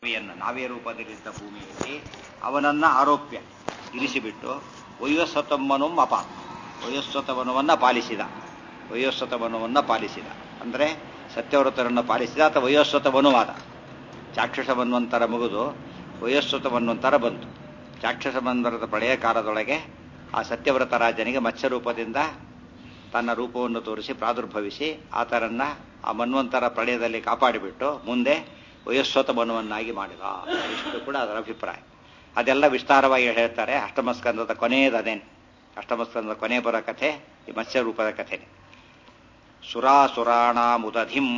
ಭೂಮಿಯನ್ನು ನಾವೇ ರೂಪದಲ್ಲಿದ್ದ ಭೂಮಿಯಲ್ಲಿ ಅವನನ್ನ ಆರೋಪ್ಯ ಇರಿಸಿಬಿಟ್ಟು ವಯೋಸ್ವತಮ್ಮನು ಅಪ ವಯೋಸ್ವತವನವನ್ನ ಪಾಲಿಸಿದ ವಯೋಸ್ವತವನವನ್ನ ಪಾಲಿಸಿದ ಅಂದ್ರೆ ಸತ್ಯವ್ರತರನ್ನು ಪಾಲಿಸಿದ ಅಥವಾ ವಯೋಸ್ವತ ಮನುವಾದ ಚಾಕ್ಷುಷ ಮನ್ವಂತರ ಮುಗಿದು ವಯೋಸ್ವತ ಮನ್ವಂತರ ಬಂತು ಚಾಕ್ಷುಷ ಮನ್ವರದ ಪಳೆಯ ಕಾಲದೊಳಗೆ ಆ ಸತ್ಯವ್ರತ ರಾಜನಿಗೆ ಮತ್ಸ್ಯ ರೂಪದಿಂದ ತನ್ನ ರೂಪವನ್ನು ತೋರಿಸಿ ಪ್ರಾದುರ್ಭವಿಸಿ ಆತರನ್ನ ಆ ಮನ್ವಂತರ ಪ್ರಳಯದಲ್ಲಿ ಕಾಪಾಡಿಬಿಟ್ಟು ಮುಂದೆ ವಯಸ್ವತ ಮನುವನ್ನಾಗಿ ಮಾಡಿದ ಇಷ್ಟು ಕೂಡ ಅದರ ಅಭಿಪ್ರಾಯ ಅದೆಲ್ಲ ವಿಸ್ತಾರವಾಗಿ ಹೇಳ್ತಾರೆ ಅಷ್ಟಮಸ್ಕಂದದ ಕೊನೆಯದು ಅದೇನು ಅಷ್ಟಮಸ್ಕಂದದ ಕೊನೆ ಬರೋ ಕಥೆ ಈ ಮತ್ಸ್ಯ ರೂಪದ ಕಥೆ ಸುರಾಸುರಾಣಾಮುದಧಿಂ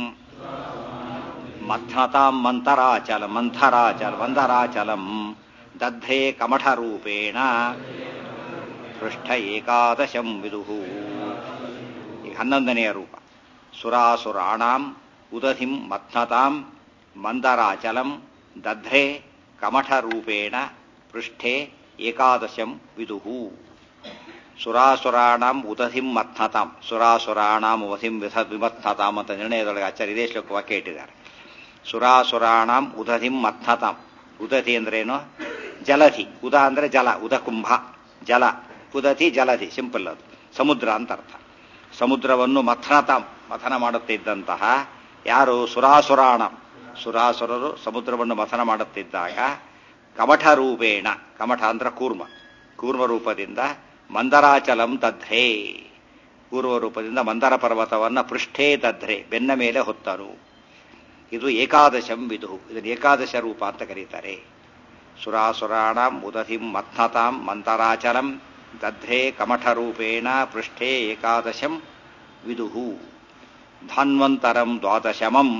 ಮಥ್ನತಾಂ ಮಂತರಾಚಲ ಮಂಥರಾಚಲ ಮಂದರಾಚಲಂ ದದ್ಧೇ ಕಮಠರೂಪೇಣ ಪೃಷ್ಠ ಏಕಾದಶಂ ವಿದುಹು ಈಗ ಹನ್ನೊಂದನೆಯ ರೂಪ ಸುರಾಸುರಾಣಾಂ ಉದಧಿಂ ಮಥ್ನತಾಂ ಮಂದರಾಚಲಂ ದಧ್ರೆ ಕಮಠರೂಪೇಣ ಪೃಷ್ಠೆ ಏಕಾದಶಂ ವಿದುಹು ಸುರಾಸುರಾಣಾಂ ಉದಧಿಂ ಮಥ್ನತಾಂ ಸುರಾಸುರಾಣಾಂ ಉದಧಿಂ ವಿಮಥ್ನತಾಂ ಅಂತ ನಿರ್ಣಯದೊಳಗೆ ಆಚಾರ್ಯ ಇದೇ ಶ್ಲೋಕ ವಾಕ್ಯ ಇಟ್ಟಿದ್ದಾರೆ ಸುರಾಸುರಾಣಾಂ ಉದಧಿಂ ಮಥ್ನತಾಂ ಉದಧಿ ಅಂದ್ರೇನು ಜಲಧಿ ಉದ ಅಂದ್ರೆ ಜಲ ಉದಕುಂಭ ಜಲ ಉದಧಿ ಜಲಧಿ ಸಿಂಪಲ್ ಅದು ಸಮುದ್ರ ಅಂತ ಅರ್ಥ ಸಮುದ್ರವನ್ನು ಮಥನತಾಂ ಮಥನ ಮಾಡುತ್ತಿದ್ದಂತಹ ಯಾರು ಸುರಾಸುರಾಣ ಸುರಾಸುರರು ಸಮುದ್ರವನ್ನು ಮಥನ ಮಾಡುತ್ತಿದ್ದಾಗ ಕಮಠ ರೂಪೇಣ ಕಮಠ ಅಂದ್ರೆ ಕೂರ್ಮ ಕೂರ್ಮ ರೂಪದಿಂದ ಮಂದರಾಚಲಂ ದಧ್ರೆ ಪೂರ್ವ ರೂಪದಿಂದ ಮಂದರ ಪರ್ವತವನ್ನ ಪೃಷ್ಠೇ ದಧ್ರೆ ಬೆನ್ನ ಮೇಲೆ ಹೊತ್ತರು ಇದು ಏಕಾದಶಂ ವಿದು ಇದನ್ನು ಏಕಾದಶ ರೂಪ ಅಂತ ಕರೀತಾರೆ ಸುರಾಸುರಾಣಂ ಉದಧಿಂ ಮಥ್ನತಾಂ ಮಂತರಾಚಲಂ ದಧ್ರೆ ಕಮಠರೂಪೇಣ ಪೃಷ್ಠೇ ಏಕಾದಶಂ ವಿದುಹು ಧನ್ವಂತರಂ ದ್ವಾದಶಮಂ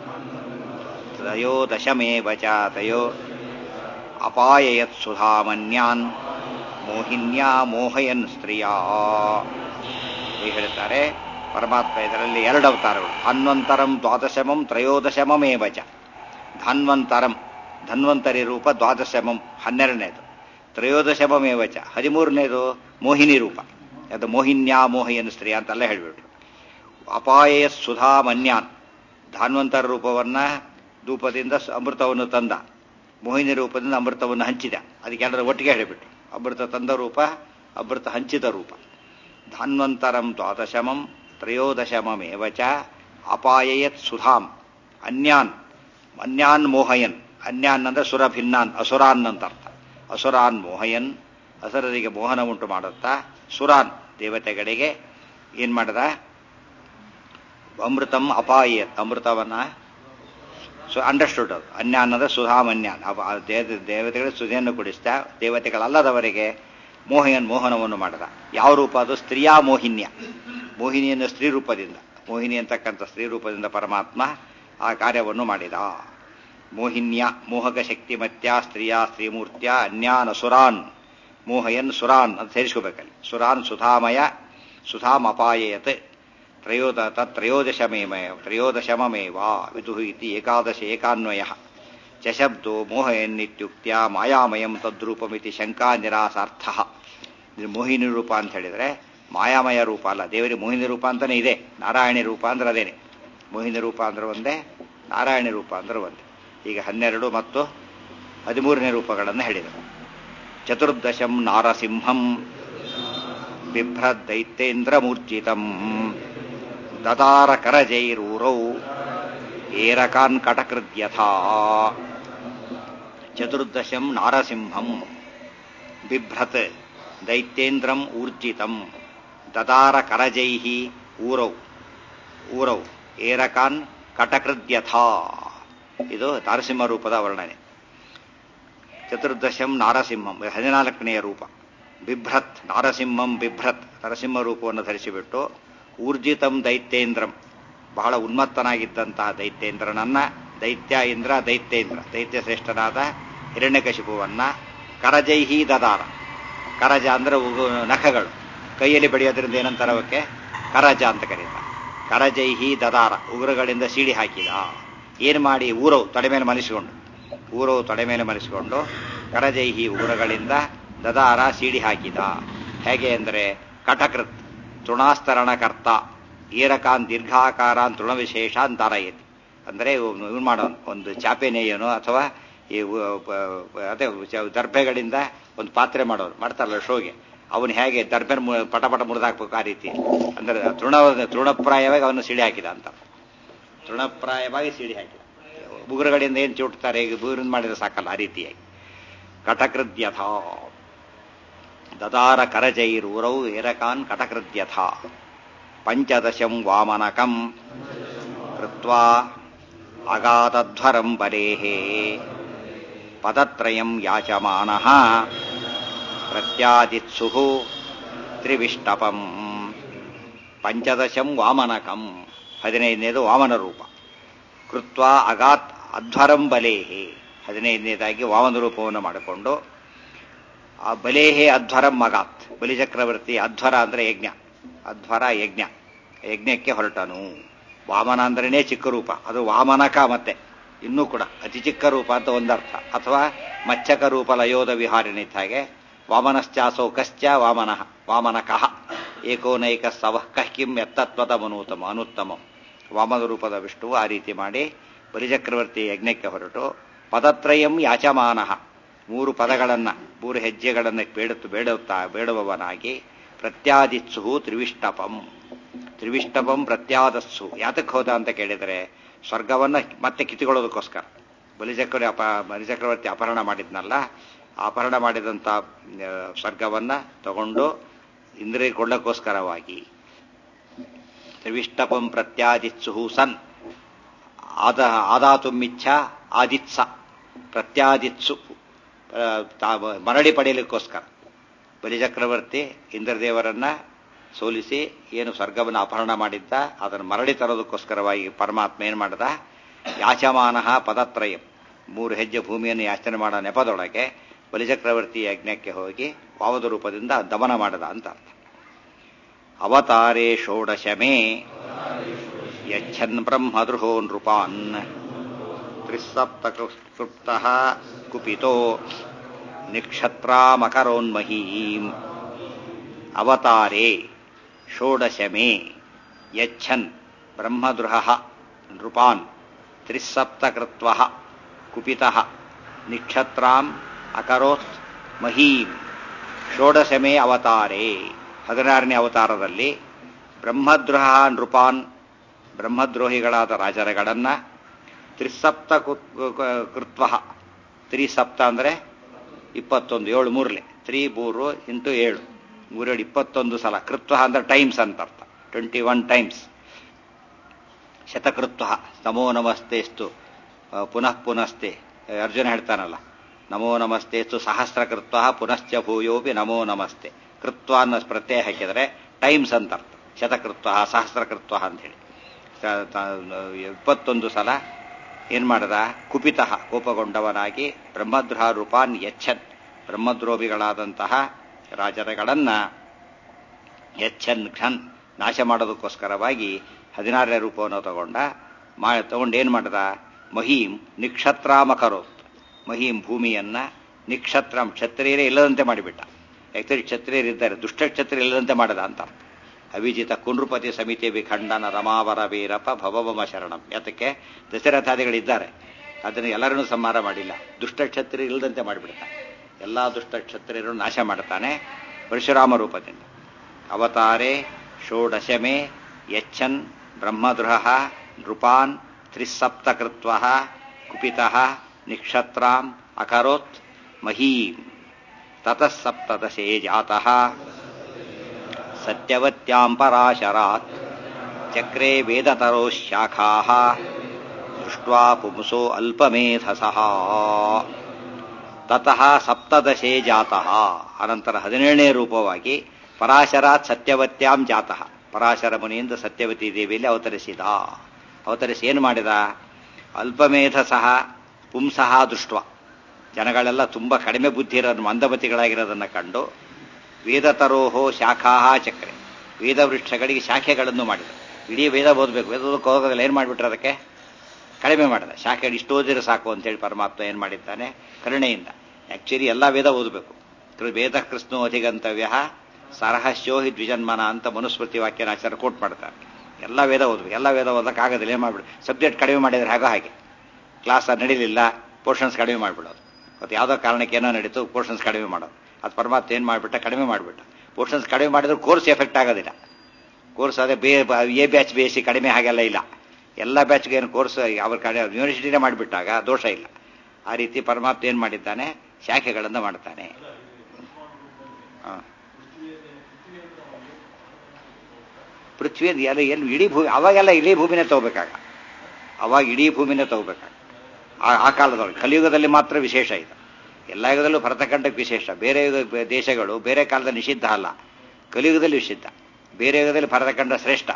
ತ್ರಯೋದಶಮೇವ ಚ ತಯೋ ಅಪಾಯಯತ್ ಸುಧಾಮನ್ಯಾನ್ ಮೋಹಿನ್ಯಾ ಮೋಹಯನ್ ಸ್ತ್ರೀಯಾ ಹೀಗೆ ಹೇಳ್ತಾರೆ ಪರಮಾತ್ಮ ಇದರಲ್ಲಿ ಎರಡು ಅವತಾರಗಳು ಧನ್ವಂತರಂ ದ್ವಾದಶಮಂ ತ್ರಯೋದಶಮೇವ ಚ ಧನ್ವಂತರಂ ಧನ್ವಂತರಿ ರೂಪ ದ್ವಾದಶಮಂ ಹನ್ನೆರಡನೇದು ತ್ರಯೋದಶಮೇವ ಚ ಹದಿಮೂರನೇದು ಮೋಹಿನಿ ರೂಪ ಅದು ಮೋಹಿನ್ಯಾ ಮೋಹಯನ್ ಸ್ತ್ರೀ ಅಂತೆಲ್ಲ ಹೇಳಿಬಿಟ್ರು ಅಪಾಯ ಸುಧಾ ಮನ್ಯಾನ್ ಧಾನ್ವಂತರ ರೂಪವನ್ನ ಧೂಪದಿಂದ ಅಮೃತವನ್ನು ತಂದ ಮೋಹಿನಿ ರೂಪದಿಂದ ಅಮೃತವನ್ನು ಹಂಚಿದ ಅದಕ್ಕೆ ಎಲ್ಲರೂ ಒಟ್ಟಿಗೆ ಹೇಳಿಬಿಟ್ರು ಅಮೃತ ತಂದ ರೂಪ ಅಮೃತ ಹಂಚಿದ ರೂಪ ಧಾನ್ವಂತರಂ ದ್ವಾದಶಮಂ ತ್ರಯೋದಶಮೇವ ಚ ಅಪಾಯಯತ್ ಸುಧಾಂ ಅನ್ಯಾನ್ ಅನ್ಯಾನ್ ಮೋಹಯನ್ ಅನ್ಯಾನ್ ಅಂದ್ರೆ ಸುರಭಿನ್ನಾನ್ ಅಸುರಾನ್ ಅಂತ ಅರ್ಥ ಅಸುರಾನ್ ಮೋಹಯನ್ ಅಸುರರಿಗೆ ಮೋಹನ ಉಂಟು ಮಾಡುತ್ತಾ ಸುರಾನ್ ದೇವತೆಗಳಿಗೆ ಏನ್ ಮಾಡದ ಅಮೃತಂ ಅಪಾಯತ್ ಅಮೃತವನ್ನ ಸೊ ಅಂಡರ್ಸ್ಟುಡ್ ಅದು ಅನ್ಯ ಅನ್ನೋದು ಸುಧಾಮನ್ಯಾನ್ ದೇವತೆಗಳಿಗೆ ಸುಧಿಯನ್ನು ಕುಡಿಸ್ತಾ ದೇವತೆಗಳಲ್ಲದವರಿಗೆ ಮೋಹಯನ್ ಮೋಹನವನ್ನು ಮಾಡದ ಯಾವ ರೂಪ ಅದು ಸ್ತ್ರೀಯಾ ಮೋಹಿನ್ಯ ಮೋಹಿನಿಯನ್ನು ಸ್ತ್ರೀ ರೂಪದಿಂದ ಮೋಹಿನಿ ಅಂತಕ್ಕಂಥ ಸ್ತ್ರೀ ರೂಪದಿಂದ ಪರಮಾತ್ಮ ಆ ಕಾರ್ಯವನ್ನು ಮಾಡಿದ ಮೋಹಿನ್ಯ ಮೋಹಕ ಶಕ್ತಿಮತ್ಯ ಸ್ತ್ರೀಯ ಸ್ತ್ರೀಮೂರ್ತ್ಯ ಅನ್ಯಾನ್ ಸುರಾನ್ ಮೋಹಯನ್ ಸುರಾನ್ ಅಂತ ಸೇರಿಸ್ಕೋಬೇಕಲ್ಲಿ ಸುರಾನ್ ಸುಧಾಮಯ ಸುಧಾಮ್ ಅಪಾಯಯತ್ ತ್ರಯೋದ ತತ್ರಯೋದಶಮೇವ ತ್ರಯೋದಶಮಮೇವ ವಿದು ಇತಿ ಏಕಾದಶ ಏಕಾನ್ವಯ ಚಶಬ್ದೋ ಮೋಹಯನ್ನಿತ್ಯುಕ್ತ್ಯ ಮಾಯಾಮಯಂ ತದ್ರೂಪಮಿತಿ ಶಂಕಾ ನಿರಾಸಾರ್ಥ ಇದು ಮೋಹಿನಿ ರೂಪ ಅಂತ ಹೇಳಿದ್ರೆ ಮಾಯಾಮಯ ರೂಪ ಅಲ್ಲ ದೇವರಿಗೆ ಮೋಹಿನಿ ರೂಪ ಅಂತಾನೆ ಇದೆ ನಾರಾಯಣಿ ರೂಪ ಅಂದ್ರೆ ಅದೇನೆ ಮೋಹಿನಿ ರೂಪ ಅಂದ್ರೆ ಒಂದೇ ನಾರಾಯಣಿ ರೂಪ ಅಂದ್ರೆ ಒಂದೇ ಈಗ ಹನ್ನೆರಡು ಮತ್ತು ಹದಿಮೂರನೇ ರೂಪಗಳನ್ನು ಹೇಳಿದರು ಚತುರ್ದಶಂ ನಾರಸಿಂಹಂ ಬಿಭ್ರದೈತ್ಯೇಂದ್ರಮೂರ್ಜಿತಂ ದದಾರ ಕರಜೈರೂರೌ ಏರಕಾನ್ ಕಟಕೃದ್ಯಥಾ ಚತುರ್ದಶಂ ನಾರಸಿಂಹಂ ಬಿಭ್ರತ್ ದೈತ್ಯೇಂದ್ರಂ ಊರ್ಜಿತಂ ದದಾರ ಕರಜೈ ಊರೌ ಊರೌ ಏರಕಾನ್ ಕಟಕೃದ್ಯಥಾ ಇದು ನಾರಸಿಂಹ ರೂಪದ ವರ್ಣನೆ ಚತುರ್ದಶಂ ನಾರಸಿಂಹಂ ಹದಿನಾಲ್ಕನೆಯ ರೂಪ ಬಿಭ್ರತ್ ನಾರಸಿಂಹಂ ಬಿಭ್ರತ್ ನರಸಿಂಹ ರೂಪವನ್ನು ಧರಿಸಿಬಿಟ್ಟು ಊರ್ಜಿತಂ ದೈತ್ಯೇಂದ್ರಂ ಬಹಳ ಉನ್ಮತ್ತನಾಗಿದ್ದಂತಹ ದೈತ್ಯೇಂದ್ರನನ್ನ ದೈತ್ಯ ಇಂದ್ರ ದೈತ್ಯೇಂದ್ರ ದೈತ್ಯ ಶ್ರೇಷ್ಠನಾದ ಹಿರಣ್ಯಕಶಿಪುವನ್ನ ಕರಜೈಹಿ ದದಾರ ಕರಜ ಅಂದ್ರೆ ನಖಗಳು ಕೈಯಲ್ಲಿ ಬೆಳೆಯೋದ್ರಿಂದ ಏನಂತಾರೆ ಅವಕ್ಕೆ ಕರಜ ಅಂತ ಕರೀತಾರೆ ಕರಜೈಹಿ ದದಾರ ಉಗುರುಗಳಿಂದ ಸೀಡಿ ಹಾಕಿದ ಏನು ಮಾಡಿ ಊರವು ತೊಡೆ ಮೇಲೆ ಮಲಿಸಿಕೊಂಡು ಊರವು ತೊಡೆ ಮೇಲೆ ಮಲಿಸಿಕೊಂಡು ಕರಜೈಹಿ ಉಗುರುಗಳಿಂದ ದದಾರ ಸೀಡಿ ಹಾಕಿದ ಹೇಗೆ ಅಂದರೆ ಕಟಕೃತ್ ತೃಣಾಸ್ತರಣಕರ್ತ ಈರಕಾನ್ ದೀರ್ಘಾಕಾರಾನ್ ತೃಣವಿಶೇಷ ಅಂತಾರಯತಿ ಅಂದರೆ ಇವನು ಮಾಡೋನು ಒಂದು ಚಾಪೆ ನೇಯನು ಅಥವಾ ಈ ವ- ವ- ಅದೇ ಚ- ದರ್ಭೆಗಳಿಂದ ಒಂದು ಪಾತ್ರೆ ಮಾಡೋರು ಮಾಡ್ತಾರಲ್ಲ ಶೋಗೆ ಅವನು ಹೇಗೆ ದರ್ಭೆ ಮು- ಪಟ ಪಟ ಮುರಿದಾಕ್ಬೇಕು ಆ ರೀತಿ ಅಂದ್ರೆ ತೃಣ ತೃಣಪ್ರಾಯವಾಗಿ ಅವನು ಸಿಡಿ ಹಾಕಿದ ಅಂತ ತೃಣಪ್ರಾಯವಾಗಿ ಸಿಡಿ ಹಾಕಿದ ಬುಗುರುಗಳಿಂದ ಏನು ಚುಟ್ತಾರೆ ಈಗ ಬುಗುರಿಂದ ಮಾಡಿದ್ರೆ ಸಾಕಲ್ಲ ಆ ರೀತಿಯಾಗಿ ಕಟಕೃದ್ಯಥ ದದಾರ ಕರಜೈರೂರೌ ಏರಕಾನ್ ಕಟಕೃದ್ಯಥ ಪಂಚದಶಂ ವಾಮನಕಂ ಕೃತ್ವಾ ಅಗಾತಧ್ವರಂ ಬಲೇಃ ಪದತ್ರಯಂ ಯಾಚಮಾನಃ ಪ್ರತ್ಯಾದಿತ್ಸುಃ ತ್ರಿವಿಷ್ಟಪಂ ಪಂಚದಶಂ ವಾಮನಕಂ ಹದಿನೈದನೇದು ವಾಮನ ರೂಪ ಕೃತ್ವ ಅಗಾತ್ ಅಧ್ವರಂ ಬಲೇಹೆ ಹದಿನೈದನೇದಾಗಿ ವಾಮನ ರೂಪವನ್ನು ಮಾಡಿಕೊಂಡು ಆ ಬಲೇಹೆ ಅಧ್ವರಂ ಅಗಾತ್ ಬಲಿಚಕ್ರವರ್ತಿ ಅಧ್ವರ ಅಂದ್ರೆ ಯಜ್ಞ ಅಧ್ವರ ಯಜ್ಞ ಯಜ್ಞಕ್ಕೆ ಹೊರಟನು ವಾಮನ ಅಂದ್ರೇನೆ ಚಿಕ್ಕ ರೂಪ ಅದು ವಾಮನಕ ಮತ್ತೆ ಇನ್ನೂ ಕೂಡ ಅತಿ ಚಿಕ್ಕ ರೂಪ ಅಂತ ಒಂದರ್ಥ ಅಥವಾ ಮಚ್ಚಕ ರೂಪ ಲಯೋದ ವಿಹಾರಿಣಿತ ಹಾಗೆ ವಾಮನಶ್ಚಾಸೌ ಕಶ್ಚ ವಾಮನಃ ವಾಮನಕಃ ಏಕೋನೈಕ ಸವಃ ಕಃ ಕಿಂ ಎತ್ತತ್ವದ ಮನೂತಮ ಅನುತ್ತಮ ವಾಮನ ರೂಪದ ವಿಷ್ಣುವು ಆ ರೀತಿ ಮಾಡಿ ಬಲಿಚಕ್ರವರ್ತಿ ಯಜ್ಞಕ್ಕೆ ಹೊರಟು ಪದತ್ರಯಂ ಯಾಚಮಾನಃ ಮೂರು ಪದಗಳನ್ನ ಮೂರು ಹೆಜ್ಜೆಗಳನ್ನು ಬೇಡುತ್ತ ಬೇಡುತ್ತಾ ಬೇಡುವವನಾಗಿ ಪ್ರತ್ಯಾದಿತ್ಸು ತ್ರಿವಿಷ್ಟಪಂ ತ್ರಿವಿಷ್ಟಪಂ ಪ್ರತ್ಯಾದಸ್ಸು ಯಾತಕ್ಕೆ ಹೋದ ಅಂತ ಕೇಳಿದರೆ ಸ್ವರ್ಗವನ್ನ ಮತ್ತೆ ಕಿತ್ತುಕೊಳ್ಳೋದಕ್ಕೋಸ್ಕರ ಬಲಿಚಕ್ರ ಅಪ ಬಲಿಚಕ್ರವರ್ತಿ ಅಪಹರಣ ಮಾಡಿದ್ನಲ್ಲ ಆ ಅಪಹರಣ ಮಾಡಿದಂಥ ಆ, ಸ್ವರ್ಗವನ್ನ ತಗೊಂಡು ಇಂದ್ರಿಯ ಕೊಳ್ಳಕ್ಕೋಸ್ಕರವಾಗಿ ತ್ರಿವಿಷ್ಟಪಂ ಪ್ರತ್ಯಾದಿತ್ಸು ಸನ್ ಆದ ಆದಾತುಮಿಚ್ಛ ಆದಿತ್ಸ ಪ್ರತ್ಯಾದಿತ್ಸು ಆ, ತಾ- ಮರಳಿ ಪಡೆಯಲಿಕ್ಕೋಸ್ಕರ ಬಲಿಚಕ್ರವರ್ತಿ ಇಂದ್ರದೇವರನ್ನ ಸೋಲಿಸಿ ಏನು ಸ್ವರ್ಗವನ್ನು ಅಪಹರಣ ಮಾಡಿದ್ದ ಅದನ್ನು ಮರಳಿ ತರೋದಕ್ಕೋಸ್ಕರವಾಗಿ ಪರಮಾತ್ಮ ಏನು ಮಾಡಿದ ಯಾಚಮಾನಃ ಪದತ್ರಯಂ ಮೂರು ಹೆಜ್ಜೆ ಭೂಮಿಯನ್ನು ಯಾಚನೆ ಮಾಡೋ ನೆಪದೊಳಗೆ ಬಲಿಚಕ್ರವರ್ತಿ ಯಜ್ಞಕ್ಕೆ ಹೋಗಿ ವಾಮದ ರೂಪದಿಂದ ದಮನ ಮಾಡದ ಅಂತ ಅರ್ಥ ಅವತಾರೇ ಷೋಡಶಮೇ ಯಚ್ಛನ್ ಬ್ರಹ್ಮದೃಹೋ ನೃಪಾನ್ ತ್ರಿಸಪ್ತಕೃಪ್ತ ಕುಪಿತೋ ನಿಕ್ಷತ್ರಾಮಕರೋನ್ಮಹೀಂ ಅವತಾರೇ ಷೋಡಶಮೇ ಯಚ್ಛನ್ ಬ್ರಹ್ಮದೃಹ ನೃಪಾನ್ ತ್ರಿಸಪ್ತಕೃತ್ವ ಕುಪಿತ ನಿಕ್ಷತ್ರಾಂ ಅಕರೋತ್ ಮಹೀಂ ಷೋಡಶಮೇ ಅವತಾರೇ ಹದಿನಾರನೇ ಅವತಾರದಲ್ಲಿ ಬ್ರಹ್ಮದ್ರೋಹ ನೃಪಾನ್ ಬ್ರಹ್ಮದ್ರೋಹಿಗಳಾದ ರಾಜರಗಳನ್ನ ತ್ರಿಸಪ್ತ ಕೃತ್ವ ತ್ರಿಸಪ್ತ ಅಂದರೆ ಇಪ್ಪತ್ತೊಂದು ಏಳು ಮೂರಲೆ ತ್ರೀ ಮೂರು ಇಂಟು ಏಳು ಮೂರೇಳು ಇಪ್ಪತ್ತೊಂದು ಸಲ ಕೃತ್ವ ಅಂದ್ರೆ ಟೈಮ್ಸ್ ಅಂತ ಅರ್ಥ ಟ್ವೆಂಟಿ ಒನ್ ಟೈಮ್ಸ್ ಶತಕೃತ್ವ ನಮೋ ನಮಸ್ತೆಸ್ತು ಆ, ಪುನಃ ಪುನಸ್ತೆ ಅರ್ಜುನ ಹೇಳ್ತಾನಲ್ಲ ನಮೋ ನಮಸ್ತೆಸ್ತು ಸಹಸ್ರಕೃತ್ವ ಪುನಶ್ಚ ಭೂಯೋಪಿ ನಮೋ ನಮಸ್ತೆ ಕೃತ್ವ ಅನ್ನೋ ಪ್ರತ್ಯಯ ಹಾಕಿದರೆ ಟೈಮ್ಸ್ ಅಂತ ಅರ್ಥ ಶತಕೃತ್ವ ಸಹಸ್ರಕೃತ್ವ ಅಂತ ಹೇಳಿ ತ- ತ- ಇಪ್ಪತ್ತೊಂದು ಸಲ ಏನ್ ಮಾಡದ ಕುಪಿತ ಕೋಪಗೊಂಡವನಾಗಿ ಬ್ರಹ್ಮದ್ರೋಹ ರೂಪಾನ್ ಯಚ್ಛನ್ ಬ್ರಹ್ಮದ್ರೋಹಿಗಳಾದಂತಹ ರಾಜರಗಳನ್ನ ಯಚ್ಛನ್ ಘನ್ ನಾಶ ಮಾಡೋದಕ್ಕೋಸ್ಕರವಾಗಿ ಹದಿನಾರನೇ ರೂಪವನ್ನು ತಗೊಂಡ ಮಾ ತಗೊಂಡು ಏನ್ ಮಾಡದ ಮಹೀಂ ನಿಕ್ಷತ್ರಾಮಕರೋತ್ ಮಹೀಂ ಭೂಮಿಯನ್ನ ನಿಕ್ಷತ್ರಂ ಕ್ಷತ್ರಿಯರೇ ಇಲ್ಲದಂತೆ ಮಾಡಿಬಿಟ್ಟ ಯಾಕಂದ್ರೆ ಕ್ಷತ್ರಿಯರಿದ್ದಾರೆ ದುಷ್ಟ ಕ್ಷತ್ರಿಯ ಇಲ್ಲದಂತೆ ಮಾಡದ ಅಂತ ಅರ್ಥ. ಅವಿಜಿತ ಕುಂಡ್ರುಪತಿ ಸಮಿತಿ ವಿಖಂಡನ ರಮಾವರ ವೀರಪ ಭವಭಮ ಶರಣಂ ಯಾತಕ್ಕೆ ದಶರಥಾದಿಗಳಿದ್ದಾರೆ ಅದನ್ನು ಎಲ್ಲರನ್ನೂ ಸಂಹಾರ ಮಾಡಿಲ್ಲ ದುಷ್ಟ ಕ್ಷತ್ರಿಯ ಇಲ್ಲದಂತೆ ಮಾಡಿಬಿಡ್ತಾನೆ ಎಲ್ಲಾ ದುಷ್ಟ ಕ್ಷತ್ರಿಯರನ್ನು ನಾಶ ಮಾಡ್ತಾನೆ ಪರಶುರಾಮ ರೂಪದಿಂದ ಅವತಾರೇ ಷೋಡಶಮೇ ಯಚ್ಛನ್ ಬ್ರಹ್ಮದೃಹ ನೃಪಾನ್ ತ್ರಿಸಪ್ತಕೃತ್ವ ಕುಪಿತ ನಿಕ್ಷತ್ರಾಂ ಅಕರೋತ್ ಮಹೀಂ ತತಃ ಸಪ್ತದಶೇ ಜಾತಃ ಸತ್ಯವತ್ಯಾಂ ಪರಾಶರಾತ್ ಚಕ್ರೆ ವೇದತರೋ ಶಾಖಾಃ ದೃಷ್ಟ್ವಾ ಪುಂಸೋ ಅಲ್ಪಮೇಧಸಃ ತತಃ ಸಪ್ತದಶೇ ಜಾತಃ ಅನಂತರ ಹದಿನೇಳನೇ ರೂಪವಾಗಿ ಪರಾಶರಾತ್ ಸತ್ಯವತ್ಯಾಂ ಜಾತಃ ಪರಾಶರ ಮುನಿಯಿಂದ ಸತ್ಯವತಿ ದೇವಿಯಲ್ಲಿ ಅವತರಿಸಿದ ಅವತರಿಸಿ ಏನು ಮಾಡಿದ ಅಲ್ಪಮೇಧಸಃ ಪುಂಸಃ ದೃಷ್ಟ ಜನಗಳೆಲ್ಲ ತುಂಬ ಕಡಿಮೆ ಬುದ್ಧಿ ಇರೋದು ಮಂದಮತಿಗಳಾಗಿರೋದನ್ನು ಕಂಡು ವೇದತರೋಹೋ ಶಾಖಾಹ ಚಕ್ರೆ ವೇದ ವೃಕ್ಷಗಳಿಗೆ ಶಾಖೆಗಳನ್ನು ಮಾಡಿದ ಇಡೀ ವೇದ ಓದಬೇಕು ವೇದಕ್ಕೆ ಹೋಗೋದಿಲ್ಲ ಏನು ಮಾಡಿಬಿಟ್ರೆ ಅದಕ್ಕೆ ಕಡಿಮೆ ಮಾಡಿದ ಶಾಖೆ ಇಷ್ಟು ಓದಿದ್ರೆ ಸಾಕು ಅಂತೇಳಿ ಪರಮಾತ್ಮ ಏನು ಮಾಡಿದ್ದಾನೆ ಕರುಣೆಯಿಂದ ಆಕ್ಚುಲಿ ಎಲ್ಲ ವೇದ ಓದಬೇಕು ವೇದ ಕೃಷ್ಣೋ ಅಧಿಗಂತವ್ಯ ಸರಹಸ್ಯೋ ಹಿ ದ್ವಿಜನ್ಮನ ಅಂತ ಮನುಸ್ಮೃತಿ ವಾಕ್ಯನ ಆಚಾರ ಕೋಟ್ ಮಾಡ್ತಾರೆ ಎಲ್ಲ ವೇದ ಓದಬೇಕು ಎಲ್ಲ ವೇದ ಓದಕ್ಕೆ ಆಗೋದಿಲ್ಲ ಏನು ಮಾಡ್ಬಿಡಿ ಸಬ್ಜೆಕ್ಟ್ ಕಡಿಮೆ ಮಾಡಿದ್ರೆ ಹಾಗೋ ಹಾಗೆ ಕ್ಲಾಸ್ ನಡೀಲಿಲ್ಲ ಪೋರ್ಷನ್ಸ್ ಕಡಿಮೆ ಮಾಡಿಬಿಡೋದು ಮತ್ತು ಯಾವುದೋ ಕಾರಣಕ್ಕೆ ಏನೋ ನಡೀತು ಪೋರ್ಷನ್ಸ್ ಕಡಿಮೆ ಮಾಡೋದು ಅದು ಪರಮಾತ್ಮ ಏನು ಮಾಡಿಬಿಟ್ಟ ಕಡಿಮೆ ಮಾಡಿಬಿಟ್ಟ ಪೋರ್ಷನ್ಸ್ ಕಡಿಮೆ ಮಾಡಿದ್ರೆ ಕೋರ್ಸ್ ಎಫೆಕ್ಟ್ ಆಗೋದಿಲ್ಲ ಕೋರ್ಸ್ ಅದೇ ಬೇ A batch B S C ಕಡಿಮೆ ಹಾಗೆಲ್ಲ ಇಲ್ಲ ಎಲ್ಲ ಬ್ಯಾಚ್ಗೆ ಏನು ಕೋರ್ಸ್ ಅವ್ರ ಕಡೆ ಯೂನಿವರ್ಸಿಟಿನೇ ಮಾಡಿಬಿಟ್ಟಾಗ ದೋಷ ಇಲ್ಲ ಆ ರೀತಿ ಪರಮಾತ್ಮ ಏನು ಮಾಡಿದ್ದಾನೆ ಶಾಖೆಗಳನ್ನು ಮಾಡ್ತಾನೆ ಹಾಂ ಪೃಥ್ವಿ ಎಲ್ಲ ಎಲ್ಲಿ ಇಡೀ ಭೂಮಿ ಅವಾಗೆಲ್ಲ ಇಡೀ ಭೂಮಿನೇ ತಗೋಬೇಕಾಗ ಅವಾಗ ಇಡೀ ಭೂಮಿನೇ ತಗೋಬೇಕಾಗ ಆ ಕಾಲದೊಳಗೆ ಕಲಿಯುಗದಲ್ಲಿ ಮಾತ್ರ ವಿಶೇಷ ಇದು ಎಲ್ಲ ಯುಗದಲ್ಲೂ ಭರತಖಂಡಕ್ಕೆ ವಿಶೇಷ ಬೇರೆ ಯುಗ ದೇಶಗಳು ಬೇರೆ ಕಾಲದಲ್ಲಿ ನಿಷಿದ್ಧ ಅಲ್ಲ ಕಲಿಯುಗದಲ್ಲಿ ನಿಷಿದ್ಧ ಬೇರೆ ಯುಗದಲ್ಲಿ ಭರತಖಂಡ ಶ್ರೇಷ್ಠ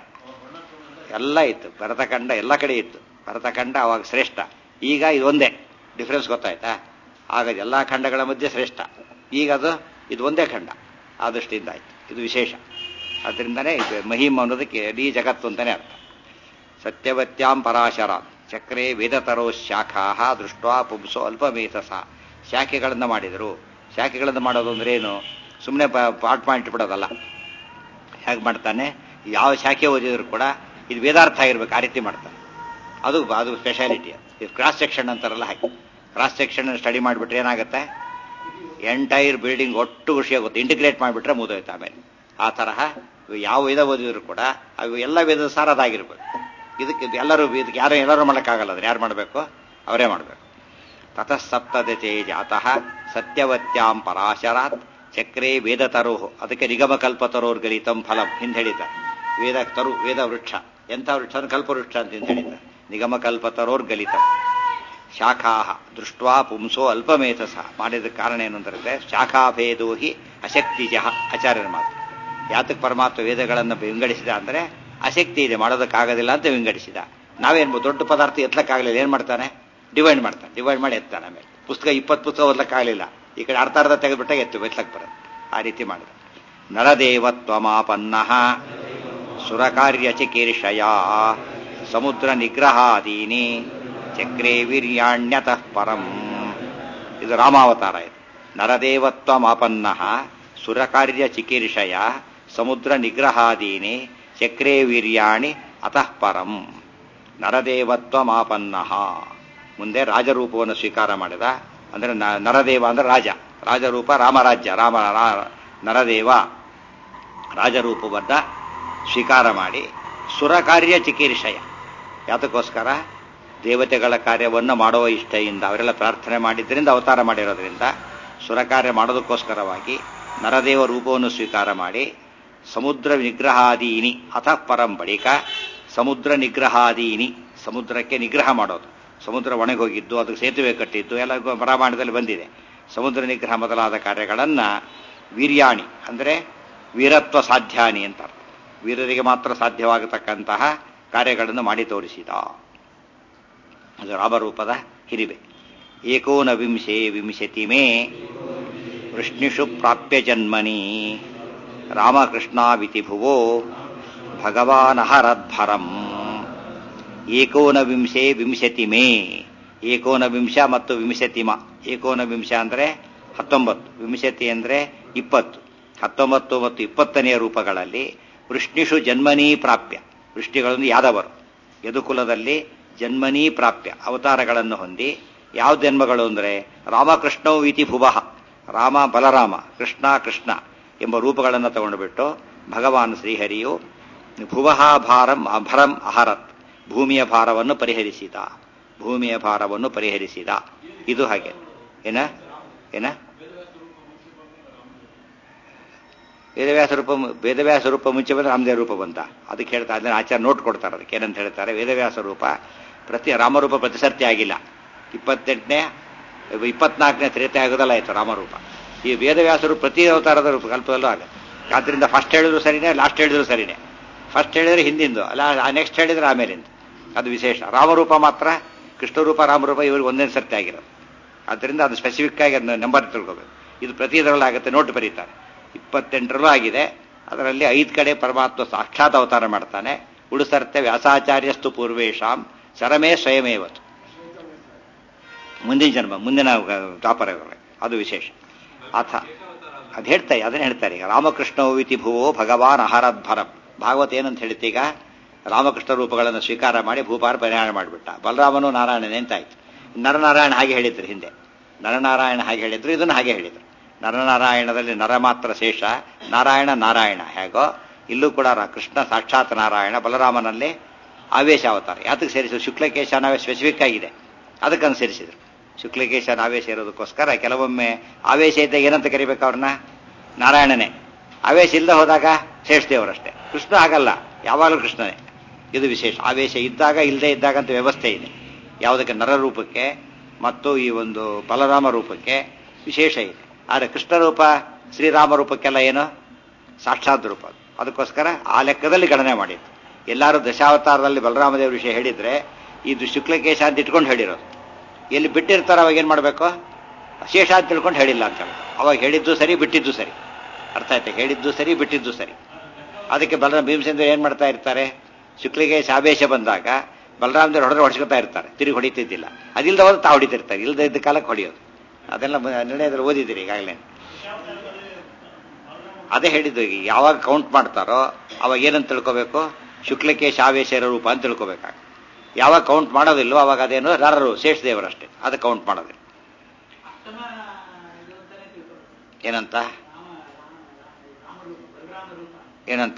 ಎಲ್ಲ ಇತ್ತು ಭರತಖಂಡ ಎಲ್ಲ ಕಡೆ ಇತ್ತು ಭರತಖಂಡ ಅವಾಗ ಶ್ರೇಷ್ಠ ಈಗ ಇದು ಒಂದೇ ಡಿಫ್ರೆನ್ಸ್ ಗೊತ್ತಾಯ್ತಾ ಆಗ ಎಲ್ಲ ಖಂಡಗಳ ಮಧ್ಯೆ ಶ್ರೇಷ್ಠ ಈಗ ಅದು ಇದು ಒಂದೇ ಖಂಡ ಆ ದೃಷ್ಟಿಯಿಂದ ಆಯ್ತು ಇದು ವಿಶೇಷ ಅದರಿಂದನೇ ಮಹಿಮ್ ಅನ್ನೋದಕ್ಕೆ ಇಡೀ ಜಗತ್ತು ಅಂತಾನೆ ಅರ್ಥ ಸತ್ಯವತ್ಯಾಂ ಪರಾಶರ ಚಕ್ರೆ ವೇದತರೋ ಶಾಖಾ ದೃಷ್ಟ ಪುಂಸೋ ಅಲ್ಪಮೇಧಸ ಶಾಖೆಗಳನ್ನು ಮಾಡಿದರು ಶಾಖೆಗಳನ್ನು ಮಾಡೋದು ಅಂದ್ರೆ ಏನು ಸುಮ್ಮನೆ ಪಾಟ್ ಪಾಯಿಂಟ್ ಬಿಡೋದಲ್ಲ ಹೇಗೆ ಮಾಡ್ತಾನೆ ಯಾವ ಶಾಖೆ ಓದಿದ್ರು ಕೂಡ ಇದು ವೇದಾರ್ಥ ಆಗಿರ್ಬೇಕು ಆ ರೀತಿ ಮಾಡ್ತಾನೆ ಅದು ಅದು ಸ್ಪೆಷಾಲಿಟಿ ಇದು ಕ್ರಾಸ್ ಸೆಕ್ಷನ್ ಅಂತಾರಲ್ಲ ಹಾಗೆ ಕ್ರಾಸ್ ಸೆಕ್ಷನ್ ಸ್ಟಡಿ ಮಾಡಿಬಿಟ್ರೆ ಏನಾಗುತ್ತೆ ಎಂಟೈರ್ ಬಿಲ್ಡಿಂಗ್ ಒಟ್ಟು ಖುಷಿಯಾಗುತ್ತೆ ಇಂಟಿಗ್ರೇಟ್ ಮಾಡಿಬಿಟ್ರೆ ಮುದೋಯ್ತು ಆಮೇಲೆ ಆ ತರಹ ಯಾವ ವೇದ ಓದಿದ್ರು ಕೂಡ ಅವು ಎಲ್ಲ ವೇದದ ಸಾರ ಅದಾಗಿರ್ಬೇಕು ಇದಕ್ಕೆ ಎಲ್ಲರೂ ಇದಕ್ಕೆ ಯಾರು ಎಲ್ಲರೂ ಮಾಡೋಕ್ಕಾಗಲ್ಲ ಅದನ್ನ ಯಾರು ಮಾಡಬೇಕು ಅವರೇ ಮಾಡಬೇಕು ತತಃ ಸಪ್ತದತೆ ಜಾತಃ ಸತ್ಯವತ್ಯಾಂ ಪರಾಶರಾತ್ ಚಕ್ರೇ ವೇದ ತರೋ ಅದಕ್ಕೆ ನಿಗಮ ಕಲ್ಪತರೋರ್ಗಲಿತಂ ಫಲಂ ಹಿಂದೆ ಹೇಳಿದ್ದಾರೆ ವೇದ ತರು ವೇದ ವೃಕ್ಷ ಎಂಥ ವೃಕ್ಷ ಕಲ್ಪವೃಕ್ಷ ಅಂತ ಹಿಂದೆ ಹೇಳಿದ್ದಾರೆ ನಿಗಮ ಕಲ್ಪತರೋರ್ಗಲಿತಂ ಶಾಖಾ ದೃಷ್ಟ್ವಾ ಪುಂಸೋ ಅಲ್ಪಮೇಧಸ ಮಾಡಿದ ಕಾರಣ ಏನು ಅಂದ್ರೆ ಶಾಖಾಭೇದೋ ಹಿ ಅಶಕ್ತಿಜ ಆಚಾರ್ಯರ ಮಾತು ಯಾತಕ್ಕೆ ಪರಮಾತ್ಮ ವೇದಗಳನ್ನು ವಿಂಗಡಿಸಿದ ಅಂದ್ರೆ ಆಸಕ್ತಿ ಇದೆ ಮಾಡೋದಕ್ಕಾಗೋದಿಲ್ಲ ಅಂತ ವಿಂಗಡಿಸಿದ ನಾವೇನು ದೊಡ್ಡ ಪದಾರ್ಥ ಎತ್ತಲಕ್ಕಾಗಲಿಲ್ಲ ಏನು ಮಾಡ್ತಾನೆ ಡಿವೈಡ್ ಮಾಡ್ತಾನೆ ಡಿವೈಡ್ ಮಾಡಿ ಎತ್ತಾನೆ ಆಮೇಲೆ ಪುಸ್ತಕ ಇಪ್ಪತ್ತು ಪುಸ್ತಕ ಓದ್ಲಕ್ಕಾಗಲಿಲ್ಲ ಈ ಕಡೆ ಅರ್ಧ ಅರ್ಧ ತೆಗೆದ್ಬಿಟ್ಟಾಗ ಎತ್ತು ಎತ್ತಲಕ್ಕೆ ಬರೋದು ಆ ರೀತಿ ಮಾಡಿದ ನರದೇವತ್ವಮಾಪನ್ನ ಸುರಕಾರ್ಯ ಚಿಕೀರ್ಷಯ ಸಮುದ್ರ ನಿಗ್ರಹಾದೀನಿ ಚಕ್ರೇ ವೀರ್ಯಾಣ್ಯತಃ ಪರಂ ಇದು ರಾಮಾವತಾರ ಇದು ನರದೇವತ್ವಮಾಪನ್ನ ಸುರಕಾರ್ಯ ಚಿಕೀರ್ಷಯ ಸಮುದ್ರ ನಿಗ್ರಹಾದೀನಿ ಚಕ್ರೇ ವೀರ್ಯಾಣಿ ಅತಃ ಪರಂ ನರದೇವತ್ವಮಾಪನ್ನ ಮುಂದೆ ರಾಜರೂಪವನ್ನು ಸ್ವೀಕಾರ ಮಾಡಿದ ಅಂದ್ರೆ ನರದೇವ ಅಂದ್ರೆ ರಾಜ ರಾಜರೂಪ ರಾಮರಾಜ್ಯ ರಾಮ ನರದೇವ ರಾಜರೂಪವನ್ನ ಸ್ವೀಕಾರ ಮಾಡಿ ಸುರಕಾರ್ಯ ಚಿಕೀರ್ಷಯ ಯಾತಕ್ಕೋಸ್ಕರ ದೇವತೆಗಳ ಕಾರ್ಯವನ್ನು ಮಾಡುವ ಇಷ್ಟದಿಂದ ಅವರೆಲ್ಲ ಪ್ರಾರ್ಥನೆ ಮಾಡಿದ್ದರಿಂದ ಅವತಾರ ಮಾಡಿರೋದ್ರಿಂದ ಸುರಕಾರ್ಯ ಮಾಡೋದಕ್ಕೋಸ್ಕರವಾಗಿ ನರದೇವ ರೂಪವನ್ನು ಸ್ವೀಕಾರ ಮಾಡಿ ಸಮುದ್ರ ನಿಗ್ರಹಾದೀನಿ ಅತಃ ಪರಂ ಬಳಿಕ ಸಮುದ್ರ ನಿಗ್ರಹಾದೀನಿ ಸಮುದ್ರಕ್ಕೆ ನಿಗ್ರಹ ಮಾಡೋದು ಸಮುದ್ರ ಒಣಗೋಗಿದ್ದು ಅದಕ್ಕೆ ಸೇತುವೆ ಕಟ್ಟಿದ್ದು ಎಲ್ಲ ರಾಮಾಯಣದಲ್ಲಿ ಬಂದಿದೆ ಸಮುದ್ರ ನಿಗ್ರಹ ಮೊದಲಾದ ಕಾರ್ಯಗಳನ್ನು ವೀರ್ಯಾಣಿ ಅಂದರೆ ವೀರತ್ವ ಸಾಧ್ಯಾನಿ ಅಂತ ವೀರರಿಗೆ ಮಾತ್ರ ಸಾಧ್ಯವಾಗತಕ್ಕಂತಹ ಕಾರ್ಯಗಳನ್ನು ಮಾಡಿ ತೋರಿಸಿದ ಅದು ರಾಮರೂಪದ ಹಿರಿಬೆ ಏಕೋನವಿಂಶೆ ವಿಂಶತಿ ಮೇ ವೃಷ್ಣಿಷು ಪ್ರಾಪ್ಯ ಜನ್ಮನಿ ರಾಮಕೃಷ್ಣಾವಿತಿ ಭುವೋ ಭಗವಾನಹರದ್ಭರಂ ಏಕೋನವಿಂಶೆ ವಿಂಶತಿ ಮೇ ಏಕೋನವಿಂಶ ಮತ್ತು ವಿಂಶತಿಮ ಏಕೋನವಿಂಶ ಅಂದರೆ ಹತ್ತೊಂಬತ್ತು ವಿಂಶತಿ ಅಂದರೆ ಇಪ್ಪತ್ತು ಹತ್ತೊಂಬತ್ತು ಮತ್ತು ಇಪ್ಪತ್ತನೆಯ ರೂಪಗಳಲ್ಲಿ ವೃಷ್ಣಿಷು ಜನ್ಮನೀ ಪ್ರಾಪ್ಯ ವೃಷ್ಟಿಗಳನ್ನು ಯಾದವರು ಯದುಕುಲದಲ್ಲಿ ಜನ್ಮನೀ ಪ್ರಾಪ್ಯ ಅವತಾರಗಳನ್ನು ಹೊಂದಿ ಯಾವ ಜನ್ಮಗಳು ಅಂದರೆ ರಾಮಕೃಷ್ಣವು ಇತಿ ಭುವಃ ರಾಮ ಬಲರಾಮ ಕೃಷ್ಣ ಕೃಷ್ಣ ಎಂಬ ರೂಪಗಳನ್ನು ತಗೊಂಡುಬಿಟ್ಟು ಭಗವಾನ್ ಶ್ರೀಹರಿಯು ಭುವಃ ಭಾರಂ ಅಭರಂ ಅಹರತ್ ಭೂಮಿಯ ಭಾರವನ್ನು ಪರಿಹರಿಸಿದ ಭೂಮಿಯ ಭಾರವನ್ನು ಪರಿಹರಿಸಿದ ಇದು ಹಾಗೆ ಏನ ಏನ ವೇದವ್ಯಾಸ ರೂಪ ವೇದವ್ಯಾಸ ರೂಪ ಮುಂಚೆ ಬಂದ್ರೆ ರಾಮದೇವ ರೂಪ ಬಂತ ಅದಕ್ಕೆ ಹೇಳ್ತಾ ಅದನ್ನ ಆಚಾರ ನೋಟ್ ಕೊಡ್ತಾರೆ ಅದಕ್ಕೆ ಏನಂತ ಹೇಳ್ತಾರೆ ವೇದವ್ಯಾಸ ರೂಪ ಪ್ರತಿ ರಾಮರೂಪ ಪ್ರತಿಸರ್ತಿ ಆಗಿಲ್ಲ ಇಪ್ಪತ್ತೆಂಟನೇ ಇಪ್ಪತ್ನಾಲ್ಕನೇ ತ್ರೇತೆ ಆಗೋದಲ್ಲ ಆಯ್ತು ರಾಮರೂಪ ಈ ವೇದವ್ಯಾಸರು ಪ್ರತಿ ಅವತಾರದ ರೂಪ ಕಲ್ಪದಲ್ಲೂ ಆಗುತ್ತೆ ಆದ್ರಿಂದ ಫಸ್ಟ್ ಹೇಳಿದ್ರು ಸರಿನೇ ಲಾಸ್ಟ್ ಹೇಳಿದ್ರು ಸರಿನೇ ಫಸ್ಟ್ ಹೇಳಿದ್ರೆ ಹಿಂದಿಂದು ಅಲ್ಲ ನೆಕ್ಸ್ಟ್ ಹೇಳಿದ್ರೆ ಆಮೇಲಿಂದ ಅದು ವಿಶೇಷ ರಾಮರೂಪ ಮಾತ್ರ ಕೃಷ್ಣರೂಪ ರಾಮರೂಪ ಇವ್ರಿಗೆ ಒಂದೇ ಸರ್ತಿ ಆಗಿರೋದು ಆದ್ದರಿಂದ ಅದು ಸ್ಪೆಸಿಫಿಕ್ ಆಗಿ ಅದನ್ನ ನಂಬರ್ ತಿಳ್ಕೋಬೇಕು ಇದು ಪ್ರತಿ ಇದರಲ್ಲಿ ಆಗುತ್ತೆ ನೋಟ್ ಬರೀತಾರೆ ಇಪ್ಪತ್ತೆಂಟರಲ್ಲೂ ಆಗಿದೆ ಅದರಲ್ಲಿ ಐದು ಕಡೆ ಪರಮಾತ್ಮ ಸಾಕ್ಷಾತ್ ಅವತಾರ ಮಾಡ್ತಾನೆ ಉಳಿಸರ್ತೆ ವ್ಯಾಸಾಚಾರ್ಯಸ್ತು ಪೂರ್ವೇಶಾಂ ಶರಮೇ ಸ್ವಯಮೇವತ್ತು ಮುಂದಿನ ಜನ್ಮ ಮುಂದಿನ ದಾಪರಗಳು ಅದು ವಿಶೇಷ ಅಥ ಅದು ಹೇಳ್ತಾರೆ ಅದನ್ನ ಹೇಳ್ತಾರೆ ಈಗ ರಾಮಕೃಷ್ಣ ವಿತಿ ಭುವೋ ಭಗವಾನ್ ಅಹರದ್ಭರಂ ಭಾಗವತ ಏನಂತ ಹೇಳ್ತೀಗ ಈಗ ರಾಮಕೃಷ್ಣ ರೂಪಗಳನ್ನು ಸ್ವೀಕಾರ ಮಾಡಿ ಭೂಪಾರ ಪರಿಹಾರ ಮಾಡಿಬಿಟ್ಟ ಬಲರಾಮನು ನಾರಾಯಣನೇ ಅಂತಾಯ್ತು ನರನಾರಾಯಣ ಹಾಗೆ ಹೇಳಿದ್ರು ಹಿಂದೆ ನರನಾರಾಯಣ ಹಾಗೆ ಹೇಳಿದ್ರು ಇದನ್ನು ಹಾಗೆ ಹೇಳಿದ್ರು ನರನಾರಾಯಣದಲ್ಲಿ ನರ ಮಾತ್ರ ಶೇಷ ನಾರಾಯಣ ನಾರಾಯಣ ಹೇಗೋ ಇಲ್ಲೂ ಕೂಡ ರ- ಕೃಷ್ಣ ಸಾಕ್ಷಾತ್ ನಾರಾಯಣ ಬಲರಾಮನಲ್ಲಿ ಆವೇಶ ಅವತಾರ ಯಾತಕ್ಕೆ ಸೇರಿಸಿದ್ರು ಶುಕ್ಲಕೇಶ ನಾವೇ ಸ್ಪೆಸಿಫಿಕ್ ಆಗಿದೆ ಅದಕ್ಕೆ ಅನುಸರಿಸಿದ್ರು ಶುಕ್ಲಕೇಶ ಆವೇಶ ಇರೋದಕ್ಕೋಸ್ಕರ ಕೆಲವೊಮ್ಮೆ ಆವೇಶ ಇದ್ದಾಗ ಏನಂತ ಕರಿಬೇಕು ಅವ್ರನ್ನ ನಾರಾಯಣನೇ ಆವೇಶ ಇಲ್ಲದೆ ಹೋದಾಗ ಶೇಷದೇವರಷ್ಟೇ ಕೃಷ್ಣ ಆಗಲ್ಲ ಯಾವಾಗಲೂ ಕೃಷ್ಣನೇ ಇದು ವಿಶೇಷ ಆವೇಶ ಇದ್ದಾಗ ಇಲ್ಲದೆ ಇದ್ದಾಗ ಅಂತ ವ್ಯವಸ್ಥೆ ಇದೆ ಯಾವುದಕ್ಕೆ ನರ ರೂಪಕ್ಕೆ ಮತ್ತು ಈ ಒಂದು ಬಲರಾಮ ರೂಪಕ್ಕೆ ವಿಶೇಷ ಇದೆ ಆದರೆ ಕೃಷ್ಣ ರೂಪ ಶ್ರೀರಾಮ ರೂಪಕ್ಕೆಲ್ಲ ಏನು ಸಾಕ್ಷಾತ್ ರೂಪ ಅದು. ಅದಕ್ಕೋಸ್ಕರ ಆ ಲೆಕ್ಕದಲ್ಲಿ ಗಣನೆ ಮಾಡಿತ್ತು ಎಲ್ಲರೂ ದಶಾವತಾರದಲ್ಲಿ ಬಲರಾಮದೇವ್ರ ವಿಷಯ ಹೇಳಿದ್ರೆ ಇದು ಶುಕ್ಲಕೇಶ ಅಂತ ಇಟ್ಕೊಂಡು ಹೇಳಿರೋದು ಎಲ್ಲಿ ಬಿಟ್ಟಿರ್ತಾರೋ ಅವಾಗ ಏನು ಮಾಡಬೇಕು ಶೇಷ ಅಂತ ತಿಳ್ಕೊಂಡು ಹೇಳಿಲ್ಲ ಅಂತ ಹೇಳಿ ಅವಾಗ ಹೇಳಿದ್ದು ಸರಿ ಬಿಟ್ಟಿದ್ದು ಸರಿ ಅರ್ಥ ಆಯ್ತಾ ಹೇಳಿದ್ದು ಸರಿ ಬಿಟ್ಟಿದ್ದು ಸರಿ ಅದಕ್ಕೆ ಬಲರಾಮ ಭೀಮಸೇಂದ್ರ ಏನು ಮಾಡ್ತಾ ಇರ್ತಾರೆ ಶುಕ್ಲಿಕೇಶ ಆವೇಶ ಬಂದಾಗ ಬಲರಾಮದೇವ್ರು ಹೊಡೆದ್ರೆ ಹೊಡ್ಸ್ಕೊತಾ ಇರ್ತಾರೆ ತಿರುಗಿ ಹೊಡಿತಿದ್ದಿಲ್ಲ ಅದಿಲ್ಲದ ಹೋದ್ರೆ ತಾ ಹೊಡಿತಿರ್ತಾರೆ ಇಲ್ಲದ ಇದ್ದ ಕಾಲಕ್ಕೆ ಹೊಡೆಯೋದು ಅದೆಲ್ಲ ಮ- ನಿರ್ಣಯದಲ್ಲಿ ಓದಿದ್ದೀರಿ ಈಗಾಗಲೇ ಅದೇ ಹೇಳಿದ್ದು ಈಗ ಯಾವಾಗ ಕೌಂಟ್ ಮಾಡ್ತಾರೋ ಅವಾಗ ಏನಂತ ತಿಳ್ಕೋಬೇಕು ಶುಕ್ಲಕೇಶ ಆವೇಶ ಇರೋ ರೂಪ ಅಂತ ತಿಳ್ಕೋಬೇಕಾಗ ಯಾವಾಗ ಕೌಂಟ್ ಮಾಡೋದಿಲ್ಲೋ ಅವಾಗ ಅದೇನು ರಾರರು ಶೇಷದೇವರಷ್ಟೇ ಅದು ಕೌಂಟ್ ಮಾಡೋದಿಲ್ಲ ಅಷ್ಟಮ ಇದು ಅಂತಾನೆ ತಿಳ್ಕೊಬೇಕು ಏನಂತ ರಾಮ ರಾಮ ರಾಮ ರೂಪ ಬಲರಾಮ ರೂಪ ಏನಂತ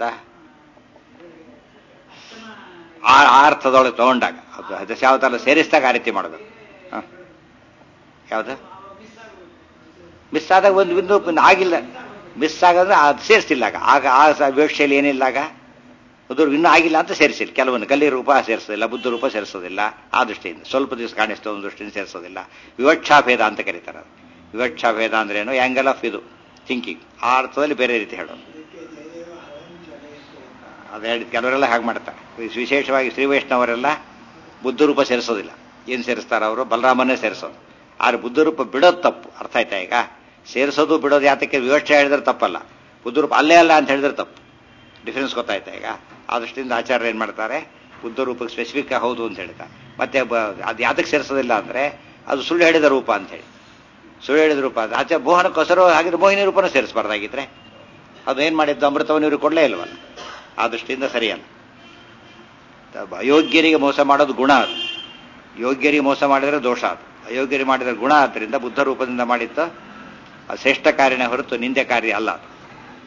ಅಷ್ಟಮ ಆ ಆ ಅರ್ಥದೊಳಗೆ ತಗೊಂಡಾಗ ಅದು ದಶಾವತಾರ ಸೇರಿಸಿದಾಗ ಆ ರೀತಿ ಮಾಡಬೇಕು ಹ. ಯಾವುದು ಮಿಸ್ ಆಗೋದು ಮಿಸ್ ಆದಾಗ ಒಂದು ಬಿಂದು ಬಿಂದು ಆಗಿಲ್ಲ ಮಿಸ್ ಆಗಂದ್ರೆ ಅದು ಸೇರಿಸಿಲ್ಲ ಆಗ ಆಗ ಆ ಸ- ವಿವಕ್ಷೆಯಲ್ಲಿ ಏನಿಲ್ಲ ಆಗ ಅದು ಇನ್ನೂ ಆಗಿಲ್ಲ ಅಂತ ಸೇರಿಸಿಲ್ಲ ಕೆಲವೊಂದು ಕಲ್ಲಿ ರೂಪ ಸೇರಿಸೋದಿಲ್ಲ ಬುದ್ಧ ರೂಪ ಸೇರಿಸೋದಿಲ್ಲ ಆ ದೃಷ್ಟಿಯಿಂದ ಸ್ವಲ್ಪ ದಿವಸ ಕಾಣಿಸ್ತದೆ ಒಂದು ದೃಷ್ಟಿಯಿಂದ ಸೇರಿಸೋದಿಲ್ಲ ವಿವಕ್ಷಾ ಭೇದ ಅಂತ ಕರೀತಾರೆ ಅದು ವಿವಕ್ಷಾ ಭೇದ ಅಂದ್ರೆ ಏನು ಆಂಗಲ್ ಆಫ್ ಇದು ಥಿಂಕಿಂಗ್ ಆ ಅರ್ಥದಲ್ಲಿ ಬೇರೆ ರೀತಿ ಹೇಳೋದು ಅದು ಹೇಳಿದ ಕೆಲವರೆಲ್ಲ ಹಾಗೆ ಮಾಡ್ತಾರೆ ವಿಶ್- ವಿಶೇಷವಾಗಿ ಶ್ರೀ ವೈಷ್ಣವರೆಲ್ಲ ಬುದ್ಧ ರೂಪ ಸೇರಿಸೋದಿಲ್ಲ ಏನು ಸೇರಿಸ್ತಾರೆ ಅವರು ಬಲರಾಮನ್ನೇ ಸೇರಿಸೋದು ಆದ್ರೆ ಬುದ್ಧ ರೂಪ ಬಿಡೋದು ತಪ್ಪು ಅರ್ಥ ಆಯ್ತಾ ಈಗ ಸೇರಿಸೋದು ಬಿಡೋದು ಯಾತಕ್ಕೆ ವಿವಕ್ಷೆ ಹೇಳಿದ್ರೆ ತಪ್ಪಲ್ಲ ಬುದ್ಧ ರೂಪ ಅಲ್ಲೇ ಅಲ್ಲ ಅಂತ ಹೇಳಿದ್ರೆ ತಪ್ಪು ಡಿಫರೆನ್ಸ್ ಗೊತ್ತಾಯ್ತಾ ಈಗ ಆ ದೃಷ್ಟಿಯಿಂದ ಆಚಾರ್ಯ ಏನು ಮಾಡ್ತಾರೆ ಬುದ್ಧ ರೂಪಕ್ಕೆ ಸ್ಪೆಸಿಫಿಕ್ ಹೌದು ಅಂತ ಹೇಳ್ತಾರೆ ಮತ್ತೆ ಬ- ಅದು ಯಾತಕ್ಕೆ ಸೇರಿಸೋದಿಲ್ಲ ಅಂದ್ರೆ ಅದು ಸುಳ್ಳು ಹೇಳಿದ ರೂಪ ಅಂತ ಹೇಳಿ ಸುಳ್ಳು ಹೇಳಿದ ರೂಪ ಅದು ಆಚೆ ಮೋಹನ ಕೊಸರು ಹಾಗಿದ್ರೆ ಮೋಹಿನಿ ರೂಪನೂ ಸೇರಿಸಬಾರ್ದಾಗಿದ್ರೆ ಅದು ಏನು ಮಾಡಿದ್ದು ಅಮೃತವನ್ನು ಇವ್ರಿಗೆ ಕೊಡಲೇ ಇಲ್ವಲ್ಲ ಆ ದೃಷ್ಟಿಯಿಂದ ಸರಿಯಲ್ಲ ತ- ಅಯೋಗ್ಯರಿಗೆ ಮೋಸ ಮಾಡೋದು ಗುಣ ಅದು ಯೋಗ್ಯರಿಗೆ ಮೋಸ ಮಾಡಿದರೆ ದೋಷ ಅದು ಅಯೋಗ್ಯರಿಗೆ ಮಾಡಿದರೆ ಗುಣ ಆದ್ದರಿಂದ ಬುದ್ಧ ರೂಪದಿಂದ ಮಾಡಿದ್ದು ಅದು ಶ್ರೇಷ್ಠ ಕಾರ್ಯನೇ ಹೊರತು ನಿಂದೆ ಕಾರ್ಯ ಅಲ್ಲ ಅದು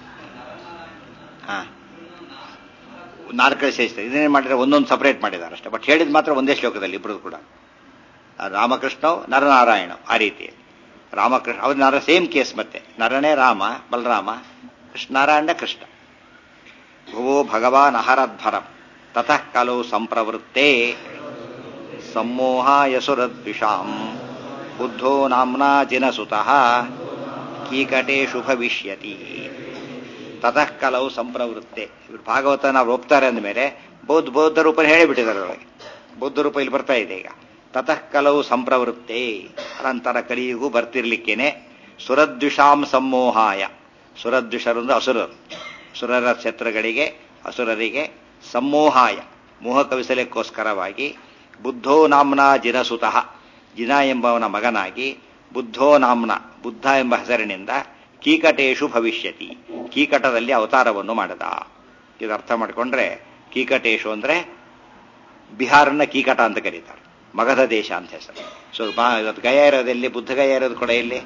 ಹಾ ನಾಲ್ಕನೇ ಶ್ರೇಷ್ಠ ಇದನ್ನೇ ಮಾಡಿದ್ರೆ ಒಂದೊಂದು ಸಪರೇಟ್ ಮಾಡಿದ್ದಾರೆ ಅಷ್ಟೇ ಬಟ್ ಹೇಳಿದ ಮಾತ್ರ ಒಂದೇ ಶ್ಲೋಕದಲ್ಲಿ ಇಬ್ಬರದು ಕೂಡ ಆ ರಾಮಕೃಷ್ಣವ್ ನರನಾರಾಯಣ ಆ ರೀತಿ ರಾಮಕೃಷ್ಣ ಅವ್ರ ನರ ಸೇಮ್ ಕೇಸ್ ಮತ್ತೆ ನರನೇ ರಾಮ ಬಲರಾಮ ಕೃಷ್ಣ ನಾರಾಯಣ ಕೃಷ್ಣ ಭುವೋ ಭಗವಾನ್ ಅಹರದ್ಭರಂ ತತಃ ಕಲೋ ಸಂಪ್ರವೃತ್ತೇ ಸಮ್ಮೋಹಾಯಸುರದ್ವಿಷಾಂ ಬುದ್ಧೋ ನಾಮ್ನಾ ಜಿನಸುತಃ ಕೀಕಟೇಶು ಭವಿಷ್ಯತಿ ತತಃ ಕಲವು ಸಂಪ್ರವೃತ್ತೆ ಇವರು ಭಾಗವತ ನಾವು ಒಪ್ತಾರೆ ಅಂದಮೇಲೆ ಬೌದ್ಧ ಬೌದ್ಧ ರೂಪ ಹೇಳಿಬಿಟ್ಟಿದ್ದಾರೆ ಒಳಗೆ ಬೌದ್ಧ ರೂಪ ಇಲ್ಲಿ ಬರ್ತಾ ಇದೆ ಈಗ ತತಃ ಕಲವು ಸಂಪ್ರವೃತ್ತೆ ಅನಂತರ ಕಲಿಯುಗೂ ಬರ್ತಿರ್ಲಿಕ್ಕೇನೆ ಸುರದ್ವಿಷಾಂ ಸಮ್ಮೋಹಾಯ ಸುರದ್ವಿಷರು ಅಂದ್ರೆ ಅಸುರರು ಸುರರ ಛತ್ರಗಳಿಗೆ ಅಸುರರಿಗೆ ಸಮ್ಮೋಹಾಯ ಮೋಹ ಕವಿಸಲಿಕ್ಕೋಸ್ಕರವಾಗಿ ಬುದ್ಧೋ ನಾಮ್ನ ಜಿನಸುತಃ ಜಿನ ಎಂಬವನ ಮಗನಾಗಿ ಬುದ್ಧೋ ನಾಮ್ನ ಬುದ್ಧ ಎಂಬ ಹೆಸರಿನಿಂದ ಕೀಕಟೇಶು ಭವಿಷ್ಯತಿ ಕೀಕಟದಲ್ಲಿ ಅವತಾರವನ್ನು ಮಾಡದ ಇದು ಅರ್ಥ ಮಾಡಿಕೊಂಡ್ರೆ ಕೀಕಟೇಶು ಅಂದ್ರೆ ಬಿಹಾರನ್ನ ಕೀಕಟ ಅಂತ ಕರೀತಾರೆ ಮಗಧ ದೇಶ ಅಂತ ಹೆಸರು ಸೊ ಇವತ್ತು ಗಯ ಇರೋದೆಲ್ಲಿ ಬುದ್ಧ ಗಯ ಇರೋದು ಕೂಡ ಇಲ್ಲಿ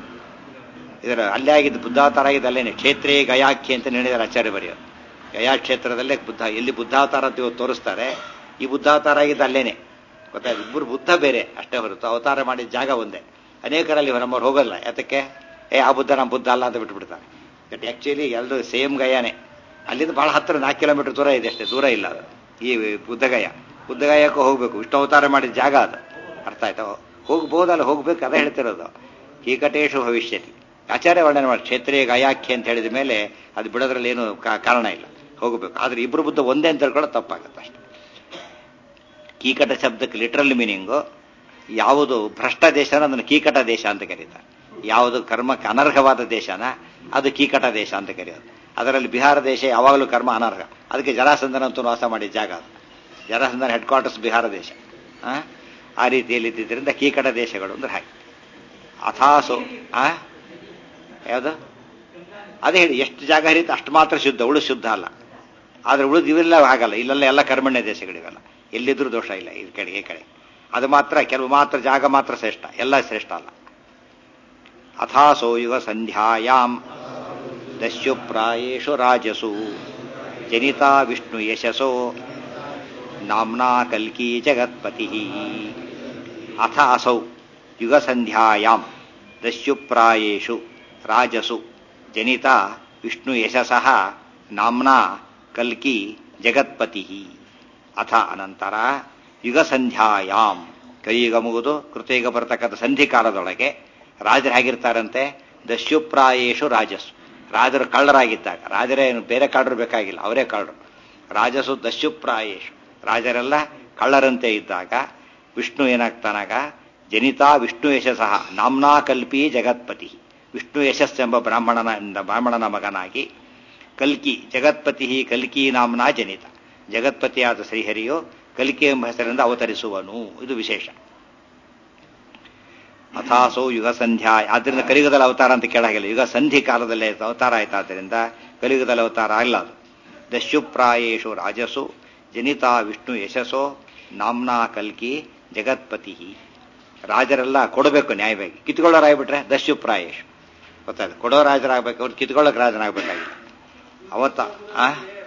ಇದರ ಅಲ್ಲೇ ಆಗಿದ್ದು ಬುದ್ಧಾವತಾರ ಆಗಿದ್ದು ಅಲ್ಲೇನೆ ಕ್ಷೇತ್ರೇ ಗಯಾಖ್ಯೆ ಅಂತ ಹೇಳಿದ್ದಾರೆ ಆಚಾರ್ಯ ಬರೆಯೋದು ಗಯಾ ಕ್ಷೇತ್ರದಲ್ಲೇ ಬುದ್ಧ ಎಲ್ಲಿ ಬುದ್ಧಾವತಾರ ಅಂತ ಇವತ್ತು ತೋರಿಸ್ತಾರೆ ಈ ಬುದ್ಧಾವತಾರ ಆಗಿದ್ದು ಅಲ್ಲೇನೆ ಗೊತ್ತಾಯ್ತು ಇಬ್ಬರು ಬುದ್ಧ ಬೇರೆ ಅಷ್ಟೇ ಹೊರತು ಅವತಾರ ಮಾಡಿದ ಜಾಗ ಒಂದೇ ಅನೇಕರಲ್ಲಿ ನಮ್ಮವ್ರು ಹೋಗಲ್ಲ ಯಾತಕ್ಕೆ ಏ ಆ ಬುದ್ಧ ನಮ್ಮ ಬುದ್ಧ ಅಲ್ಲ ಅಂತ ಬಿಟ್ಬಿಡ್ತಾರೆ ಬಟ್ ಆ್ಯಕ್ಚುಲಿ ಎಲ್ಲರೂ ಸೇಮ್ ಗಯಾನೆ ಅಲ್ಲಿಂದ ಬಹಳ ಹತ್ತಿರ ನಾಲ್ಕು ಕಿಲೋಮೀಟರ್ ದೂರ ಇದೆ ಅಷ್ಟೇ ದೂರ ಇಲ್ಲ ಅದು ಈ ಬುದ್ಧಗಯ ಬುದ್ಧಗಯಕ್ಕೂ ಹೋಗ್ಬೇಕು ಇಷ್ಟು ಅವತಾರ ಮಾಡಿದ ಜಾಗ ಅದು ಅರ್ಥ ಆಯ್ತಾ ಹೋಗ್ಬೋದಲ್ಲ ಹೋಗ್ಬೇಕು ಅದೇ ಹೇಳ್ತಿರೋದು ಕೀಕಟೇಶು ಭವಿಷ್ಯತಿ ಆಚಾರ್ಯ ವರ್ಣನೆ ಮಾಡಿ ಕ್ಷೇತ್ರೀಯ ಗಯಾಖ್ಯೆ ಅಂತ ಹೇಳಿದ ಮೇಲೆ ಅದು ಬಿಡೋದ್ರಲ್ಲಿ ಏನು ಕಾ- ಕಾರಣ ಇಲ್ಲ ಹೋಗಬೇಕು ಆದ್ರೆ ಇಬ್ರು ಬುದ್ಧ ಒಂದೇ ಅಂತ ತಿಳ್ಕೊಳ್ಳೋದು ತಪ್ಪಾಗತ್ತೆ ಅಷ್ಟೇ ಕೀಕಟ ಶಬ್ದಕ್ಕೆ ಲಿಟ್ರಲ್ ಮೀನಿಂಗು ಯಾವುದು ಭ್ರಷ್ಟ ದೇಶನ ಅದನ್ನು ಕೀಕಟ ದೇಶ ಅಂತ ಕರೀತಾರೆ ಯಾವುದು ಕರ್ಮಕ್ಕೆ ಅನರ್ಹವಾದ ದೇಶನ ಅದು ಕೀಕಟ ದೇಶ ಅಂತ ಕರೆಯೋದು ಅದರಲ್ಲಿ ಬಿಹಾರ ದೇಶ ಯಾವಾಗಲೂ ಕರ್ಮ ಅನರ್ಹ ಅದಕ್ಕೆ ಜರಾಸಂಧನಂತೂ ವಾಸ ಮಾಡಿದ ಜಾಗ ಅದು ಜರಾಸಂಧನ ಹೆಡ್ ಕ್ವಾರ್ಟರ್ಸ್ ಬಿಹಾರ ದೇಶ ಆ? ಆ ರೀತಿಯಲ್ಲಿ ಇದ್ದಿದ್ದರಿಂದ ಕೀಕಟ ದೇಶಗಳು ಅಂದ್ರೆ ಹಾಗೆ ಅಥಾಸು ಆ ಯಾವುದು ಅದೇ ಹೇಳಿ ಎಷ್ಟು ಜಾಗ ಹರಿಯುತ್ತೆ ಅಷ್ಟು ಮಾತ್ರ ಶುದ್ಧ ಉಳು ಶುದ್ಧ ಅಲ್ಲ ಆದ್ರೆ ಉಳಿದು ಇವೆಲ್ಲ ಆಗಲ್ಲ ಇಲ್ಲೆಲ್ಲ ಎಲ್ಲ ಕರ್ಮಣ್ಯ ದೇಶಗಳಿವೆಲ್ಲ ಎಲ್ಲಿದ್ರೂ ದೋಷ ಇಲ್ಲ ಈ ಕಡೆ ಈ ಕಡೆ ಅದು ಮಾತ್ರ ಕೆಲವು ಮಾತ್ರ ಜಾಗ ಮಾತ್ರ ಶ್ರೇಷ್ಠ ಎಲ್ಲ ಶ್ರೇಷ್ಠ ಅಲ್ಲ ಅಥಾಸೋ ಯುಗ ಸಂಧ್ಯಾಯಾಂ ದಸ್ಯು ಪ್ರಾಯೇಷು ರಾಜಸು ಜನಿತಾ ವಿಷ್ಣು ಯಶಸೋ ನಾಮ್ನಾ ಕಲ್ಕಿ ಜಗತ್ಪತಿ ಅಥ ಅಸೌ ಯುಗ ಸಂಧ್ಯಾಯಾಂ ದಸ್ಯು ಪ್ರಾಯೇಷು ರಾಜಸು ಜನಿತಾ ವಿಷ್ಣು ಯಶಸಃ ನಾಮ್ನಾ ಕಲ್ಕಿ ಜಗತ್ಪತಿ ಅಥ ಅನಂತರ ಯುಗ ಸಂಧ್ಯಾಯಾಮ್ ಕೈಯುಗ ಮುಗಿದು ಕೃತಯುಗ ಬರತಕ್ಕಂಥ ಸಂಧಿಕಾಲದೊಳಗೆ ರಾಜರು ಹೇಗಿರ್ತಾರಂತೆ ದಸ್ಯುಪ್ರಾಯೇಷು ರಾಜಸ್ಸು ರಾಜರು ಕಳ್ಳರಾಗಿದ್ದಾಗ ರಾಜರೇ ಏನು ಬೇರೆ ಕಳ್ಳರು ಬೇಕಾಗಿಲ್ಲ ಅವರೇ ಕಳ್ಳರು ರಾಜಸು ದಸ್ಯುಪ್ರಾಯೇಷು ರಾಜರೆಲ್ಲ ಕಳ್ಳರಂತೆ ಇದ್ದಾಗ ವಿಷ್ಣು ಏನಾಗ್ತಾನಾಗ ಜನಿತಾ ವಿಷ್ಣು ಯಶಸ್ಸಹ ನಾಮ್ನಾ ಕಲ್ಪಿ ಜಗತ್ಪತಿ ವಿಷ್ಣು ಯಶಸ್ಸೆಂಬ ಬ್ರಾಹ್ಮಣನ ಬ್ರಾಹ್ಮಣನ ಮಗನಾಗಿ ಕಲ್ಕಿ ಜಗತ್ಪತಿ ಕಲ್ಕಿ ನಾಮ್ನಾ ಜನಿತ ಜಗತ್ಪತಿಯಾದ ಶ್ರೀಹರಿಯು ಕಲಿಕೆ ಎಂಬ ಹೆಸರಿನಿಂದ ಅವತರಿಸುವನು ಇದು ವಿಶೇಷ ಅಥಾಸೋ ಯುಗ ಸಂಧ್ಯಾ ಆದ್ದರಿಂದ ಕಲಿಯುಗದಲ್ಲಿ ಅವತಾರ ಅಂತ ಕೇಳಾಗಿಲ್ಲ ಯುಗ ಸಂಧಿ ಕಾಲದಲ್ಲೇ ಅವತಾರ ಆಯ್ತು ಆದ್ದರಿಂದ ಕಲಿಯುಗದಲ್ಲಿ ಅವತಾರ ಅಲ್ಲ ಅದು ದಸ್ಯುಪ್ರಾಯೇಷು ರಾಜಸು ಜನಿತಾ ವಿಷ್ಣು ಯಶಸ್ಸೋ ನಾಮ್ನಾ ಕಲ್ಕಿ ಜಗತ್ಪತಿ ರಾಜರೆಲ್ಲ ಕೊಡಬೇಕು ನ್ಯಾಯವಾಗಿ ಕಿತ್ಕೊಳ್ಳೋರಾಗ್ಬಿಟ್ರೆ ದಸ್ಯುಪ್ರಾಯೇಷು ಗೊತ್ತಾಯ್ತು ಕೊಡೋ ರಾಜರಾಗಬೇಕು ಅವ್ರು ಕಿತ್ಕೊಳ್ಳೋಕೆ ರಾಜನಾಗಬೇಕಾಗಿಲ್ಲ ಅವತ್ತ ಆ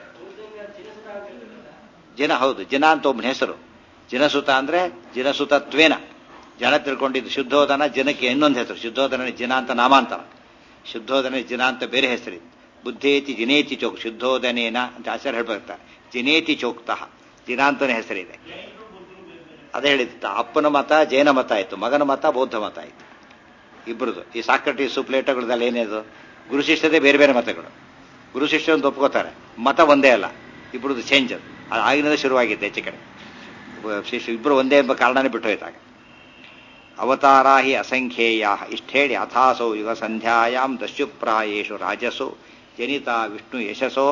ಜನ ಹೌದು ಜನ ಅಂತ ಒಬ್ಬನ ಹೆಸರು ಜನಸುತ ಅಂದ್ರೆ ಜನಸುತತ್ವೇನ ಜನ ತಿಳ್ಕೊಂಡಿದ್ದು ಶುದ್ಧೋಧನ ಜನಕ್ಕೆ ಇನ್ನೊಂದು ಹೆಸರು ಶುದ್ಧೋಧನ ಜನ ಅಂತ ನಾಮಾಂತರ ಶುದ್ಧೋಧನ ಜನ ಅಂತ ಬೇರೆ ಹೆಸರಿದೆ ಬುದ್ಧೇತಿ ಜಿನೇತಿ ಚೋಕ್ ಶುದ್ಧೋಧನೇನ ಅಂತ ಆಚಾರ್ಯ ಹೇಳ್ಬೇಕಾಗ್ತಾರೆ ಜಿನೇತಿ ಚೋಕ್ತಃ ಜಿನ ಅಂತಾನೆ ಹೆಸರಿದೆ ಅದೇ ಹೇಳಿದ್ದ ಅಪ್ಪನ ಮತ ಜೈನ ಮತ ಆಯ್ತು ಮಗನ ಮತ ಬೌದ್ಧ ಮತ ಆಯ್ತು ಇಬ್ಬರದು ಈ ಸಾಕ್ರಟೀಸು ಪ್ಲೇಟೋಗಳದಲ್ಲ ಏನೇದು ಗುರು ಶಿಷ್ಯದೇ ಬೇರೆ ಬೇರೆ ಮತಗಳು ಗುರು ಶಿಷ್ಯ ಅಂತ ಒಪ್ಕೋತಾರೆ ಮತ ಒಂದೇ ಅಲ್ಲ ಇಬ್ಬರದು ಚೇಂಜ್ ಅದು ಅದು ಆಗಿನಿಂದ ಶುರುವಾಗಿತ್ತು ಹೆಚ್ಚು ಕಡೆ ಶಿಷ್ಯ ಇಬ್ಬರು ಒಂದೇ ಎಂಬ ಕಾರಣನೇ ಬಿಟ್ಟು ಹೋಯ್ತಾಗ ಅವತಾರಾ ಹಿ ಅಸಂಖ್ಯೇಯ ಇಷ್ಟ ಹೇಳಿ ಅಥಾಸೋ ಯುಗ ಸಂಧ್ಯಾಯಾಂ ದಸ್ಯುಪ್ರಾಯೇಷು ರಾಜಸು ಜನಿತಾ ವಿಷ್ಣು ಯಶಸೋ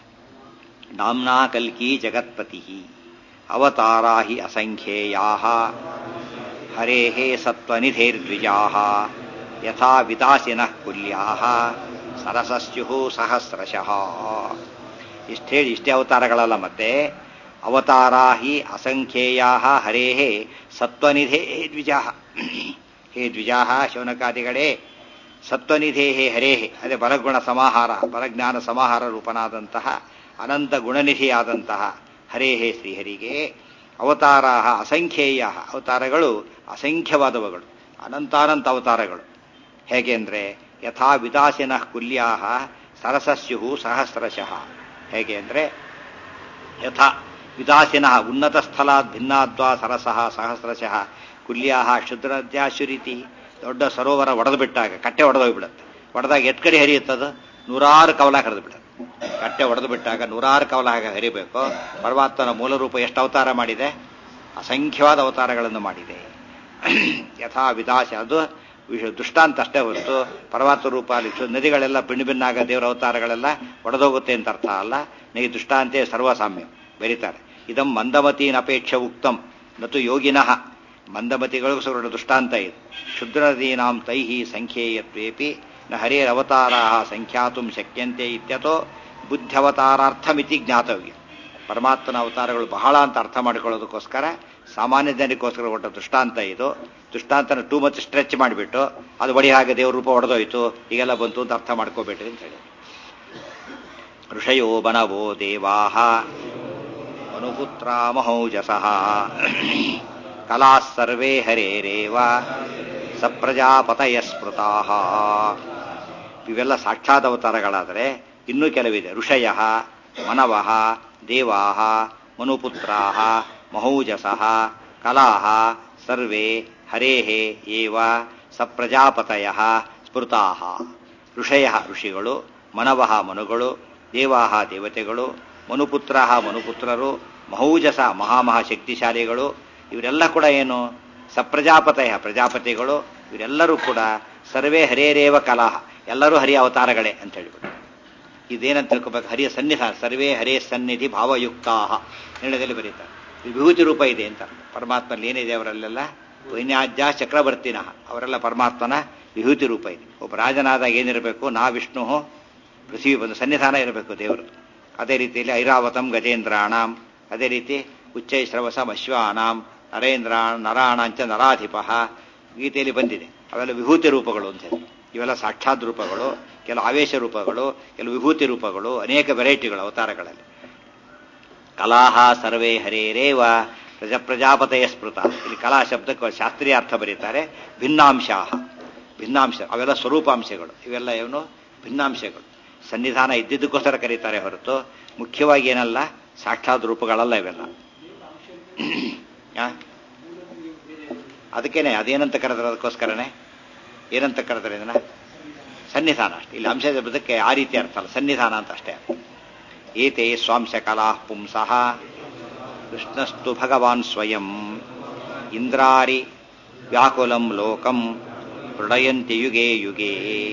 ನಾಮ್ನಾ ಕಲ್ಕಿ ಜಗತ್ಪತಿ ಅವತಾರಾ ಹಿ ಅಸಂಖ್ಯೇಯಾ ಹರೇ ಸತ್ವನಿಧೇರ್ದ್ವಿಜಾ ಯಥಾ ವಿದಾಸಿನಃ ಕುಲ್ಯಾಹ ಸರಸಸ್ಯು ಸಹಸ್ರಶಃ ಇಷ್ಟ ಹೇಳಿ ಇಷ್ಟೇ ಅವತಾರಗಳಲ್ಲ ಮತ್ತೆ ಅವತಾರಾ ಹಿ ಅಸಂಖ್ಯೇಯಾ ಹರೇ ಸತ್ವನಿಧೇ ಹೇ ದ್ವಿಜಾ ಹೇ ದ್ವಿಜಾ ಶೌನಕಾದಿಗಳೇ ಸತ್ವನಿಧೇ ಹೇ ಹರೇ ಅದೇ ಬಲಗುಣ ಸಮಾಹಾರ ಬಲಜ್ಞಾನ ಸಮಾಹಾರ ರೂಪನಾದಂತಹ ಅನಂತ ಗುಣನಿಧಿಯಾದಂತಹ ಹರೇ ಹೇ ಶ್ರೀಹರಿಗೆ ಅವತಾರ ಅಸಂಖ್ಯೇಯ ಅವತಾರಗಳು ಅಸಂಖ್ಯವಾದವುಗಳು ಅನಂತಾನಂತ ಅವತಾರಗಳು ಹೇಗೆ ಅಂದರೆ ಯಥಾ ವಿದಾಸಿನ ಕುಲ್ಯಾ ಸರಸಸ್ಯು ಸಹಸ್ರಶಃ ಹೇಗೆ ಅಂದರೆ ಯಥಾ ವಿದಾಸಿನ ಉನ್ನತ ಸ್ಥಳಾತ್ ಭಿನ್ನಾದ್ವಾ ಸರಸಃ ಸಹಸ್ರಶಃ ಕುಲ್ಯಾ ಕ್ಷುದ್ರದ್ಯಾಶುರೀತಿ ದೊಡ್ಡ ಸರೋವರ ಒಡೆದು ಬಿಟ್ಟಾಗ ಕಟ್ಟೆ ಒಡೆದೋಗ್ಬಿಡುತ್ತೆ ಒಡೆದಾಗ ಎತ್ ಕಡೆ ಹರಿಯುತ್ತದು ನೂರಾರು ಕವಲ ಹರಿದು ಬಿಡುತ್ತೆ ಕಟ್ಟೆ ಒಡೆದು ಬಿಟ್ಟಾಗ ನೂರಾರು ಕವಲ ಹಾಗೆ ಹರಿಬೇಕು ಪರಮಾತ್ಮನ ಮೂಲ ರೂಪ ಎಷ್ಟು ಅವತಾರ ಮಾಡಿದೆ ಅಸಂಖ್ಯವಾದ ಅವತಾರಗಳನ್ನು ಮಾಡಿದೆ ಯಥಾ ವಿದಾಸ ಅದು ವಿಷ ದೃಷ್ಟಾಂತ ಅಷ್ಟೇ ಹೊರತು ಪರಮಾತ್ಮ ರೂಪ ಅಲ್ಲಿ ನದಿಗಳೆಲ್ಲ ಭಿನ್ನ ಭಿನ್ನಾಗ ದೇವರ ಅವತಾರಗಳೆಲ್ಲ ಒಡೆದೋಗುತ್ತೆ ಅಂತ ಅರ್ಥ ಅಲ್ಲ ನೈ ದೃಷ್ಟಾಂತೆ ಸರ್ವಸಾಮ್ಯ ಬರೀತಾರೆ ಇದಂ ಮಂದಮತೀನಪೇಕ್ಷ ಉಕ್ತಂ ನತು ಯೋಗಿನಃ ಮಂದಮತಿಗಳಿಗೂ ಸ್ವಲ್ಪ ದೃಷ್ಟಾಂತ ಇದು ಶುದ್ರದೀನಾಂ ತೈಹಿ ಸಂಖ್ಯೇಯತ್ವೇಪಿ ನ ಹರೇರವತಾರಾ ಸಂಖ್ಯಾತು ಶಕ್ಯಂತೆ ಇತ್ಯತೋ ಬುದ್ಧವತಾರಾರ್ಥಮಿತಿ ಜ್ಞಾತವ್ಯ ಪರಮಾತ್ಮನ ಅವತಾರಗಳು ಬಹಳ ಅಂತ ಅರ್ಥ ಮಾಡಿಕೊಳ್ಳೋದಕ್ಕೋಸ್ಕರ ಸಾಮಾನ್ಯ ಜನಕ್ಕೋಸ್ಕರ ಕೊಟ್ಟ ದೃಷ್ಟಾಂತ ಇದು ದೃಷ್ಟಾಂತನ ಟೂ ಮಚ್ ಸ್ಟ್ರೆಚ್ ಮಾಡಿಬಿಟ್ಟು ಅದು ಬಡಿ ಹಾಗೆ ದೇವ್ರ ರೂಪ ಒಡೆದೋಯ್ತು ಈಗೆಲ್ಲ ಬಂತು ಅಂತ ಅರ್ಥ ಮಾಡ್ಕೋಬೇಡ್ರಿ ಅಂತ ಹೇಳಿ ಋಷಯೋ ಬನವೋ ದೇವಾಹ ಮನುಪುತ್ರ ಮಹೌಜಸಃ ಕಲಾಃ ಸರ್ವೇ ಹರೇರೇವ ಸಪ್ರಜಾಪತಯ ಸ್ಮೃತಾ ಇವೆಲ್ಲ ಸಾಕ್ಷಾತ್ ಅವತಾರಗಳಾದರೆ ಇನ್ನೂ ಕೆಲವಿದೆ ಋಷಯ ಮನವಃ ದೇವಾ ಮನುಪುತ್ರಾ ಮಹೌಜಸಃ ಕಲಾ ಸರ್ವೇ ಹರೇ ಏವ ಸಪ್ರಜಾಪತಯ ಸ್ಮೃತಾ ಋಷಯ ಋಷಿಗಳು ಮನವಃ ಮನುಗಳು ದೇವಾ ದೇವತೆಗಳು ಮನುಪುತ್ರ ಮನುಪುತ್ರರು ಮಹೌಜಸ ಮಹಾಮಹಾಶಕ್ತಿಶಾಲಿಗಳು ಇವರೆಲ್ಲ ಕೂಡ ಏನು ಸಪ್ರಜಾಪತಯ ಪ್ರಜಾಪತಿಗಳು ಇವರೆಲ್ಲರೂ ಕೂಡ ಸರ್ವೇ ಹರೇರೇವ ಕಲಾ ಎಲ್ಲರೂ ಹರಿಯ ಅವತಾರಗಳೇ ಅಂತ ಹೇಳಿಬಿಟ್ಟು ಇದೇನಂತ ತಿಳ್ಕೊಬೇಕು ಹರಿಯ ಸನ್ನಿಧಾನ ಸರ್ವೇ ಹರೇ ಸನ್ನಿಧಿ ಭಾವಯುಕ್ತಾ ನಿರ್ಣಯದಲ್ಲಿ ಬರೀತಾರೆ ವಿಭೂತಿ ರೂಪ ಇದೆ ಅಂತ ಪರಮಾತ್ಮಲ್ಲಿ ಏನಿದೆ ಅವರಲ್ಲೆಲ್ಲ ವೈನ್ಯಾಜ್ಯ ಚಕ್ರವರ್ತಿನ ಅವರೆಲ್ಲ ಪರಮಾತ್ಮನ ವಿಭೂತಿ ರೂಪ ಇದೆ ಒಬ್ಬ ರಾಜನಾದಾಗ ಏನಿರಬೇಕು ನಾ ವಿಷ್ಣು ಪೃಥ್ವಿ ಬಂದು ಸನ್ನಿಧಾನ ಇರಬೇಕು ದೇವರದು ಅದೇ ರೀತಿಯಲ್ಲಿ ಐರಾವತಂ ಗಜೇಂದ್ರಾಣಾಂ ಅದೇ ರೀತಿ ಉಚ್ಚೈ ಶ್ರವಸಂ ಅಶ್ವಾನಾಂ ನರೇಂದ್ರ ನರಾಣಾಂಚ ನರಾಧಿಪ ಗೀತೆಯಲ್ಲಿ ಬಂದಿದೆ ಅವೆಲ್ಲ ವಿಭೂತಿ ರೂಪಗಳು ಅಂತ ಹೇಳಿ ಇವೆಲ್ಲ ಸಾಕ್ಷಾತ್ ರೂಪಗಳು ಕೆಲವು ಆವೇಶ ರೂಪಗಳು ಕೆಲವು ವಿಭೂತಿ ರೂಪಗಳು ಅನೇಕ ವೆರೈಟಿಗಳು ಅವತಾರಗಳಲ್ಲಿ ಕಲಾಹ ಸರ್ವೇ ಹರೇರೇವ ಪ್ರಜ ಪ್ರಜಾಪತೆಯ ಸ್ಮೃತ ಇಲ್ಲಿ ಕಲಾ ಶಬ್ದಕ್ಕೆ ಶಾಸ್ತ್ರೀಯ ಅರ್ಥ ಬರೀತಾರೆ ಭಿನ್ನಾಂಶ ಭಿನ್ನಾಂಶ ಅವೆಲ್ಲ ಸ್ವರೂಪಾಂಶಗಳು ಇವೆಲ್ಲ ಏನು ಭಿನ್ನಾಂಶಗಳು ಸನ್ನಿಧಾನ ಇದ್ದಿದ್ದಕ್ಕೋಸ್ಕರ ಕರೀತಾರೆ ಹೊರತು ಮುಖ್ಯವಾಗಿ ಏನಲ್ಲ ಸಾಕ್ಷಾತ್ ರೂಪಗಳಲ್ಲ ಇವೆಲ್ಲ ಆ? ಅದಕ್ಕೇನೆ ಅದೇನಂತ ಕರೆದ್ರೆ ಅದಕ್ಕೋಸ್ಕರನೇ ಏನಂತ ಕರೆದ್ರೆ ಇದನ್ನ ಸನ್ನಿಧಾನ ಅಷ್ಟೇ ಇಲ್ಲಿ ಅಂಶ ಶಬ್ದಕ್ಕೆ ಆ ರೀತಿ ಅರ್ಥ ಅಲ್ಲ ಸನ್ನಿಧಾನ ಅಂತ ಅಷ್ಟೇ ಏತೆ ಸ್ವಾಂಶ ಕಲಾ ಪುಂಸಃ ಕೃಷ್ಣಸ್ತು ಭಗವಾನ್ ಸ್ವಯಂ ಇಂದ್ರಾರಿ ವ್ಯಾಕುಲಂ ಲೋಕಂ ಮೃಡಯಂತಿ ಯುಗೆ ಯುಗೆ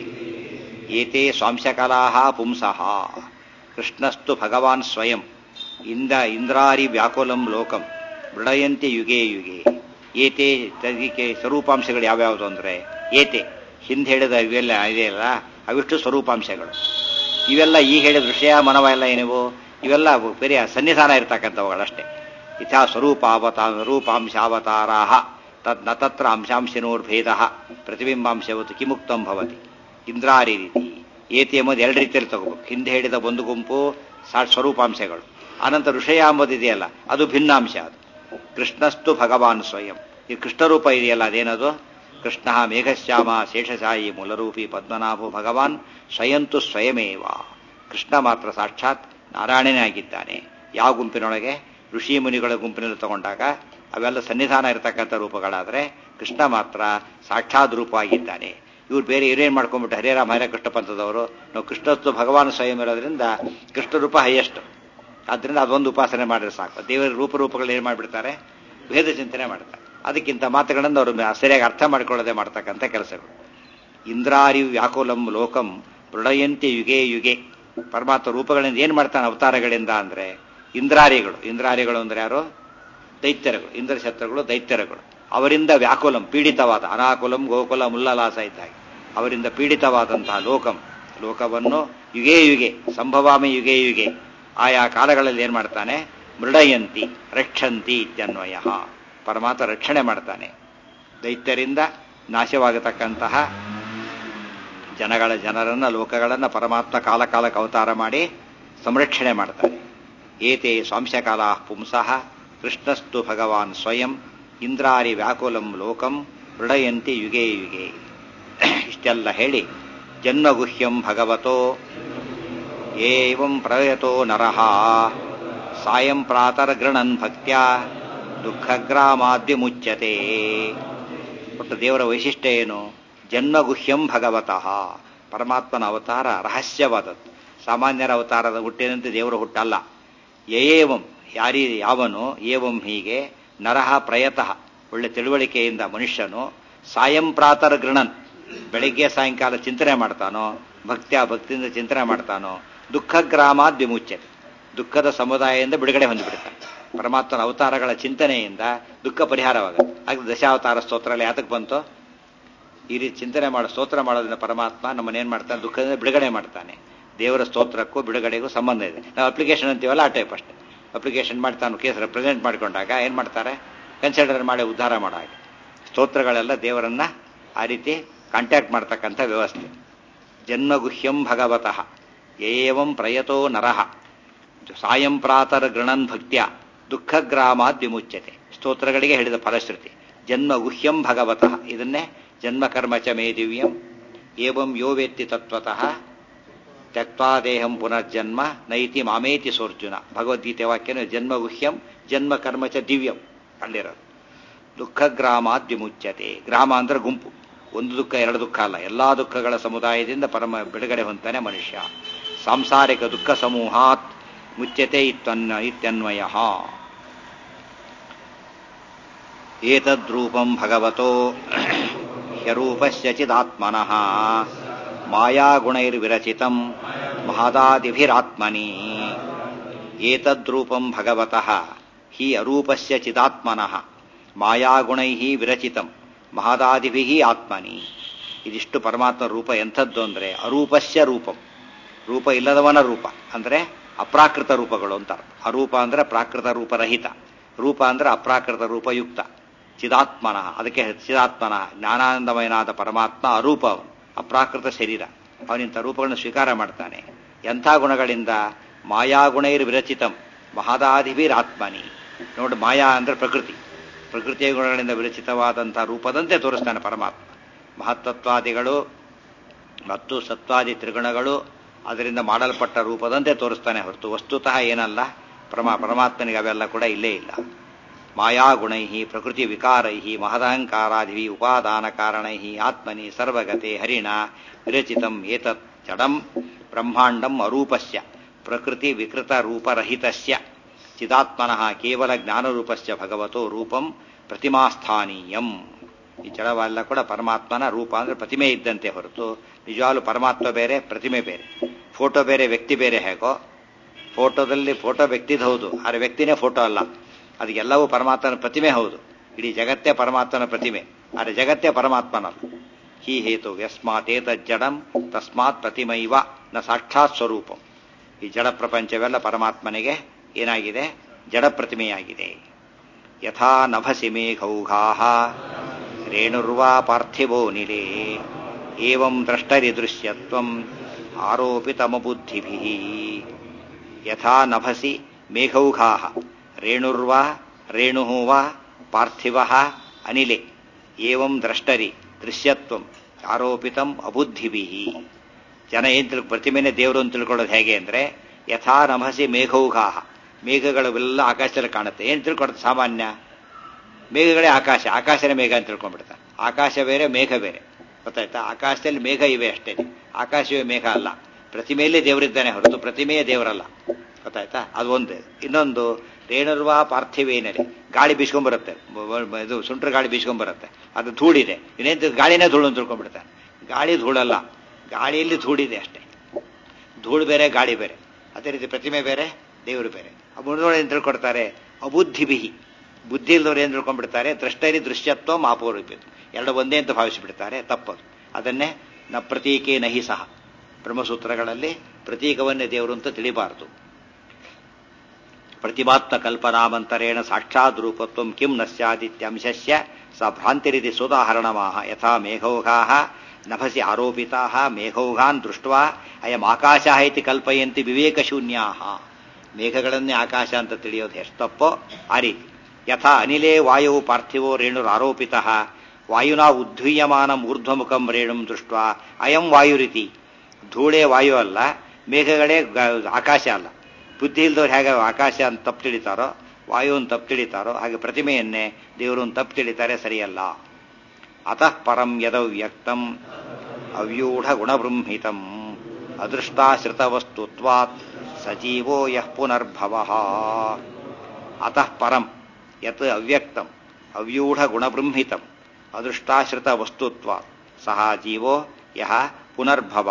ಏತೆ ಸ್ವಾಂಶಕಲಾ ಪುಂಸಃ ಕೃಷ್ಣಸ್ತು ಭಗವಾನ್ ಸ್ವಯಂ ಇಂದ ಇಂದ್ರಾರಿ ವ್ಯಾಕುಲಂ ಲೋಕಂ ಮೃಡಯಂತಿ ಯುಗೆ ಯುಗೆ ಏತೆ ತದಿಕೆ ಸ್ವರೂಪಾಂಶಗಳು ಯಾವ್ಯಾವುದು ಅಂದ್ರೆ ಏತೆ ಹಿಂದೆ ಹೇಳಿದ ಇವೆಲ್ಲ ಇದೆಯಲ್ಲ ಅವಿಷ್ಟು ಸ್ವರೂಪಾಂಶಗಳು ಇವೆಲ್ಲ ಈಗ ಹೇಳಿದ ವಿಷಯ ಮನವ ಎಲ್ಲ ಏನಿವು ಇವೆಲ್ಲ ಬೇರೆ ಸನ್ನಿಧಾನ ಇರ್ತಕ್ಕಂಥವುಗಳಷ್ಟೇ ಇಥಾ ಸ್ವರೂಪಾವತಾರ ರೂಪಾಂಶಾವತಾರಾಹ ತದ್ ನ ತತ್ರ ಅಂಶಾಂಶಿನೋರ್ಭೇದ ಪ್ರತಿಬಿಂಬಾಂಶವತ್ತು ಕಿಮುಕ್ತಂ ಭವತಿ ಇಂದ್ರಾರಿ ರೀತಿ ಏತಿ ಎಂಬುದು ಎರಡು ರೀತಿಯಲ್ಲಿ ತಗೋಬೇಕು ಹಿಂದೆ ಹೇಳಿದ ಒಂದು ಗುಂಪು ಸಾ ಸ್ವರೂಪಾಂಶಗಳು ಅನಂತರ ವಿಷಯ ಎಂಬುದಿದೆಯಲ್ಲ ಅದು ಭಿನ್ನಾಂಶ ಅದು ಕೃಷ್ಣಸ್ತು ಭಗವಾನ್ ಸ್ವಯಂ ಈ ಕೃಷ್ಣರೂಪ ಇದೆಯಲ್ಲ ಅದೇನದು ಕೃಷ್ಣ ಮೇಘಶ್ಯಾಮ ಶೇಷಶಾಯಿ ಮೂಲರೂಪಿ ಪದ್ಮನಾಭೋ ಭಗವಾನ್ ಸ್ವಯಂತು ಸ್ವಯಮೇವ ಕೃಷ್ಣ ಮಾತ್ರ ಸಾಕ್ಷಾತ್ ನಾರಾಯಣನೇ ಆಗಿದ್ದಾನೆ ಯಾವ ಗುಂಪಿನೊಳಗೆ ಋಷಿ ಮುನಿಗಳ ಗುಂಪಿನಲ್ಲಿ ತಗೊಂಡಾಗ ಅವೆಲ್ಲ ಸನ್ನಿಧಾನ ಇರತಕ್ಕಂಥ ರೂಪಗಳಾದರೆ ಕೃಷ್ಣ ಮಾತ್ರ ಸಾಕ್ಷಾತ್ ರೂಪ ಆಗಿದ್ದಾನೆ ಇವ್ರು ಬೇರೆ ಇವ್ರೇನ್ ಮಾಡ್ಕೊಂಡ್ಬಿಟ್ಟು ಹರೇರಾಮ ಹರೇ ಕೃಷ್ಣ ಪಂಥದವರು ನಾವು ಕೃಷ್ಣತ್ವ ಭಗವಾನ್ ಸ್ವಯಂ ಇರೋದ್ರಿಂದ ಕೃಷ್ಣ ರೂಪ ಹೈಯೆಸ್ಟ್ ಆದ್ರಿಂದ ಅದೊಂದು ಉಪಾಸನೆ ಮಾಡಿದ್ರೆ ಸಾಕು ದೇವರ ರೂಪರೂಪಗಳು ಏನ್ ಮಾಡಿಬಿಡ್ತಾರೆ ಭೇದ ಚಿಂತನೆ ಮಾಡ್ತಾರೆ ಅದಕ್ಕಿಂತ ಮಾತುಗಳನ್ನು ಅವರು ಸರಿಯಾಗಿ ಅರ್ಥ ಮಾಡಿಕೊಳ್ಳದೆ ಮಾಡ್ತಕ್ಕಂಥ ಕೆಲಸಗಳು ಇಂದ್ರಾರಿ ವ್ಯಾಕುಲಂ ಲೋಕಂ ಮೃಡಯಂತಿ ಯುಗೆ ಯುಗೆ ಪರಮಾತ್ಮ ರೂಪಗಳಿಂದ ಏನ್ ಮಾಡ್ತಾನೆ ಅವತಾರಗಳಿಂದ ಅಂದ್ರೆ ಇಂದ್ರಾರಿಗಳು ಇಂದ್ರಾರಿಗಳು ಅಂದ್ರೆ ಯಾರು ದೈತ್ಯರುಗಳು ಇಂದ್ರ ಶತ್ರುಗಳು ದೈತ್ಯರುಗಳು ಅವರಿಂದ ವ್ಯಾಕುಲಂ ಪೀಡಿತವಾದ ಅನಾಕುಲಂ ಗೋಕುಲ ಮುಲ್ಲಲಾಸ ಇದ್ದಾಗೆ ಅವರಿಂದ ಪೀಡಿತವಾದಂತಹ ಲೋಕಂ ಲೋಕವನ್ನು ಯುಗೆ ಯುಗೆ ಸಂಭವಾಮಿ ಯುಗೆ ಯುಗೆ ಆಯಾ ಕಾಲಗಳಲ್ಲಿ ಏನ್ ಮಾಡ್ತಾನೆ ಮೃಡಯಂತಿ ರಕ್ಷಂತಿ ಇತ್ಯನ್ವಯ ಪರಮಾತ್ಮ ರಕ್ಷಣೆ ಮಾಡ್ತಾನೆ ದೈತ್ಯರಿಂದ ನಾಶವಾಗತಕ್ಕಂತಹ ಜನಗಳ ಜನರನ್ನ ಲೋಕಗಳನ್ನ ಪರಮಾತ್ಮ ಕಾಲ ಕಾಲಕ್ಕೆ ಅವತಾರ ಮಾಡಿ ಸಂರಕ್ಷಣೆ ಮಾಡ್ತಾನೆ ಏತೆ ಸ್ವಾಂಶಕಾಲ ಪುಂಸಃ ಕೃಷ್ಣಸ್ತು ಭಗವಾನ್ ಸ್ವಯಂ ಇಂದ್ರಾರಿ ವ್ಯಾಕುಲಂ ಲೋಕಂ ಮೃಡಯಂತಿ ಯುಗೆ ಯುಗೆ ಇಷ್ಟೆಲ್ಲ ಹೇಳಿ ಜನ್ಮಗುಹ್ಯಂ ಭಗವತೋ ಏವಂ ಪ್ರಯತೋ ನರಃ ಸಾಯಂ ಪ್ರಾತರ್ಗೃಣನ್ ಭಕ್ತ್ಯ ದುಃಖಗ್ರಾಮಾದ್ಯಮುಚ್ಯತೆ ಒಟ್ಟು ದೇವರ ವೈಶಿಷ್ಟ್ಯ ಏನು ಜನ್ಮಗುಹ್ಯಂ ಭಗವತಃ ಪರಮಾತ್ಮನ ಅವತಾರ ರಹಸ್ಯವಾದದ್ದು ಸಾಮಾನ್ಯರ ಅವತಾರದ ಹುಟ್ಟಿನಂತೆ ದೇವರ ಹುಟ್ಟಲ್ಲ ಏವಂ ಯಾರಿ ಯಾವನು ಏವಂ ಹೀಗೆ ನರಹ ಪ್ರಯತಃ ಒಳ್ಳೆ ತಿಳುವಳಿಕೆಯಿಂದ ಮನುಷ್ಯನು ಸಾಯಂ ಪ್ರಾತರ್ ಗೃಣನ್ ಬೆಳಿಗ್ಗೆ ಸಾಯಂಕಾಲ ಚಿಂತನೆ ಮಾಡ್ತಾನೋ ಭಕ್ತ್ಯ ಭಕ್ತಿಯಿಂದ ಚಿಂತನೆ ಮಾಡ್ತಾನೋ ದುಃಖ ಗ್ರಾಮಾದ್ ವಿಮುಚ್ಯತೆ ದುಃಖದ ಸಮುದಾಯದಿಂದ ಬಿಡುಗಡೆ ಹೊಂದಿಬಿಡ್ತಾನೆ ಪರಮಾತ್ಮನ ಅವತಾರಗಳ ಚಿಂತನೆಯಿಂದ ದುಃಖ ಪರಿಹಾರವಾಗುತ್ತೆ ಆಗ ದಶಾವತಾರ ಸ್ತೋತ್ರ ಎಲ್ಲ ಯಾತಕ್ಕೆ ಬಂತು ಈ ರೀತಿ ಚಿಂತನೆ ಮಾಡೋ ಸ್ತೋತ್ರ ಮಾಡೋದ್ರಿಂದ ಪರಮಾತ್ಮ ನಮ್ಮನ್ನೇನ್ ಮಾಡ್ತಾನೆ ದುಃಖದಿಂದ ಬಿಡುಗಡೆ ಮಾಡ್ತಾನೆ ದೇವರ ಸ್ತೋತ್ರಕ್ಕೂ ಬಿಡುಗಡೆಗೂ ಸಂಬಂಧ ಇದೆ ನಾವು ಅಪ್ಲಿಕೇಶನ್ ಅಂತೀವಲ್ಲ ಆ ಟೈಪ್ ಅಷ್ಟೇ ಅಪ್ಲಿಕೇಶನ್ ಮಾಡಿ ತಾನು ಕೇಸ್ ರೆಪ್ರೆಸೆಂಟ್ ಮಾಡಿಕೊಂಡಾಗ ಏನ್ ಮಾಡ್ತಾರೆ ಕನ್ಸಿಡರ್ ಮಾಡಿ ಉದ್ಧಾರ ಮಾಡೋ ಹಾಗೆ ಸ್ತೋತ್ರಗಳೆಲ್ಲ ದೇವರನ್ನ ಆ ರೀತಿ ಕಾಂಟ್ಯಾಕ್ಟ್ ಮಾಡ್ತಕ್ಕಂಥ ವ್ಯವಸ್ಥೆ ಜನ್ಮಗುಹ್ಯಂ ಭಗವತಃ ಏವಂ ಪ್ರಯತೋ ನರಃ ಸಾಯಂ ಪ್ರಾತರ ಗೃಣನ್ ಭಕ್ತ್ಯ ದುಃಖಗ್ರಾಮಾದ್ ವಿಮುಚ್ಯತೆ ಸ್ತೋತ್ರಗಳಿಗೆ ಹೇಳಿದ ಫಲಶ್ರುತಿ ಜನ್ಮಗುಹ್ಯಂ ಭಗವತಃ ಇದನ್ನೇ ಜನ್ಮಕರ್ಮ ಚ ಮೇ ದಿವ್ಯಂ ಏವಂ ಯೋ ವೇತ್ತಿ ತತ್ವತಃ ತ್ಯಕ್ವಾದೇಹಂ ಪುನರ್ಜನ್ಮ ನೈತಿ ಮಾಮೇತಿ ಸೋರ್ಜುನ ಭಗವದ್ಗೀತೆ ವಾಕ್ಯನ ಜನ್ಮಗುಹ್ಯಂ ಜನ್ಮ ಕರ್ಮ ಚ ದಿವ್ಯಂ ಅಲ್ಲಿರೋದು ದುಃಖ ಗ್ರಾಮಾದ್ ವಿಮುಚ್ಯತೆ ಗ್ರಾಮ ಅಂದ್ರೆ ಗುಂಪು ಒಂದು ದುಃಖ ಎರಡು ದುಃಖ ಅಲ್ಲ ಎಲ್ಲಾ ದುಃಖಗಳ ಸಮುದಾಯದಿಂದ ಪರಮ ಬಿಡುಗಡೆ ಹೊಂತಾನೆ ಮನುಷ್ಯ ಸಾಂಸಾರಿಕ ದುಃಖ ಸಮೂಹಾತ್ ಮುಚ್ಯತೆ ಇತ್ವನ್ನ ಇತ್ಯನ್ವಯ ಏತದ್ರೂಪಂ ಭಗವತೋ ಹ್ಯರೂಪಸ್ಯ ಚಿದಾತ್ಮನಃ ಮಾಯಾಗುಣೈರ್ವಿರಚಿತಂ ಮಹದಾದಿಭಿರಾತ್ಮನಿ ಏತದ್ರೂಪಂ ಭಗವತಃ ಹಿ ಅರೂಪಸ್ಯ ಚಿದಾತ್ಮನಃ ಮಾಯಾಗುಣೈ ವಿರಚಿತಂ ಮಹದಾದಿಭಿ ಆತ್ಮನಿ ಇದಿಷ್ಟು ಪರಮಾತ್ಮ ರೂಪ ಎಂಥದ್ದು ಅಂದ್ರೆ ಅರೂಪಸ್ಯ ರೂಪಂ ರೂಪ ಇಲ್ಲದವನ ರೂಪ ಅಂದ್ರೆ ಅಪ್ರಾಕೃತ ರೂಪಗಳು ಅಂತ ಅರ್ಥ ಅರೂಪ ಅಂದ್ರೆ ಪ್ರಾಕೃತ ರೂಪರಹಿತ ರೂಪ ಅಂದ್ರೆ ಅಪ್ರಾಕೃತ ರೂಪಯುಕ್ತ ಚಿದಾತ್ಮನಃ ಅದಕ್ಕೆ ಚಿದಾತ್ಮನಃ ಜ್ಞಾನಾನಂದಮಯನಾದ ಪರಮಾತ್ಮ ಅರೂಪ ಅವನು ಅಪ್ರಾಕೃತ ಶರೀರ ಅವನಿಂಥ ರೂಪಗಳನ್ನು ಸ್ವೀಕಾರ ಮಾಡ್ತಾನೆ ಎಂಥ ಗುಣಗಳಿಂದ ಮಾಯಾಗುಣೈರ್ ವಿರಚಿತಂ ಮಹದಾದಿಭಿರಾತ್ಮನಿ ನೋಡಿ ಮಾಯಾ ಅಂದ್ರೆ ಪ್ರಕೃತಿ ಪ್ರಕೃತಿಯ ಗುಣಗಳಿಂದ ವಿರಚಿತವಾದಂಥ ರೂಪದಂತೆ ತೋರಿಸ್ತಾನೆ ಪರಮಾತ್ಮ ಮಹತ್ತತ್ವಾದಿಗಳು ಮತ್ತು ಸತ್ವಾದಿ ತ್ರಿಗುಣಗಳು ಅದರಿಂದ ಮಾಡಲ್ಪಟ್ಟ ರೂಪದಂತೆ ತೋರಿಸ್ತಾನೆ ಹೊರತು ವಸ್ತುತಃ ಏನಲ್ಲ ಪರಮಾ ಪರಮಾತ್ಮನಿಗೆ ಅವೆಲ್ಲ ಕೂಡ ಇಲ್ಲೇ ಇಲ್ಲ ಮಾಯಾಗುಣೈ ಪ್ರಕೃತಿ ವಿಕಾರೈ ಮಹದಹಂಕಾರಾದಿ ಉಪಾದಾನ ಕಾರಣೈ ಆತ್ಮನಿ ಸರ್ವಗತೆ ಹರಿಣ ವಿರಚಿತಂ ಏತತ್ ಜಡಂ ಬ್ರಹ್ಮಾಂಡಂ ಅರೂಪಸ್ಯ ಪ್ರಕೃತಿ ವಿಕೃತ ರೂಪರಹಿತಸ್ಯ ಚಿದಾತ್ಮನಃ ಕೇವಲ ಜ್ಞಾನರೂಪಸ್ಯ ಭಗವತೋ ರೂಪಂ ಪ್ರತಿಮಾಸ್ಥಾನೀಯಂ ಈ ಜಡವೆಲ್ಲ ಕೂಡ ಪರಮಾತ್ಮನ ರೂಪ ಅಂದ್ರೆ ಪ್ರತಿಮೆ ಇದ್ದಂತೆ ಹೊರತು ನಿಜವಾಗ್ಲೂ ಪರಮಾತ್ಮ ಬೇರೆ ಪ್ರತಿಮೆ ಬೇರೆ ಫೋಟೋ ಬೇರೆ ವ್ಯಕ್ತಿ ಬೇರೆ ಹೇಗೋ ಫೋಟೋದಲ್ಲಿ ಫೋಟೋ ವ್ಯಕ್ತಿದ್ ಹೌದು ಆದರೆ ವ್ಯಕ್ತಿನೇ ಫೋಟೋ ಅಲ್ಲ ಅದಕ್ಕೆಲ್ಲವೂ ಪರಮಾತ್ಮನ ಪ್ರತಿಮೆ ಹೌದು ಇಡೀ ಜಗತ್ತೇ ಪರಮಾತ್ಮನ ಪ್ರತಿಮೆ ಆದರೆ ಜಗತ್ತೇ ಪರಮಾತ್ಮನಲ್ಲ ಹಿ ಹೇತು ಯಸ್ಮಾತೇತ ಜಡಂ ತಸ್ಮಾತ್ ಪ್ರತಿಮೈವ ನ ಸಾಕ್ಷಾತ್ ಸ್ವರೂಪಂ ಈ ಜಡ ಪ್ರಪಂಚವೆಲ್ಲ ಪರಮಾತ್ಮನಿಗೆ ಏನಾಗಿದೆ ಜಡ ಪ್ರತಿಮೆಯಾಗಿದೆ ಯಥಾ ನಭಸಿ ಮೇಘೌಘಾ ರೇಣುರ್ವಾ ಪಾರ್ಥಿವೋ ನಿಲೇ ಏವಂ ದ್ರಷ್ಟರಿ ದೃಶ್ಯತ್ವಂ ಆರೋಪಿತಮಬುದ್ಧಿಭಿಃ ಯಥಾ ನಭಸಿ ಮೇಘೌಘಾ ರೇಣುರ್ವಾ ರೇಣು ವಾ ಪಾರ್ಥಿವ ಅನಿಲೆ ಏವಂ ದ್ರಷ್ಟರಿ ದೃಶ್ಯತ್ವಂ ಆರೋಪಿತಂ ಅಬುದ್ಧಿಭಿ ಜನ ಏನ್ ತಿಳ್ ಪ್ರತಿಮೆನೆ ದೇವರು ಅಂತ ತಿಳ್ಕೊಳ್ಳೋದು ಹೇಗೆ ಅಂದ್ರೆ ಯಥಾ ನಭಸಿ ಮೇಘೌಘಾ ಮೇಘಗಳೆಲ್ಲ ಆಕಾಶದಲ್ಲಿ ಕಾಣುತ್ತೆ ಏನ್ ತಿಳ್ಕೊಡುತ್ತೆ ಸಾಮಾನ್ಯ ಮೇಘಗಳೇ ಆಕಾಶ ಆಕಾಶನೇ ಮೇಘ ಅಂತ ತಿಳ್ಕೊಂಡ್ಬಿಡ್ತಾರೆ ಆಕಾಶ ಬೇರೆ ಮೇಘ ಬೇರೆ ಗೊತ್ತಾಯ್ತಾ ಆಕಾಶದಲ್ಲಿ ಮೇಘ ಇವೆ ಅಷ್ಟೇ ಆಕಾಶವೇ ಮೇಘ ಅಲ್ಲ ಪ್ರತಿಮೆಯಲ್ಲೇ ದೇವರಿದ್ದಾನೆ ಹೊರತು ಪ್ರತಿಮೆಯೇ ದೇವರಲ್ಲ ಗೊತ್ತಾಯ್ತಾ ಅದು ಒಂದು ಇನ್ನೊಂದು ರೇಣುರ್ವಾ ಪಾರ್ಥಿವೇನರಿ ಗಾಳಿ ಬೀಸ್ಕೊಂಡ್ಬರುತ್ತೆ ಇದು ಸುಂಟ್ರ ಗಾಳಿ ಬೀಸ್ಕೊಂಡ್ಬರುತ್ತೆ ಅದು ಧೂಳಿದೆ ಇನ್ನೇನು ಗಾಳಿನೇ ಧೂಳು ಅಂತ ತಿಳ್ಕೊಂಡ್ಬಿಡ್ತಾರೆ ಗಾಳಿ ಧೂಳಲ್ಲ ಗಾಳಿಯಲ್ಲಿ ಧೂಳಿದೆ ಅಷ್ಟೇ ಧೂಳು ಬೇರೆ ಗಾಳಿ ಬೇರೆ ಅದೇ ರೀತಿ ಪ್ರತಿಮೆ ಬೇರೆ ದೇವರು ಬೇರೆ ಮುಂದೋಳೆ ಏನು ತಿಳ್ಕೊಡ್ತಾರೆ ಅಬುದ್ಧಿಬಿಹಿ ಬುದ್ಧಿ ಇಲ್ದವ್ರು ಏನು ತಿಳ್ಕೊಂಡ್ಬಿಡ್ತಾರೆ ದೃಷ್ಟರಿ ದೃಶ್ಯತ್ವ ಮಾಪೋರೂಪಿತು ಎರಡು ಒಂದೇ ಅಂತ ಭಾವಿಸಿಬಿಡ್ತಾರೆ ತಪ್ಪದು ಅದನ್ನೇ ನ ಪ್ರತೀಕೆ ನಹಿ ಸಹ ಬ್ರಹ್ಮಸೂತ್ರಗಳಲ್ಲಿ ಪ್ರತೀಕವನ್ನೇ ದೇವರು ಅಂತ ತಿಳಿಬಾರದು ಪ್ರತಿಮಾತ್ಮ ಕಲ್ಪನಾಮಂತರೇಣ ಸಾಕ್ಷಾತ್ ರೂಪತ್ವ ಕಿಂ ನ ಸ್ಯಾದಿತ್ಯಂಶಸ್ಯ ಸ ಭ್ರಾಂತಿರಿತಿ ಸುದಾಹರಣಮಾಹ ಯಥಾ ಮೇಘೌಘಾ ನಭಸಿ ಆರೋಪಿತಾ ಮೇಘೌಘಾನ್ ದೃಷ್ಟ ಅಯಂ ಆಕಾಶ ಇತಿ ಕಲ್ಪಯಂತಿ ವಿವೇಕಶೂನ್ಯಾ ಮೇಘಗಳನ್ನೇ ಆಕಾಶ ಅಂತ ತಿಳಿಯೋದು ಎಷ್ಟು ತಪ್ಪೋ ಆ ರೀತಿ ಯಥಾ ಅನಿಲೇ ವಾಯು ಪಾರ್ಥಿವೋ ರೇಣುರಾರೋಪಿತ ವಾಯುನಾ ಉದ್ಧೀಯಮಾನ ಊರ್ಧ್ವಮುಖಂ ರೇಣುಂ ದೃಷ್ಟ ಅಯಂ ವಾಯುರಿತಿ ಧೂಳೇ ವಾಯು ಅಲ್ಲ ಮೇಘಗಳೇ ಆಕಾಶ ಅಲ್ಲ ಬುದ್ಧಿ ಇಲ್ದವ್ರು ಹೇಗೆ ಆಕಾಶ ಅಂತ ತಪ್ಪು ತಿಳಿತಾರೋ ವಾಯು ಅಂತ ತಪ್ಪು ತಿಳಿತಾರೋ ಹಾಗೆ ಪ್ರತಿಮೆಯನ್ನೇ ದೇವರು ಅಂತ ತಪ್ಪು ತಿಳಿತಾರೆ ಸರಿಯಲ್ಲ ಅತಃ ಪರಂ ಯದವ್ಯಕ್ತಂ ಅವ್ಯೂಢ ಗುಣಬೃಂಹಿತಂ ಅದೃಷ್ಟಾಶ್ರಿತವಸ್ತುತ್ವಾತ್ ಸಜೀವೋ ಯಃ ಪುನರ್ಭವ ಅತಃ ಪರಂ ಯತ್ ಅವ್ಯಕ್ತಂ ಅವ್ಯೂಢ ಗುಣಬೃಂಹಿತಂ ಅದೃಷ್ಟಾಶ್ರಿತ ವಸ್ತುತ್ವಾತ್ ಸಹ ಜೀವೋ ಯಹ ಪುನರ್ಭವ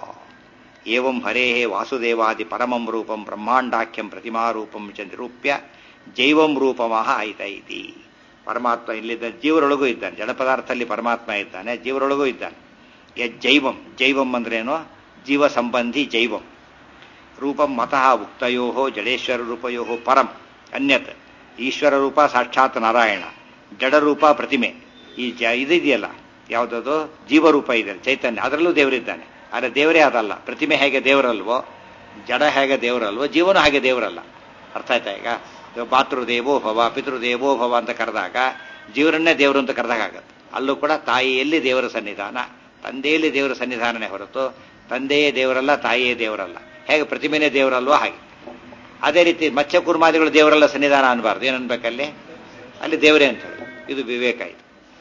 ಏವಂ ಹರೇ ವಾಸುದೇವಾದಿ ಪರಮಂ ರೂಪಂ ಬ್ರಹ್ಮಾಂಡಾಖ್ಯಂ ಪ್ರತಿಮಾರೂಪಂ ಚ ನಿರೂಪ್ಯ ಜೈವಂ ರೂಪಮಃ ಆಯ್ತ ಇತಿ ಪರಮಾತ್ಮ ಇಲ್ಲಿದ್ದ ಜೀವರೊಳಗೂ ಇದ್ದಾನೆ ಜಡ ಪದಾರ್ಥದಲ್ಲಿ ಪರಮಾತ್ಮ ಇದ್ದಾನೆ ಜೀವರೊಳಗೂ ಇದ್ದಾನೆ ಯಜ್ಜೈವಂ ಜೈವಂ ಅಂದ್ರೇನು ಜೀವ ಸಂಬಂಧಿ ಜೈವಂ ರೂಪಂ ಮತಃ ಉಕ್ತಯೋ ಜಡೇಶ್ವರ ರೂಪಯೋ ಪರಂ ಅನ್ಯತ್ ಈಶ್ವರ ರೂಪ ಸಾಕ್ಷಾತ್ ನಾರಾಯಣ ಜಡರೂಪ ಪ್ರತಿಮೆ ಈ ಜ ಇದಿದೆಯಲ್ಲ ಯಾವುದದು ಜೀವರೂಪ ಇದೆ ಚೈತನ್ಯ ಅದರಲ್ಲೂ ದೇವರಿದ್ದಾನೆ ಆದರೆ ದೇವರೇ ಅದಲ್ಲ ಪ್ರತಿಮೆ ಹೇಗೆ ದೇವರಲ್ವೋ ಜಡ ಹೇಗೆ ದೇವರಲ್ವೋ ಜೀವನ ಹಾಗೆ ದೇವರಲ್ಲ ಅರ್ಥ ಆಯ್ತಾ ಈಗ ಮಾತೃದೇವೋ ಭವ ಪಿತೃದೇವೋ ಭವ ಅಂತ ಕರೆದಾಗ ಜೀವರನ್ನೇ ದೇವರು ಅಂತ ಕರೆದಾಗತ್ತೆ ಅಲ್ಲೂ ಕೂಡ ತಾಯಿಯಲ್ಲಿ ದೇವರ ಸನ್ನಿಧಾನ ತಂದೆಯಲ್ಲಿ ದೇವರ ಸನ್ನಿಧಾನನೇ ಹೊರತು ತಂದೆಯೇ ದೇವರಲ್ಲ ತಾಯಿಯೇ ದೇವರಲ್ಲ ಹೇಗೆ ಪ್ರತಿಮೆನೇ ದೇವರಲ್ವೋ ಹಾಗೆ ಅದೇ ರೀತಿ ಮತ್ಸ್ಯ ಕುರ್ಮಾದಿಗಳು ದೇವರೆಲ್ಲ ಸನ್ನಿಧಾನ ಅನ್ಬಾರ್ದು ಏನನ್ಬೇಕಲ್ಲಿ ಅಲ್ಲಿ ದೇವರೇ ಅಂತ ಹೇಳಿ ಇದು ವಿವೇಕ ಇದು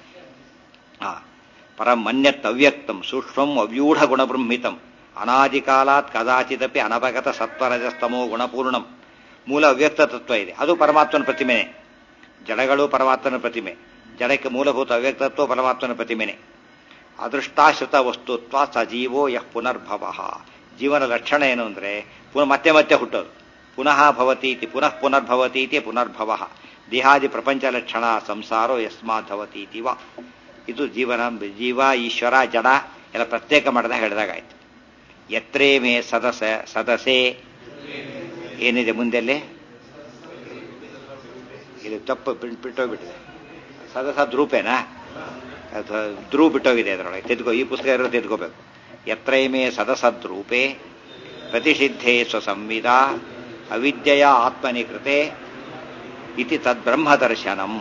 ಹಾ ಪರಮನ್ಯತ್ ಅವ್ಯಕ್ತಂ ಸೂಕ್ಷ್ಮಂ ಅವ್ಯೂಢ ಗುಣಬೃಂಹಿತಂ ಅನಾದಿಕಾಲಾತ್ ಕದಾಚಿದಪಿ ಅನಪಗತ ಸತ್ವರಜಸ್ತಮೋ ಗುಣಪೂರ್ಣಂ ಮೂಲ ಅವ್ಯಕ್ತ ತತ್ವ ಇದೆ ಅದು ಪರಮಾತ್ಮನ ಪ್ರತಿಮೆನೆ ಜಡಗಳು ಪರಮಾತ್ಮನ ಪ್ರತಿಮೆ ಜಡಕ್ಕೆ ಮೂಲಭೂತ ಅವ್ಯಕ್ತತ್ವ ಪರಮಾತ್ಮನ ಪ್ರತಿಮೆನೆ ಅದೃಷ್ಟಾಶ್ರಿತ ವಸ್ತುತ್ವ ಸಜೀವೋ ಯಃ ಪುನರ್ಭವ ಜೀವನ ಲಕ್ಷಣ ಏನು ಅಂದ್ರೆ ಪುನಃ ಮತ್ತೆ ಮತ್ತೆ ಹುಟ್ಟೋದು ಪುನಃ ಭವತೀತಿ ಪುನಃ ಪುನರ್ಭವತೀತಿ ಪುನರ್ಭವ ದೇಹಾದಿ ಪ್ರಪಂಚ ಲಕ್ಷಣ ಸಂಸಾರೋ ಯಸ್ಮಾತ್ ಭವತೀತಿ ವಾ ಇದು ಜೀವನ ಜೀವ ಈಶ್ವರ ಜಡ ಎಲ್ಲ ಪ್ರತ್ಯೇಕ ಮಾಡಿದಾಗ ಹೇಳಿದಾಗಾಯ್ತು ಎತ್ರೇ ಮೇ ಸದಸ ಸದಸೆ ಏನಿದೆ ಮುಂದೆಲ್ಲಿ ಇಲ್ಲಿ ತಪ್ಪು ಬಿಟ್- ಬಿಟ್ಟೋಗ್ಬಿಟ್ಟಿದೆ ಸದಸದ್ ರೂಪೇನಾ ಅಥವಾ ಧ್ರುವ ಬಿಟ್ಟೋಗಿದೆ ಅದರೊಳಗೆ ತೆಗೆದುಕೋ ಈ ಪುಸ್ತಕ ಇರೋ ತೆಗೆದುಕೋಬೇಕು ಯತ್ರೈಮೇ ಸದಸದ್ರೂಪೇ ಪ್ರತಿಷಿದ್ಧೇ ಸ್ವಸಂವಿಧ ಅವಿದ್ಯೆಯ ಆತ್ಮನಿ ಕೃತೆ ಇತಿ ತದ್ಬ್ರಹ್ಮದರ್ಶನಂ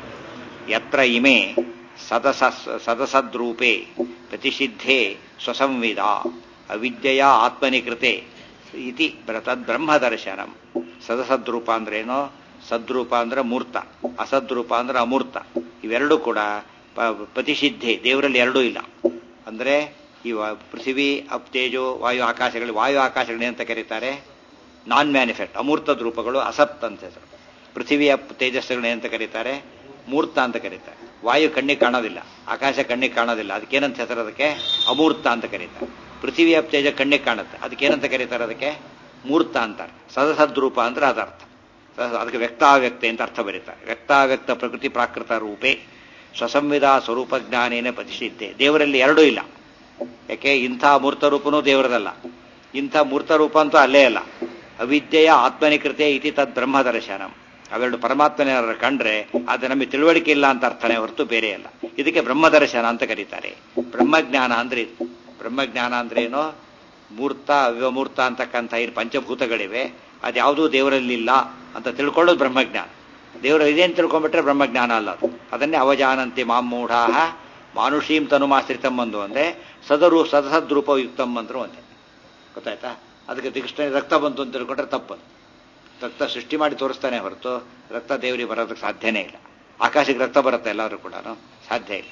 ಯತ್ರ ಇಮೆ ಸದಸ ಸದಸದ್ರೂಪೇ ಪ್ರತಿಷಿದ್ಧೇ ಸ್ವಸಂವಿಧ ಅವಿದ್ಯೆಯ ಆತ್ಮನಿ ಕೃತೆ ಇತಿ ಬ್ರ- ತದ್ಬ್ರಹ್ಮದರ್ಶನಂ ಸದಸದ್ರೂಪ ಅಂದ್ರೇನು ಸದ್ರೂಪ ಅಂದ್ರೆ ಮೂರ್ತ ಅಸದ್ರೂಪ ಅಂದ್ರೆ ಅಮೂರ್ತ ಇವೆರಡೂ ಕೂಡ ಪ- ಪ್ರತಿಷಿದ್ಧೆ ದೇವರಲ್ಲಿ ಎರಡೂ ಇಲ್ಲ ಅಂದ್ರೆ ಈ ವ- ಪೃಥಿವಿ ಅಪ್ ತೇಜೋ ವಾಯು ಆಕಾಶಗಳು ವಾಯು ಆಕಾಶಗಳು ಅಂತ ಕರೀತಾರೆ ನಾನ್ ಮ್ಯಾನಿಫೆಕ್ಟ್ ಅಮೂರ್ತದ ರೂಪಗಳು ಅಸತ್ ಅಂತ ಹೆಸರು ಪೃಥಿವಿಯ ತೇಜಸ್ಸುಗಳು ಅಂತ ಕರೀತಾರೆ ಮೂರ್ತ ಅಂತ ಕರೀತಾರೆ ವಾಯು ಕಣ್ಣಿಗೆ ಕಾಣೋದಿಲ್ಲ ಆಕಾಶ ಕಣ್ಣಿಗೆ ಕಾಣೋದಿಲ್ಲ ಅದಕ್ಕೇನಂತ ಹೆಸರು ಅದಕ್ಕೆ ಅಮೂರ್ತ ಅಂತ ಕರೀತಾರೆ ಪೃಥಿವಿಯ ತೇಜ ಕಣ್ಣಿಗೆ ಕಾಣುತ್ತೆ ಅದಕ್ಕೇನಂತ ಕರೀತಾರೆ ಅದಕ್ಕೆ ಮೂರ್ತ ಅಂತಾರೆ ಸದಸದ್ರೂಪ ಅಂದ್ರೆ ಅದರ್ಥ ಸದ- ಅದಕ್ಕೆ ವ್ಯಕ್ತಾವ್ಯಕ್ತೆ ಅಂತ ಅರ್ಥ ಬರೀತಾರೆ ವ್ಯಕ್ತಾವ್ಯಕ್ತ ಪ್ರಕೃತಿ ಪ್ರಾಕೃತ ರೂಪೇ ಸ್ವಸಂವಿಧ ಸ್ವರೂಪ ಜ್ಞಾನೇನ ಪ್ರತಿಷ್ಠಿದ್ದೆ ದೇವರಲ್ಲಿ ಎರಡೂ ಇಲ್ಲ ಯಾಕೆ ಇಂಥ ಮೂರ್ತ ರೂಪನೂ ದೇವರದಲ್ಲ ಇಂಥ ಮೂರ್ತ ರೂಪ ಅಂತೂ ಅಲ್ಲೇ ಅಲ್ಲ ಅವಿದ್ಯೆಯ ಆತ್ಮನಿಕೃತೆ ಇತಿ ತದ್ ಬ್ರಹ್ಮ ದರ್ಶನಂ ಅವೆರಡು ಪರಮಾತ್ಮನ ಕಂಡ್ರೆ ಅದು ನಮಗೆ ತಿಳುವಳಿಕೆ ಇಲ್ಲ ಅಂತ ಅರ್ಥನೇ ಹೊರತು ಬೇರೆ ಅಲ್ಲ ಇದಕ್ಕೆ ಬ್ರಹ್ಮದರ್ಶನ ಅಂತ ಕರೀತಾರೆ ಬ್ರಹ್ಮಜ್ಞಾನ ಅಂದ್ರೆ ಇದು ಬ್ರಹ್ಮಜ್ಞಾನ ಅಂದ್ರೆ ಏನು ಮೂರ್ತ ಅವ್ಯಮೂರ್ತ ಅಂತಕ್ಕಂಥ ಏನು ಪಂಚಭೂತಗಳಿವೆ ಅದ್ಯಾವುದೂ ದೇವರಲ್ಲಿಲ್ಲ ಅಂತ ತಿಳ್ಕೊಳ್ಳೋದು ಬ್ರಹ್ಮಜ್ಞಾನ ದೇವರು ಇದೇನು ತಿಳ್ಕೊಂಡ್ಬಿಟ್ರೆ ಬ್ರಹ್ಮಜ್ಞಾನ ಅಲ್ಲ ಅದು ಅದನ್ನೇ ಅವಜಾನಂತಿ ಮಾಮೂಢಾಹ ಮಾನುಷೀಂ ತನುಮಾಶ್ರಿತಂ ಅಂದು ಅಂದ್ರೆ ಸದರು ಸದಸದ್ರೂಪಯುಕ್ತಂ ಅಂದ್ರು ಒಂದೇ ಗೊತ್ತಾಯ್ತಾ ಅದಕ್ಕೆ ಕೃಷ್ಣ ರಕ್ತ ಬಂತು ಅಂತ ತಿಳ್ಕೊಂಡ್ರೆ ತಪ್ಪದು ರಕ್ತ ಸೃಷ್ಟಿ ಮಾಡಿ ತೋರಿಸ್ತಾನೆ ಹೊರತು ರಕ್ತ ದೇವರಿಗೆ ಬರೋದಕ್ಕೆ ಸಾಧ್ಯನೇ ಇಲ್ಲ ಆಕಾಶಕ್ಕೆ ರಕ್ತ ಬರುತ್ತೆ ಎಲ್ಲರೂ ಕೂಡ ಸಾಧ್ಯ ಇಲ್ಲ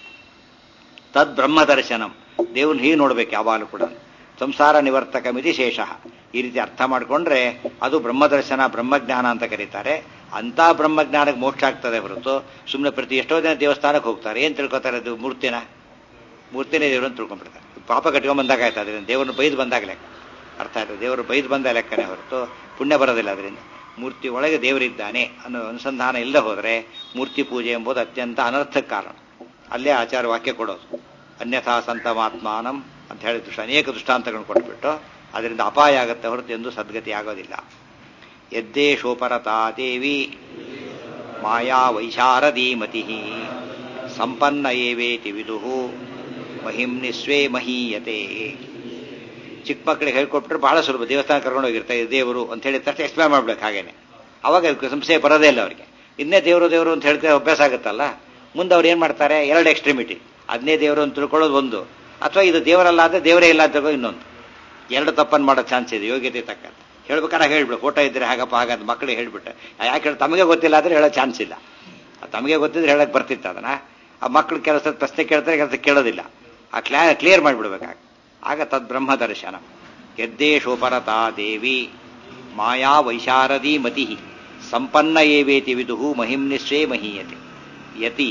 ತದ್ ಬ್ರಹ್ಮ ದರ್ಶನಂ ದೇವ್ರನ್ನ ಹೀಗೆ ನೋಡ್ಬೇಕು ಯಾವಾಗಲೂ ಕೂಡ ಸಂಸಾರ ನಿವರ್ತಕ ಮಿತಿ ಶೇಷ ಈ ರೀತಿ ಅರ್ಥ ಮಾಡಿಕೊಂಡ್ರೆ ಅದು ಬ್ರಹ್ಮದರ್ಶನ ಬ್ರಹ್ಮಜ್ಞಾನ ಅಂತ ಕರೀತಾರೆ ಅಂತ ಬ್ರಹ್ಮಜ್ಞಾನಕ್ಕೆ ಮೋಕ್ಷ ಆಗ್ತದೆ ಹೊರತು ಸುಮ್ಮನೆ ಪ್ರತಿ ಎಷ್ಟೋ ಜನ ದೇವಸ್ಥಾನಕ್ಕೆ ಹೋಗ್ತಾರೆ ಏನ್ ತಿಳ್ಕೊತಾರೆ ಅದು ಮೂರ್ತಿನ ಮೂರ್ತಿನೇ ದೇವರು ಅಂತ ತಿಳ್ಕೊಂಡ್ಬಿಡ್ತಾರೆ ಪಾಪ ಕಟ್ಕೊಂಡ್ ಬಂದಾಗ ಆಯ್ತು ಅದರಿಂದ ದೇವ್ರನ್ನ ಬೈದು ಬಂದಾಗ ಲೆಕ್ಕ ಅರ್ಥ ಆಯ್ತು ದೇವರು ಬೈದು ಬಂದ ಲೆಕ್ಕನೇ ಹೊರತು ಪುಣ್ಯ ಬರೋದಿಲ್ಲ ಅದರಿಂದ ಮೂರ್ತಿ ಒಳಗೆ ದೇವರಿದ್ದಾನೆ ಅನ್ನೋ ಅನುಸಂಧಾನ ಇಲ್ಲದೆ ಹೋದರೆ ಮೂರ್ತಿ ಪೂಜೆ ಎಂಬುದು ಅತ್ಯಂತ ಅನರ್ಥಕ್ಕೆ ಕಾರಣ ಅಲ್ಲೇ ಆಚಾರ ವಾಕ್ಯ ಕೊಡೋದು ಅನ್ಯಥಾ ಸಂತಮಾತ್ಮಾನಂ ಅಂತ ಹೇಳಿ ದೃಷ್ಟ ಅನೇಕ ದೃಷ್ಟಾಂತಗಳನ್ನು ಕೊಟ್ಬಿಟ್ಟು ಅದರಿಂದ ಅಪಾಯ ಆಗತ್ತೆ ಹೊರತು ಎಂದು ಸದ್ಗತಿ ಆಗೋದಿಲ್ಲ ಯದ್ದೇಶೋಪರತಾ ದೇವಿ ಮಾಯಾ ವೈಶಾರದೀಮತಿ ಸಂಪನ್ನ ಏವೇತಿ ವಿದುಹು ಮಹಿಮ್ನಿ ಸ್ವೇ ಮಹೀಯತೆ ಚಿಕ್ಕ ಮಕ್ಕಳಿಗೆ ಹೇಳ್ಕೊಟ್ರೆ ಬಹಳ ಸುಲಭ ದೇವಸ್ಥಾನ ಕರ್ಕೊಂಡು ಹೋಗಿರ್ತಾರೆ ಇದು ದೇವರು ಅಂತ ಹೇಳಿ ತಕ್ಷಣ ಎಕ್ಸ್ಪ್ಲೇನ್ ಮಾಡ್ಬೇಕು ಹಾಗೇನೆ ಅವಾಗ ಅದಕ್ಕೆ ಸಂಶಯ ಬರೋದೇ ಇಲ್ಲ ಅವರಿಗೆ ಇನ್ನೇ ದೇವರು ದೇವರು ಅಂತ ಹೇಳ್ತಾ ಅಭ್ಯಾಸ ಆಗುತ್ತಲ್ಲ ಮುಂದೆ ಅವ್ರು ಏನ್ ಮಾಡ್ತಾರೆ ಎರಡು ಎಕ್ಸ್ಟ್ರಿಮಿಟಿ ಅದನ್ನೇ ದೇವರು ಅಂತ ತಿಳ್ಕೊಳ್ಳೋದು ಒಂದು ಅಥವಾ ಇದು ದೇವರಲ್ಲ ಅಂದ್ರೆ ದೇವರೇ ಇಲ್ಲ ಅಂತ ತಿಳ್ಕೊಳ್ಳೋದು ಇನ್ನೊಂದು ಎರಡು ತಪ್ಪನ್ನು ಮಾಡೋ ಚಾನ್ಸ್ ಇದೆ ಯೋಗ್ಯತೆ ತಕ್ಕಂತೆ ಹೇಳ್ಬೇಕಾದ್ರೆ ಹೇಳ್ಬಿಡು ಫೋಟೋ ಇದ್ರೆ ಹಾಗಪ್ಪ ಹಾಗಂತ ಮಕ್ಕಳಿಗೆ ಹೇಳ್ಬಿಟ್ಟೆ ಯಾಕೆ ಹೇಳಿ ತಮಗೆ ಗೊತ್ತಿಲ್ಲ ಅಂದ್ರೆ ಹೇಳೋ ಚಾನ್ಸ್ ಇಲ್ಲ ಅದು ತಮಗೆ ಗೊತ್ತಿದ್ರೆ ಹೇಳಕ್ ಬರ್ತಿತ್ತು ಅದನ್ನ ಆ ಮಕ್ಕಳು ಕೆಲಸ ಪ್ರಶ್ನೆ ಕೇಳ್ತಾರೆ ಕೆಲಸ ಕೇಳೋದಿಲ್ಲ ಆ ಕ್ಲಾ ಕ್ಲಿಯರ್ ಮಾಡಿಬಿಡ್ಬೇಕಾಗ ಆಗ ತದ್ ಬ್ರಹ್ಮ ದರ್ಶನ ಯದ್ದೇಶೋಪರತಾ ದೇವಿ ಮಾಯಾ ವೈಶಾರದಿ ಮತಿ ಸಂಪನ್ನ ಏವೇತಿ ವಿದುಹು ಮಹಿಮ್ನಿಶ್ವೇ ಮಹೀಯತೆ ಯತಿ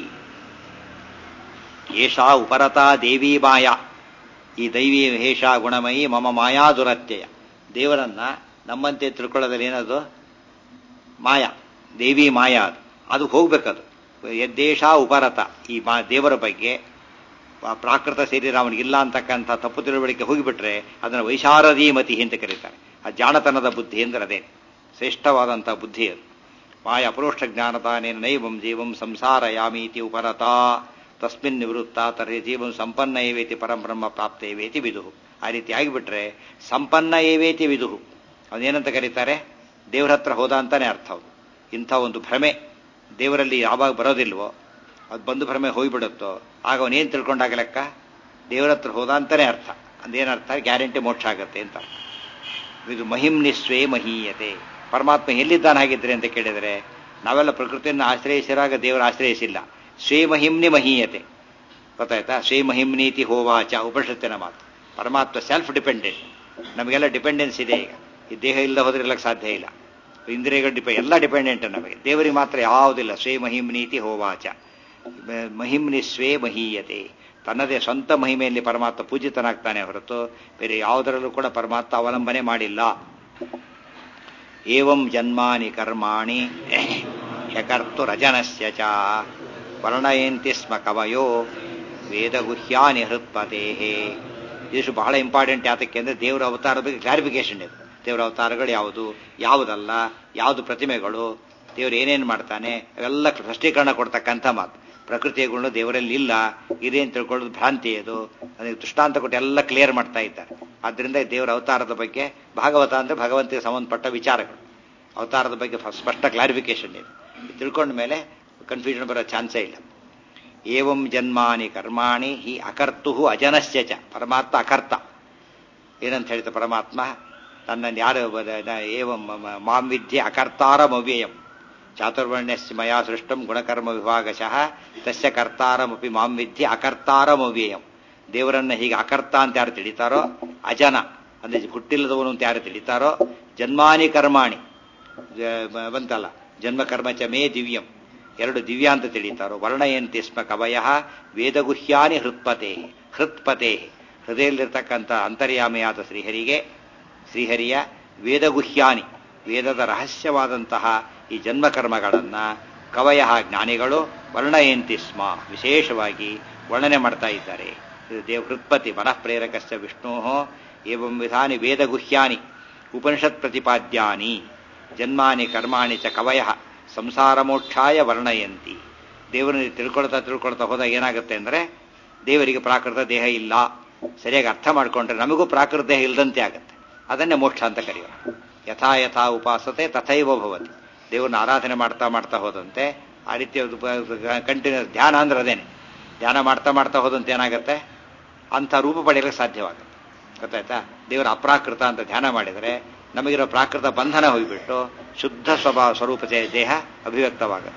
ಏಷಾ ಉಪರತಾ ದೇವಿ ಮಾಯಾ ಈ ದೈವಿ ಹೇಷ ಗುಣಮಯಿ ಮಮ ಮಾಯಾ ದುರತ್ಯಯ ದೇವರನ್ನ ನಮ್ಮಂತೆ ತಿಳ್ಕೊಳ್ಳೋದ್ರಲ್ಲಿ ಏನದು ಮಾಯಾ ದೇವಿ ಮಾಯಾ ಅದು ಅದು ಹೋಗ್ಬೇಕದು ಯದ್ದೇಶ ಉಪರತ ಈ ಮಾ ದೇವರ ಬಗ್ಗೆ ಆ ಪ್ರಾಕೃತ ಶರೀರ ಅವನಿಗಿಲ್ಲ ಅಂತಕ್ಕಂಥ ತಪ್ಪು ತಿಳುವಳಿಕೆ ಹೋಗಿಬಿಟ್ರೆ ಅದನ್ನು ವೈಶಾರದೀ ಮತಿ ಅಂತ ಕರೀತಾರೆ ಆ ಜಾಣತನದ ಬುದ್ಧಿ ಅಂದ್ರೆ ಅದೇ ಶ್ರೇಷ್ಠವಾದಂಥ ಬುದ್ಧಿ ಅದು ಮಾಯ ಅಪರೋಕ್ಷ ಜ್ಞಾನತಾನೇನ ನೈವಂ ಜೀವಂ ಸಂಸಾರ ಯಾಮೀತಿ ಉಪರತ ತಸ್ಮಿನ್ ನಿವೃತ್ತ ತರ್ಹಿ ಜೀವಂ ಸಂಪನ್ನ ಏವೇತಿ ಪರಬ್ರಹ್ಮ ಪ್ರಾಪ್ತ ಏವೇತಿ ವಿದುಹು ಆ ರೀತಿ ಆಗಿಬಿಟ್ರೆ ಸಂಪನ್ನ ಏವೇತಿ ವಿದುಹು ಅವನೇನಂತ ಕರೀತಾರೆ ದೇವರ ಹತ್ರ ಹೋದ ಅಂತಾನೆ ಅರ್ಥ ಅದು ಇಂಥ ಒಂದು ಭ್ರಮೆ ದೇವರಲ್ಲಿ ಯಾವಾಗ ಬರೋದಿಲ್ವೋ ಅದು ಬಂದು ಭ್ರಮೆ ಹೋಗ್ಬಿಡುತ್ತೋ ಆಗ ಅವನೇನು ತಿಳ್ಕೊಂಡಾಗ ಲೆಕ್ಕ ದೇವರ ಹತ್ರ ಹೋದ ಅಂತಾನೆ ಅರ್ಥ ಅದೇನರ್ಥ ಗ್ಯಾರಂಟಿ ಮೋಕ್ಷ ಆಗತ್ತೆ ಅಂತ ಅರ್ಥ ಇದು ಮಹಿಮ್ನಿಸ್ವೇ ಮಹೀಯತೆ ಪರಮಾತ್ಮ ಎಲ್ಲಿದ್ದಾನೆ ಹಾಗಿದ್ರೆ ಅಂತ ಕೇಳಿದರೆ ನಾವೆಲ್ಲ ಪ್ರಕೃತಿಯನ್ನು ಆಶ್ರಯಿಸಿರಾಗ ದೇವರ ಆಶ್ರಯಿಸಿಲ್ಲ ಸ್ವೇ ಮಹಿಮ್ನಿ ಮಹೀಯತೆ ಗೊತ್ತಾಯ್ತಾ ಸ್ವೇ ಮಹಿಮ್ನೀತಿ ಹೋವಾಚ ಉಪನಿಷತ್ತಿನ ಮಾತು ಪರಮಾತ್ಮ ಸೆಲ್ಫ್ ಡಿಪೆಂಡೆಂಟ್ ನಮಗೆಲ್ಲ ಡಿಪೆಂಡೆನ್ಸ್ ಇದೆ ಈಗ ಈ ದೇಹ ಇಲ್ಲದೆ ಹೋದ್ರೆ ಇರ್ಲಕ್ಕೆ ಸಾಧ್ಯ ಇಲ್ಲ ಇಂದ್ರಿಯಗಳು ಡಿಪೆ ಎಲ್ಲ ಡಿಪೆಂಡೆಂಟ್ ನಮಗೆ ದೇವರಿಗೆ ಮಾತ್ರ ಯಾವುದಿಲ್ಲ ಸ್ವೇ ಮಹಿಮ್ನೀತಿ ಹೋವಾಚ ಮಹಿಮ್ನಿ ಸ್ವೇ ಮಹೀಯತೆ ತನ್ನದೇ ಸ್ವಂತ ಮಹಿಮೆಯಲ್ಲಿ ಪರಮಾತ್ಮ ಪೂಜಿತನಾಗ್ತಾನೆ ಹೊರತು ಬೇರೆ ಯಾವುದರಲ್ಲೂ ಕೂಡ ಪರಮಾತ್ಮ ಅವಲಂಬನೆ ಮಾಡಿಲ್ಲ ಏವಂ ಜನ್ಮಾನಿ ಕರ್ಮಾಣಿ ಹ್ಯಕರ್ತು ರಜನಸ್ಯ ಚ ವರ್ಣಯಂತಿ ಸ್ಮ ಕವಯೋ ವೇದಗುಹ್ಯಾನಿ ಹೃತ್ಪತೇಹೇ ಇದು ಬಹಳ ಇಂಪಾರ್ಟೆಂಟ್ ಯಾತಕ್ಕೆ ಅಂದರೆ ದೇವರ ಅವತಾರದ ಬಗ್ಗೆ ಕ್ಲಾರಿಫಿಕೇಶನ್ ಇದೆ ದೇವರ ಅವತಾರಗಳು ಯಾವುದು ಯಾವುದಲ್ಲ ಯಾವುದು ಪ್ರತಿಮೆಗಳು ದೇವರು ಏನೇನು ಮಾಡ್ತಾನೆ ಅವೆಲ್ಲ ಸ್ಪಷ್ಟೀಕರಣ ಕೊಡ್ತಕ್ಕಂಥ ಮಾತು ಪ್ರಕೃತಿಯ ಗುಣ ದೇವರಲ್ಲಿ ಇಲ್ಲ ಇದೆ ಅಂತ ತಿಳ್ಕೊಳ್ಳೋದು ಭ್ರಾಂತಿ ಅದು ಅದಕ್ಕೆ ದೃಷ್ಟಾಂತ ಕೊಟ್ಟು ಎಲ್ಲ ಕ್ಲಿಯರ್ ಮಾಡ್ತಾ ಇದ್ದಾರೆ ಆದ್ದರಿಂದ ದೇವರ ಅವತಾರದ ಬಗ್ಗೆ ಭಾಗವತ ಅಂದರೆ ಭಗವಂತಿಗೆ ಸಂಬಂಧಪಟ್ಟ ವಿಚಾರಗಳು ಅವತಾರದ ಬಗ್ಗೆ ಸ್ಪಷ್ಟ ಕ್ಲಾರಿಫಿಕೇಶನ್ ಇದೆ ಇದು ತಿಳ್ಕೊಂಡ ಮೇಲೆ ಕನ್ಫ್ಯೂಷನ್ ಬರೋ ಚಾನ್ಸೇ ಇಲ್ಲ ಏವಂ ಜನ್ಮಾನಿ ಕರ್ಮಾಣಿ ಹಿ ಅಕರ್ತು ಅಜನಶ್ಯ ಚ ಪರಮಾತ್ಮ ಅಕರ್ತ ಏನಂತ ಹೇಳಿದ ಪರಮಾತ್ಮ ತನ್ನನ್ನು ಯಾರು ಏವಂ ಮಾಂ ವಿದ್ಯೆ ಅಕರ್ತಾರಮವ್ಯಯಂ ಚಾತುರ್ವರ್ಣ್ಯಸ್ಯ ಮಯಾ ಸೃಷ್ಟಂ ಗುಣಕರ್ಮ ವಿಭಾಗಶಃ ತಸ್ಯ ಕರ್ತಾರಮಪಿ ಮಾಂ ವಿದ್ಯೆ ಅಕರ್ತಾರಮವ್ಯಯಂ ದೇವರನ್ನ ಹೀಗೆ ಅಕರ್ತ ಅಂತ ಯಾರು ತಿಳಿತಾರೋ ಅಜನ ಅಂದ್ರೆ ಹುಟ್ಟಿಲ್ಲದವನು ಅಂತ ಯಾರು ತಿಳಿತಾರೋ ಜನ್ಮಾನಿ ಕರ್ಮಾಣಿ ಬಂತಲ್ಲ ಜನ್ಮ ಕರ್ಮ ಚ ಮೇ ದಿವ್ಯಂ ಎರಡು ದಿವ್ಯ ಅಂತ ತಿಳಿತಾರೋ ವರ್ಣಯಂತಿ ಸ್ಮ ಕವಯ ವೇದಗುಹ್ಯಾನಿ ಹೃತ್ಪತೆ ಹೃತ್ಪತೆ ಹೃದಯದಲ್ಲಿರ್ತಕ್ಕಂಥ ಅಂತರ್ಯಾಮಿಯಾದ ಶ್ರೀಹರಿಗೆ ಶ್ರೀಹರಿಯ ವೇದಗುಹ್ಯಾನಿ ವೇದದ ರಹಸ್ಯವಾದಂತಹ ಈ ಜನ್ಮಕರ್ಮಗಳನ್ನು ಕವಯ ಜ್ಞಾನಿಗಳು ವರ್ಣಯಂತಿ ಸ್ಮ ವಿಶೇಷವಾಗಿ ವರ್ಣನೆ ಮಾಡ್ತಾ ಇದ್ದಾರೆ ಇದು ದೇವ ಹೃತ್ಪತಿ ಮನಃ ಪ್ರೇರಕಸ್ಯ ವಿಷ್ಣು ಏವಂ ವಿಧಾನಿ ವೇದಗುಹ್ಯಾನಿ ಉಪನಿಷತ್ ಪ್ರತಿಪಾದ್ಯಾನಿ ಜನ್ಮಾನಿ ಕರ್ಮಾಣಿ ಚ ಕವಯ ಸಂಸಾರ ಮೋಕ್ಷಾಯ ವರ್ಣಯಂತಿ ದೇವರನ್ನು ತಿಳ್ಕೊಳ್ತಾ ತಿಳ್ಕೊಳ್ತಾ ಹೋದಾಗ ಏನಾಗುತ್ತೆ ಅಂದರೆ ದೇವರಿಗೆ ಪ್ರಾಕೃತ ದೇಹ ಇಲ್ಲ ಸರಿಯಾಗಿ ಅರ್ಥ ಮಾಡಿಕೊಂಡ್ರೆ ನಮಗೂ ಪ್ರಾಕೃತ ದೇಹ ಇಲ್ಲದಂತೆ ಆಗುತ್ತೆ ಅದನ್ನೇ ಮೋಕ್ಷ ಅಂತ ಕರೆಯೋಣ ಯಥಾ ಯಥಾ ಉಪಾಸತೆ ತಥೈವ ಭವತಿ ದೇವ್ರನ್ನ ಆರಾಧನೆ ಮಾಡ್ತಾ ಮಾಡ್ತಾ ಹೋದಂತೆ ಆ ರೀತಿ ಕಂಟಿನ್ಯೂಸ್ ಧ್ಯಾನ ಅಂದ್ರೆ ಅದೇನೆ ಧ್ಯಾನ ಮಾಡ್ತಾ ಮಾಡ್ತಾ ಹೋದಂತೆ ಏನಾಗುತ್ತೆ ಅಂಥ ರೂಪ ಪಡೆಯಲಿಕ್ಕೆ ಸಾಧ್ಯವಾಗುತ್ತೆ ಗೊತ್ತಾಯ್ತಾ ದೇವರ ಅಪ್ರಾಕೃತ ಅಂತ ಧ್ಯಾನ ಮಾಡಿದರೆ ನಮಗಿರೋ ಪ್ರಾಕೃತ ಬಂಧನ ಹೋಗಿಬಿಟ್ಟು ಶುದ್ಧ ಸ್ವಭಾವ ಸ್ವರೂಪ ದೇಹ ಅಭಿವ್ಯಕ್ತವಾಗುತ್ತೆ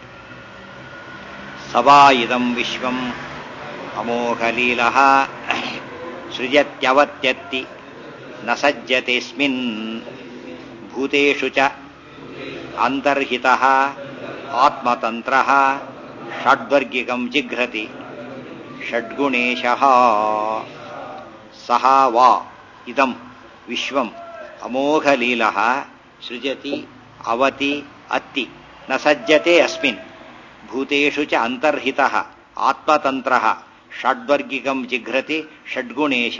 ಸವಾ ಇದಂ ವಿಶ್ವಂ ಅಮೋಘಲೀಲ ಸೃಜತ್ಯವತ್ಯತ್ತಿ ನ ಸಜ್ಜತೆಸ್ಮಿನ್ ಭೂತೇಷು ಚ ಅಂತರ್ಹಿತ ಆತ್ಮತಂತ್ರ ಷಡ್ವರ್ಗಿಕಂ ಜಿಘ್ರತಿ ಷಡ್ಗುಣೇಶ ಸಹ ವಾ ಇದಂ ವಿಶ್ವಂ ಅಮೋಘಲೀಲ ಸೃಜತಿ ಅವತಿ ಅತ್ತಿ ನ ಸಜ್ಜತೆ ಅಸ್ಮಿನ್ ಭೂತೇಷು ಚ ಅಂತರ್ಹಿತ ಆತ್ಮತಂತ್ರ ಷಡ್ವರ್ಗಿಕಂ ಜಿಘ್ರತಿ ಷಡ್ಗುಣೇಶ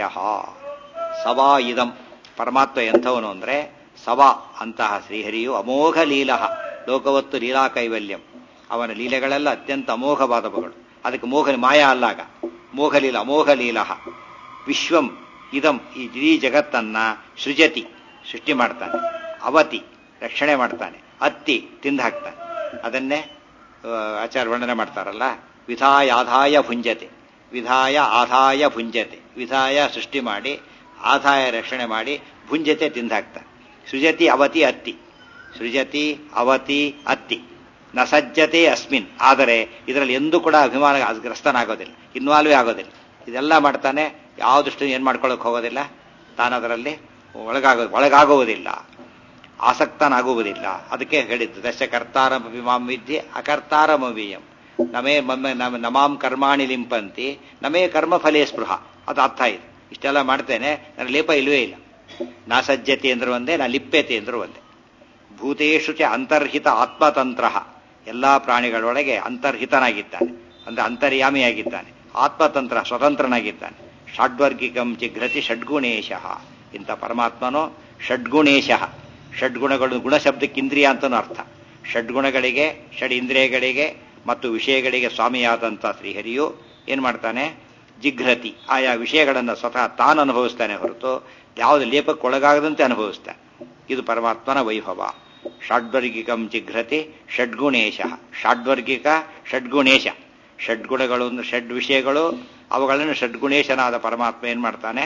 ಸವಾ ಇದಂ ಪರಮಾತ್ಮ ಎಂಥವನು ಅಂದರೆ ಸವಾ ಅಂತಹ ಶ್ರೀಹರಿಯು ಅಮೋಘ ಲೀಲ ಲೋಕವತ್ತು ಲೀಲಾ ಕೈವಲ್ಯಂ ಅವನ ಲೀಲೆಗಳೆಲ್ಲ ಅತ್ಯಂತ ಅಮೋಘವಾದವುಗಳು ಅದಕ್ಕೆ ಮೋಘ ಮಾಯಾ ಅಲ್ಲಾಗ ಮೋಘಲೀಲ ಅಮೋಘ ಲೀಲ ವಿಶ್ವಂ ಇದಂ ಈ ಇಡೀ ಜಗತ್ತನ್ನ ಸೃಜತಿ ಸೃಷ್ಟಿ ಮಾಡ್ತಾನೆ ಅವತಿ ರಕ್ಷಣೆ ಮಾಡ್ತಾನೆ ಅತ್ತಿ ತಿಂದು ಹಾಕ್ತಾನೆ ಅದನ್ನೇ ಆಚಾರ ವರ್ಣನೆ ಮಾಡ್ತಾರಲ್ಲ ವಿಧಾಯ ಆದಾಯ ಭುಂಜತೆ ವಿಧಾಯ ಆದಾಯ ಭುಂಜತೆ ವಿಧಾಯ ಸೃಷ್ಟಿ ಮಾಡಿ ಆದಾಯ ರಕ್ಷಣೆ ಮಾಡಿ ಭುಂಜತೆ ತಿಂದಾಕ್ತಾನೆ ಸೃಜತಿ ಅವತಿ ಅತ್ತಿ ಸೃಜತಿ ಅವತಿ ಅತ್ತಿ ನ ಸಜ್ಜತೆ ಅಸ್ಮಿನ್ ಆದರೆ ಇದರಲ್ಲಿ ಎಂದೂ ಕೂಡ ಅಭಿಮಾನ ಗ್ರಸ್ತನಾಗೋದಿಲ್ಲ ಇನ್ವಾಲ್ವೇ ಆಗೋದಿಲ್ಲ ಇದೆಲ್ಲ ಮಾಡ್ತಾನೆ ಯಾವ ದೃಷ್ಟಿ ಏನು ಮಾಡ್ಕೊಳ್ಳೋಕೆ ಹೋಗೋದಿಲ್ಲ ತಾನು ಅದರಲ್ಲಿ ಒಳಗಾಗೋ ಒಳಗಾಗುವುದಿಲ್ಲ ಆಸಕ್ತನಾಗುವುದಿಲ್ಲ ಅದಕ್ಕೆ ಹೇಳಿದ್ದು ದಶ ಕರ್ತಾರಮಿ ಮಾಂ ವಿದ್ಯೆ ಅಕರ್ತಾರಮವಿಯಂ ನಮೇ ಮಮ್ಮೆ ನಮ ನಮಾಂ ಕರ್ಮಾಣಿ ಲಿಂಪಂತಿ ನಮೇ ಕರ್ಮಫಲೇ ಸ್ಪೃಹ ಅದು ಅರ್ಥ ಇದೆ ಇಷ್ಟೆಲ್ಲ ಮಾಡ್ತೇನೆ ನನ್ನ ಲೇಪ ಇಲ್ವೇ ಇಲ್ಲ ನಾ ಸಜ್ಜತೆ ಅಂದ್ರೆ ಒಂದೇ ನಾ ಲಿಪ್ಯತೆ ಅಂದ್ರೆ ಒಂದೇ ಭೂತೇಶು ಚ ಅಂತರ್ಹಿತ ಆತ್ಮತಂತ್ರ ಎಲ್ಲಾ ಪ್ರಾಣಿಗಳೊಳಗೆ ಅಂತರ್ಹಿತನಾಗಿದ್ದಾನೆ ಅಂದ್ರೆ ಅಂತರ್ಯಾಮಿಯಾಗಿದ್ದಾನೆ ಆತ್ಮತಂತ್ರ ಸ್ವತಂತ್ರನಾಗಿದ್ದಾನೆ ಷಡ್ವರ್ಗಿಕಂ ಜಿಘ್ರತಿ ಷಡ್ಗುಣೇಶ ಇಂಥ ಪರಮಾತ್ಮನೋ ಷಡ್ಗುಣೇಶ ಷಡ್ಗುಣಗಳು ಗುಣಶಬ್ದಕ್ಕೆ ಇಂದ್ರಿಯ ಅಂತನೂ ಅರ್ಥ ಷಡ್ಗುಣಗಳಿಗೆ ಷಡ್ ಇಂದ್ರಿಯಗಳಿಗೆ ಮತ್ತು ವಿಷಯಗಳಿಗೆ ಸ್ವಾಮಿಯಾದಂಥ ಶ್ರೀಹರಿಯು ಏನು ಮಾಡ್ತಾನೆ ಜಿಘ್ರತಿ ಆಯಾ ವಿಷಯಗಳನ್ನು ಸ್ವತಃ ತಾನು ಅನುಭವಿಸ್ತಾನೆ ಹೊರತು ಯಾವುದು ಲೇಪಕ್ಕೊಳಗಾಗದಂತೆ ಅನುಭವಿಸ್ತಾನೆ ಇದು ಪರಮಾತ್ಮನ ವೈಭವ ಷಡ್ವರ್ಗಿಕಂ ಜಿಘ್ರತಿ ಷಡ್ಗುಣೇಶ ಷಡ್ವರ್ಗಿಕ ಷಡ್ಗುಣೇಶ ಷಡ್ಗುಣಗಳು ಷಡ್ ವಿಷಯಗಳು ಅವುಗಳನ್ನು ಷಡ್ಗುಣೇಶನಾದ ಪರಮಾತ್ಮ ಏನ್ ಮಾಡ್ತಾನೆ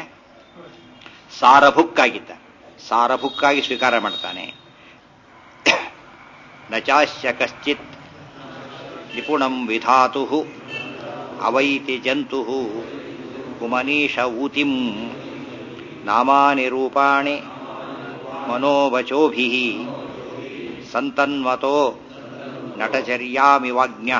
ಸಾರಭುಕ್ಕಾಗಿದ್ದ ಸಾರಭುಕ್ಕಾಗಿ ಸ್ವೀಕಾರ ಮಾಡ್ತಾನೆ ನಚಾಶ್ಯ ಕಶ್ಚಿತ್ ನಿಪುಣಂ ವಿಧಾತು ಅವೈತಿ ಜಂತು ಕುಮನೀಷ ಊತಿಂ ನಾಮಾನಿ ರೂಪಾಣಿ ಮನೋವಚೋಭಿ ಸಂತನ್ವತೋ ನಟಚರ್ಯಾಮಿವಾಜ್ಞ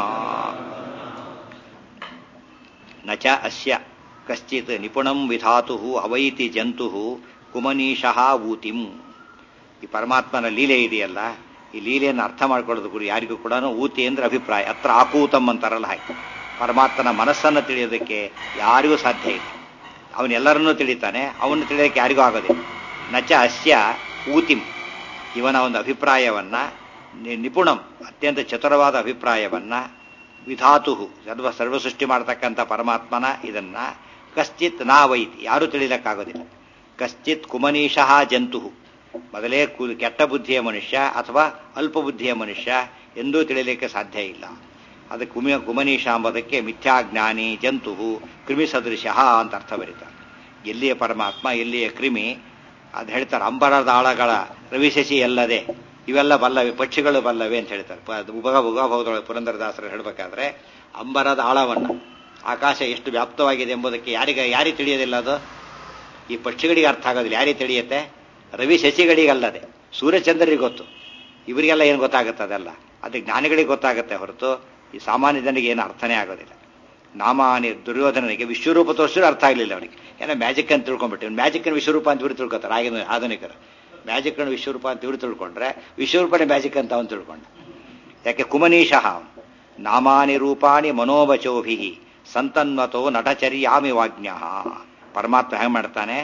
ನ ಚ ಅಸ್ಯ ಕಶ್ಚಿತ್ ನಿಪುಣಂ ವಿಧಾತು ಅವೈತಿ ಜಂತು ಕುಮನೀಶಃ ಊತಿಂ ಈ ಪರಮಾತ್ಮನ ಲೀಲೆ ಇದೆಯಲ್ಲ ಈ ಲೀಲೆಯನ್ನು ಅರ್ಥ ಮಾಡ್ಕೊಳ್ಳೋದು ಕೂಡ ಯಾರಿಗೂ ಕೂಡ ಊತಿ ಅಂದ್ರೆ ಅಭಿಪ್ರಾಯ ಹತ್ರ ಆಕೂತಂ ಅಂತಾರಲ್ಲ ಹಾಗೆ ಪರಮಾತ್ಮನ ಮನಸ್ಸನ್ನು ತಿಳಿಯೋದಕ್ಕೆ ಯಾರಿಗೂ ಸಾಧ್ಯ ಇಲ್ಲ ಅವನೆಲ್ಲರನ್ನೂ ತಿಳಿತಾನೆ ಅವನು ತಿಳಿಯೋದಕ್ಕೆ ಯಾರಿಗೂ ಆಗೋದಿಲ್ಲ ನಚ ಅಸ್ಯ ಊತಿಂ ಇವನ ಒಂದು ಅಭಿಪ್ರಾಯವನ್ನ ನಿ- ನಿಪುಣಂ ಅತ್ಯಂತ ಚತುರವಾದ ಅಭಿಪ್ರಾಯವನ್ನ ವಿಧಾತು ಸರ್ವ ಸರ್ವ ಸೃಷ್ಟಿ ಮಾಡತಕ್ಕಂಥ ಪರಮಾತ್ಮನ ಇದನ್ನ ಕಶ್ಚಿತ್ ನಾವೈತಿ ಯಾರೂ ತಿಳಿಲಕ್ಕಾಗೋದಿಲ್ಲ ಕಶ್ಚಿತ್ ಕುಮನೀಶಃ ಜಂತು ಮೊದಲೇ ಕು- ಕೆಟ್ಟ ಬುದ್ಧಿಯ ಮನುಷ್ಯ ಅಥವಾ ಅಲ್ಪ ಬುದ್ಧಿಯ ಮನುಷ್ಯ ಎಂದೂ ತಿಳಿಯಲಿಕ್ಕೆ ಸಾಧ್ಯ ಇಲ್ಲ ಅದಕ್ಕೆ ಕುಮಿ ಕುಮನೀಶ ಎಂಬುದಕ್ಕೆ ಮಿಥ್ಯಾಜ್ಞಾನಿ ಜಂತು ಕ್ರಿಮಿ ಸದೃಶ ಅಂತ ಅರ್ಥ ಬರೀತಾರೆ ಎಲ್ಲಿಯ ಪರಮಾತ್ಮ ಎಲ್ಲಿಯ ಕ್ರಿಮಿ ಅದು ಹೇಳ್ತಾರೆ ಅಂಬರದ ಆಳಗಳ ರವಿಶಶಿ ಎಲ್ಲದೆ ಇವೆಲ್ಲ ಬಲ್ಲವೆ ಪಕ್ಷಿಗಳು ಬಲ್ಲವೆ ಅಂತ ಹೇಳ್ತಾರೆ ಪ- ಅದು ಉಪಗ ಉಗಾಭವದೊಳಗೆ ಪುರಂದರದಾಸರು ಹೇಳಬೇಕಾದ್ರೆ ಅಂಬರದ ಆಳವನ್ನ ಆಕಾಶ ಎಷ್ಟು ವ್ಯಾಪ್ತವಾಗಿದೆ ಎಂಬುದಕ್ಕೆ ಯಾರಿಗೆ ಯಾರಿಗೆ ತಿಳಿಯೋದಿಲ್ಲ ಅದು ಈ ಪಕ್ಷಿಗಳಿಗೆ ಅರ್ಥ ಆಗೋದಿಲ್ಲ ಯಾರಿಗೆ ತಿಳಿಯುತ್ತೆ ರವಿ ಶಶಿಗಳಿಗಲ್ಲದೆ ಸೂರ್ಯಚಂದ್ರರಿಗೆ ಗೊತ್ತು ಇವರಿಗೆಲ್ಲ ಏನು ಗೊತ್ತಾಗುತ್ತೆ ಅದೆಲ್ಲ ಅದು ಜ್ಞಾನಿಗಳಿಗೆ ಗೊತ್ತಾಗುತ್ತೆ ಹೊರತು ಈ ಸಾಮಾನ್ಯ ಜನರಿಗೆ ಏನು ಅರ್ಥನೇ ಆಗೋದಿಲ್ಲ ನಾಮಾನಿ ದುರ್ಯೋಧನನಿಗೆ ವಿಶ್ವರೂಪ ತೋರಿಸಿದ್ರು ಅರ್ಥ ಆಗಲಿಲ್ಲ ಅವನಿಗೆ ಏನೋ ಮ್ಯಾಜಿಕ್ ಅಂತ ತಿಳ್ಕೊಂಡ್ಬಿಟ್ಟು ಮ್ಯಾಜಿಕ್ ವಿಶ್ವರೂಪ ಅಂತ ಇವ್ರು ತಿಳ್ಕೊತಾರೆ ಆಗಿನ ಆಧುನಿಕರು ಮ್ಯಾಜಿಕ್ ವಿಶ್ವರೂಪ ಅಂತ ಇವ್ರು ತಿಳ್ಕೊಂಡ್ರೆ ವಿಶ್ವರೂಪನೇ ಮ್ಯಾಜಿಕ್ ಅಂತ ಅವನು ತಿಳ್ಕೊಂಡ ಯಾಕೆ ಕುಮನೀಶಃ ಅವನು ನಾಮಾನಿ ರೂಪಾಣಿ ಮನೋವಚೋಭಿ ಸಂತನ್ವತೋ ನಟಚರ್ಯಾಮಿ ವಾಜ್ಞ ಪರಮಾತ್ಮ ಹೇಗೆ ಮಾಡ್ತಾನೆ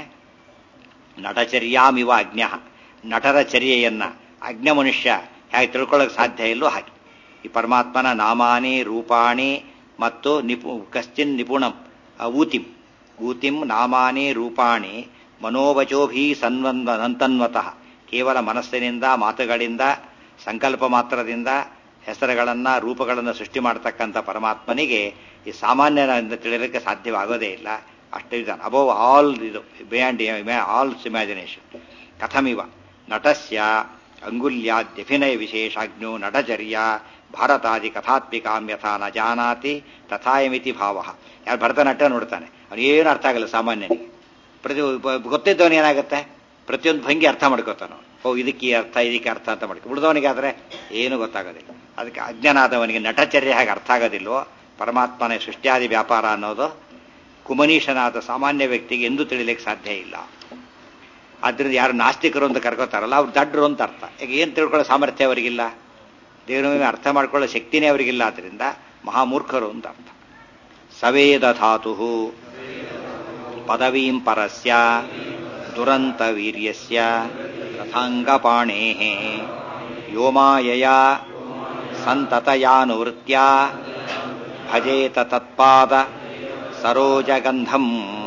ನಟಚರ್ಯಾಮಿವ ಅಜ್ಞ ನಟರ ಚರ್ಯೆಯನ್ನ ಅಜ್ಞ ಮನುಷ್ಯ ಹೇಗೆ ತಿಳ್ಕೊಳ್ಳೋಕೆ ಸಾಧ್ಯ ಇಲ್ಲೋ ಹಾಗೆ ಈ ಪರಮಾತ್ಮನ ನಾಮಾನಿ ರೂಪಾಣಿ ಮತ್ತು ನಿಪು ಕಶ್ಚಿನ್ ನಿಪುಣಂ ಆ, ಊತಿಂ ಊತಿಂ ನಾಮಾನಿ ರೂಪಾಣಿ ಮನೋವಚೋಭಿ ಸನ್ವನ್ ನಂತನ್ವತಃ ಕೇವಲ ಮನಸ್ಸಿನಿಂದ ಮಾತುಗಳಿಂದ ಸಂಕಲ್ಪ ಮಾತ್ರದಿಂದ ಹೆಸರುಗಳನ್ನ ರೂಪಗಳನ್ನು ಸೃಷ್ಟಿ ಮಾಡತಕ್ಕಂಥ ಪರಮಾತ್ಮನಿಗೆ ಈ ಸಾಮಾನ್ಯರಿಂದ ತಿಳಿಯಲಿಕ್ಕೆ ಸಾಧ್ಯವಾಗೋದೇ ಇಲ್ಲ ಅಷ್ಟು ಇದ್ದಾನೆ ಅಬೌವ್ ಆಲ್ ಇದು ಬಿಯಾಂಡ್ ಆಲ್ ಇಮ್ಯಾಜಿನೇಷನ್ ಕಥಮಿವ ನಟಸ್ಯ ಅಂಗುಲ್ಯಾದ್ಯಭಿನಯ ವಿಶೇಷಾಜ್ಞೋ ನಟಚರ್ಯ ಭಾರತಾದಿ ಕಥಾತ್ಮಿಕಾಂ ಯಥಾ ನ ಜಾನಾತಿ ತಥಾಯಮಿತಿ ಭಾವ ಯಾರು ಭರತನಾಟ್ಯ ನೋಡ್ತಾನೆ ಅವನೇನು ಅರ್ಥ ಆಗಲ್ಲ ಸಾಮಾನ್ಯನಿಗೆ ಪ್ರತಿ ಗೊತ್ತಿದ್ದವನು ಏನಾಗುತ್ತೆ ಪ್ರತಿಯೊಂದು ಭಂಗಿ ಅರ್ಥ ಮಾಡ್ಕೋತಾನ ಓ ಇದಕ್ಕೆ ಈ ಅರ್ಥ ಇದಕ್ಕೆ ಅರ್ಥ ಅಂತ ಮಾಡ್ಕೊ ಉಳಿದವನಿಗೆ ಆದರೆ ಏನು ಗೊತ್ತಾಗೋದಿಲ್ಲ ಅದಕ್ಕೆ ಅಜ್ಞನಾದವನಿಗೆ ನಟಚರ್ಯ ಹಾಗೆ ಅರ್ಥ ಆಗೋದಿಲ್ವೋ ಪರಮಾತ್ಮನ ಸೃಷ್ಟಿಯಾದಿ ವ್ಯಾಪಾರ ಅನ್ನೋದು ಕುಮನೀಶನಾದ ಸಾಮಾನ್ಯ ವ್ಯಕ್ತಿಗೆ ಎಂದೂ ತಿಳಿಲಿಕ್ಕೆ ಸಾಧ್ಯ ಇಲ್ಲ ಆದ್ರಿಂದ ಯಾರು ನಾಸ್ತಿಕರು ಅಂತ ಕರ್ಕೋತಾರಲ್ಲ ಅವ್ರು ದಡ್ರು ಅಂತ ಅರ್ಥ ಈಗ ಏನು ತಿಳ್ಕೊಳ್ಳೋ ಸಾಮರ್ಥ್ಯ ಅವರಿಗಿಲ್ಲ ದೇವರ ಮೇಲೆ ಅರ್ಥ ಮಾಡ್ಕೊಳ್ಳೋ ಶಕ್ತಿನೇ ಅವರಿಗಿಲ್ಲ ಆದ್ರಿಂದ ಮಹಾಮೂರ್ಖರು ಅಂತ ಅರ್ಥ ಸವೇದ ಧಾತು ಪದವೀಂ ಪರಸ್ಯ ದುರಂತ ವೀರ್ಯಸ್ಯ ರಥಾಂಗಪಾಣೇ ವ್ಯೋಮಾಯಯ ಸಂತತಯಾನುವೃತ್ಯ ಭಜೇತ ತತ್ಪಾದ ಸರೋಜಗಂಧಂ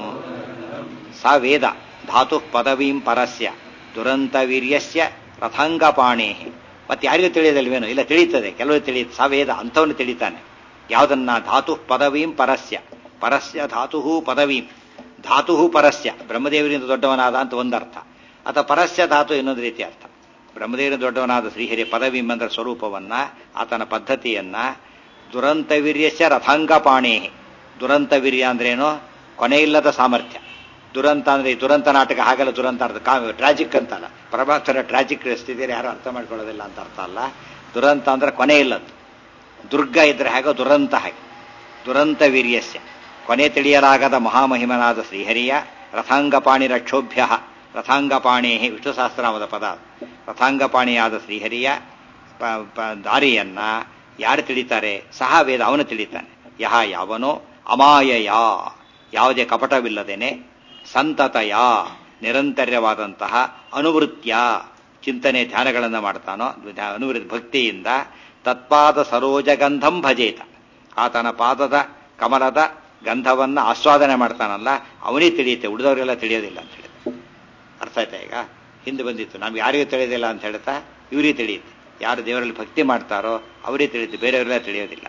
ಸ ವೇದ ಧಾತು ಪದವೀಂ ಪರಸ್ಯ ದುರಂತ ವೀರ್ಯಸ್ಯ ರಥಾಂಗಪಾಣೇ ಮತ್ತೆ ಯಾರಿಗೂ ತಿಳಿಯೋದಲ್ವೇನೋ ಇಲ್ಲ ತಿಳಿಯುತ್ತದೆ ಕೆಲವರು ತಿಳಿಯುತ್ತೆ ಸ ವೇದ ಅಂಥವನು ತಿಳಿತಾನೆ ಯಾವುದನ್ನ ಧಾತು ಪದವೀಂ ಪರಸ್ಯ ಪರಸ್ಯ ಧಾತು ಪದವೀಂ ಧಾತು ಪರಸ್ಯ ಬ್ರಹ್ಮದೇವರಿಂದ ದೊಡ್ಡವನಾದ ಅಂತ ಒಂದರ್ಥ ಅಥವಾ ಪರಸ್ಯ ಧಾತು ಇನ್ನೊಂದು ರೀತಿ ಅರ್ಥ ಬ್ರಹ್ಮದೇವರಿಂದ ದೊಡ್ಡವನಾದ ಶ್ರೀಹರಿ ಪದವೀಂ ಎಂದ್ರ ಸ್ವರೂಪವನ್ನ ಆತನ ಪದ್ಧತಿಯನ್ನ ದುರಂತ ವೀರ್ಯಸ್ಯ ರಥಾಂಗಪಾಣೇ ದುರಂತ ವೀರ್ಯ ಅಂದ್ರೇನು ಕೊನೆಯಿಲ್ಲದ ಸಾಮರ್ಥ್ಯ ದುರಂತ ಅಂದ್ರೆ ಈ ದುರಂತ ನಾಟಕ ಹಾಗೆಲ್ಲ ದುರಂತ ಅರ್ಥ ಟ್ರಾಜಿಕ್ ಅಂತಲ್ಲ ಪ್ರಭಾಕರ ಟ್ರಾಜಿಕ್ ಸ್ಥಿತಿಯಲ್ಲಿ ಯಾರು ಅರ್ಥ ಮಾಡ್ಕೊಳ್ಳೋದಿಲ್ಲ ಅಂತ ಅರ್ಥ ಅಲ್ಲ ದುರಂತ ಅಂದ್ರೆ ಕೊನೆ ಇಲ್ಲದ್ದು ದುರ್ಗ ಇದ್ರೆ ಹಾಗೋ ದುರಂತ ಹಾಗೆ ದುರಂತ ವೀರ್ಯಸ್ಯ ಕೊನೆ ತಿಳಿಯಲಾಗದ ಮಹಾಮಹಿಮನಾದ ಶ್ರೀಹರಿಯ ರಥಾಂಗಪಾಣಿ ರಕ್ಷೋಭ್ಯ ರಥಾಂಗಪಾಣೇ ವಿಷ್ಣು ಸಹಸ್ರನಾಮದ ಪದ ರಥಾಂಗಪಾಣಿಯಾದ ಶ್ರೀಹರಿಯ ಪ- ಪ- ದಾರಿಯನ್ನ ಯಾರು ತಿಳಿತಾರೆ ಸಹ ವೇದ ಅವನು ತಿಳಿತಾನೆ ಯಹ ಯಾವನೋ ಅಮಾಯಯ ಯಾವುದೇ ಕಪಟವಿಲ್ಲದೇನೆ ಸಂತತಯ ನಿರಂತರ್ಯವಾದಂತಹ ಅನುವೃತ್ಯ ಚಿಂತನೆ ಧ್ಯಾನಗಳನ್ನು ಮಾಡ್ತಾನೋ ಧ್ಯ- ಅನುವೃತ್ತಿ ಭಕ್ತಿಯಿಂದ ತತ್ಪಾದ ಸರೋಜಗಂಧಂ ಭಜೇತ ಆತನ ಪಾದದ ಕಮಲದ ಗಂಧವನ್ನ ಆಸ್ವಾದನೆ ಮಾಡ್ತಾನಲ್ಲ ಅವನೇ ತಿಳಿಯುತ್ತೆ ಉಳಿದವರೆಲ್ಲ ತಿಳಿಯೋದಿಲ್ಲ ಅಂತ ಹೇಳಿದ ಅರ್ಥ ಆಯ್ತಾ ಈಗ ಹಿಂದೆ ಬಂದಿತ್ತು ನಮ್ಗೆ ಯಾರಿಗೂ ತಿಳಿಯೋದಿಲ್ಲ ಅಂತ ಹೇಳ್ತಾ ಇವರಿಗೆ ತಿಳಿಯುತ್ತೆ ಯಾರು ದೇವರಲ್ಲಿ ಭಕ್ತಿ ಮಾಡ್ತಾರೋ ಅವರೇ ತಿಳಿಯುತ್ತೆ ಬೇರೆಯವರೆಲ್ಲ ತಿಳಿಯೋದಿಲ್ಲ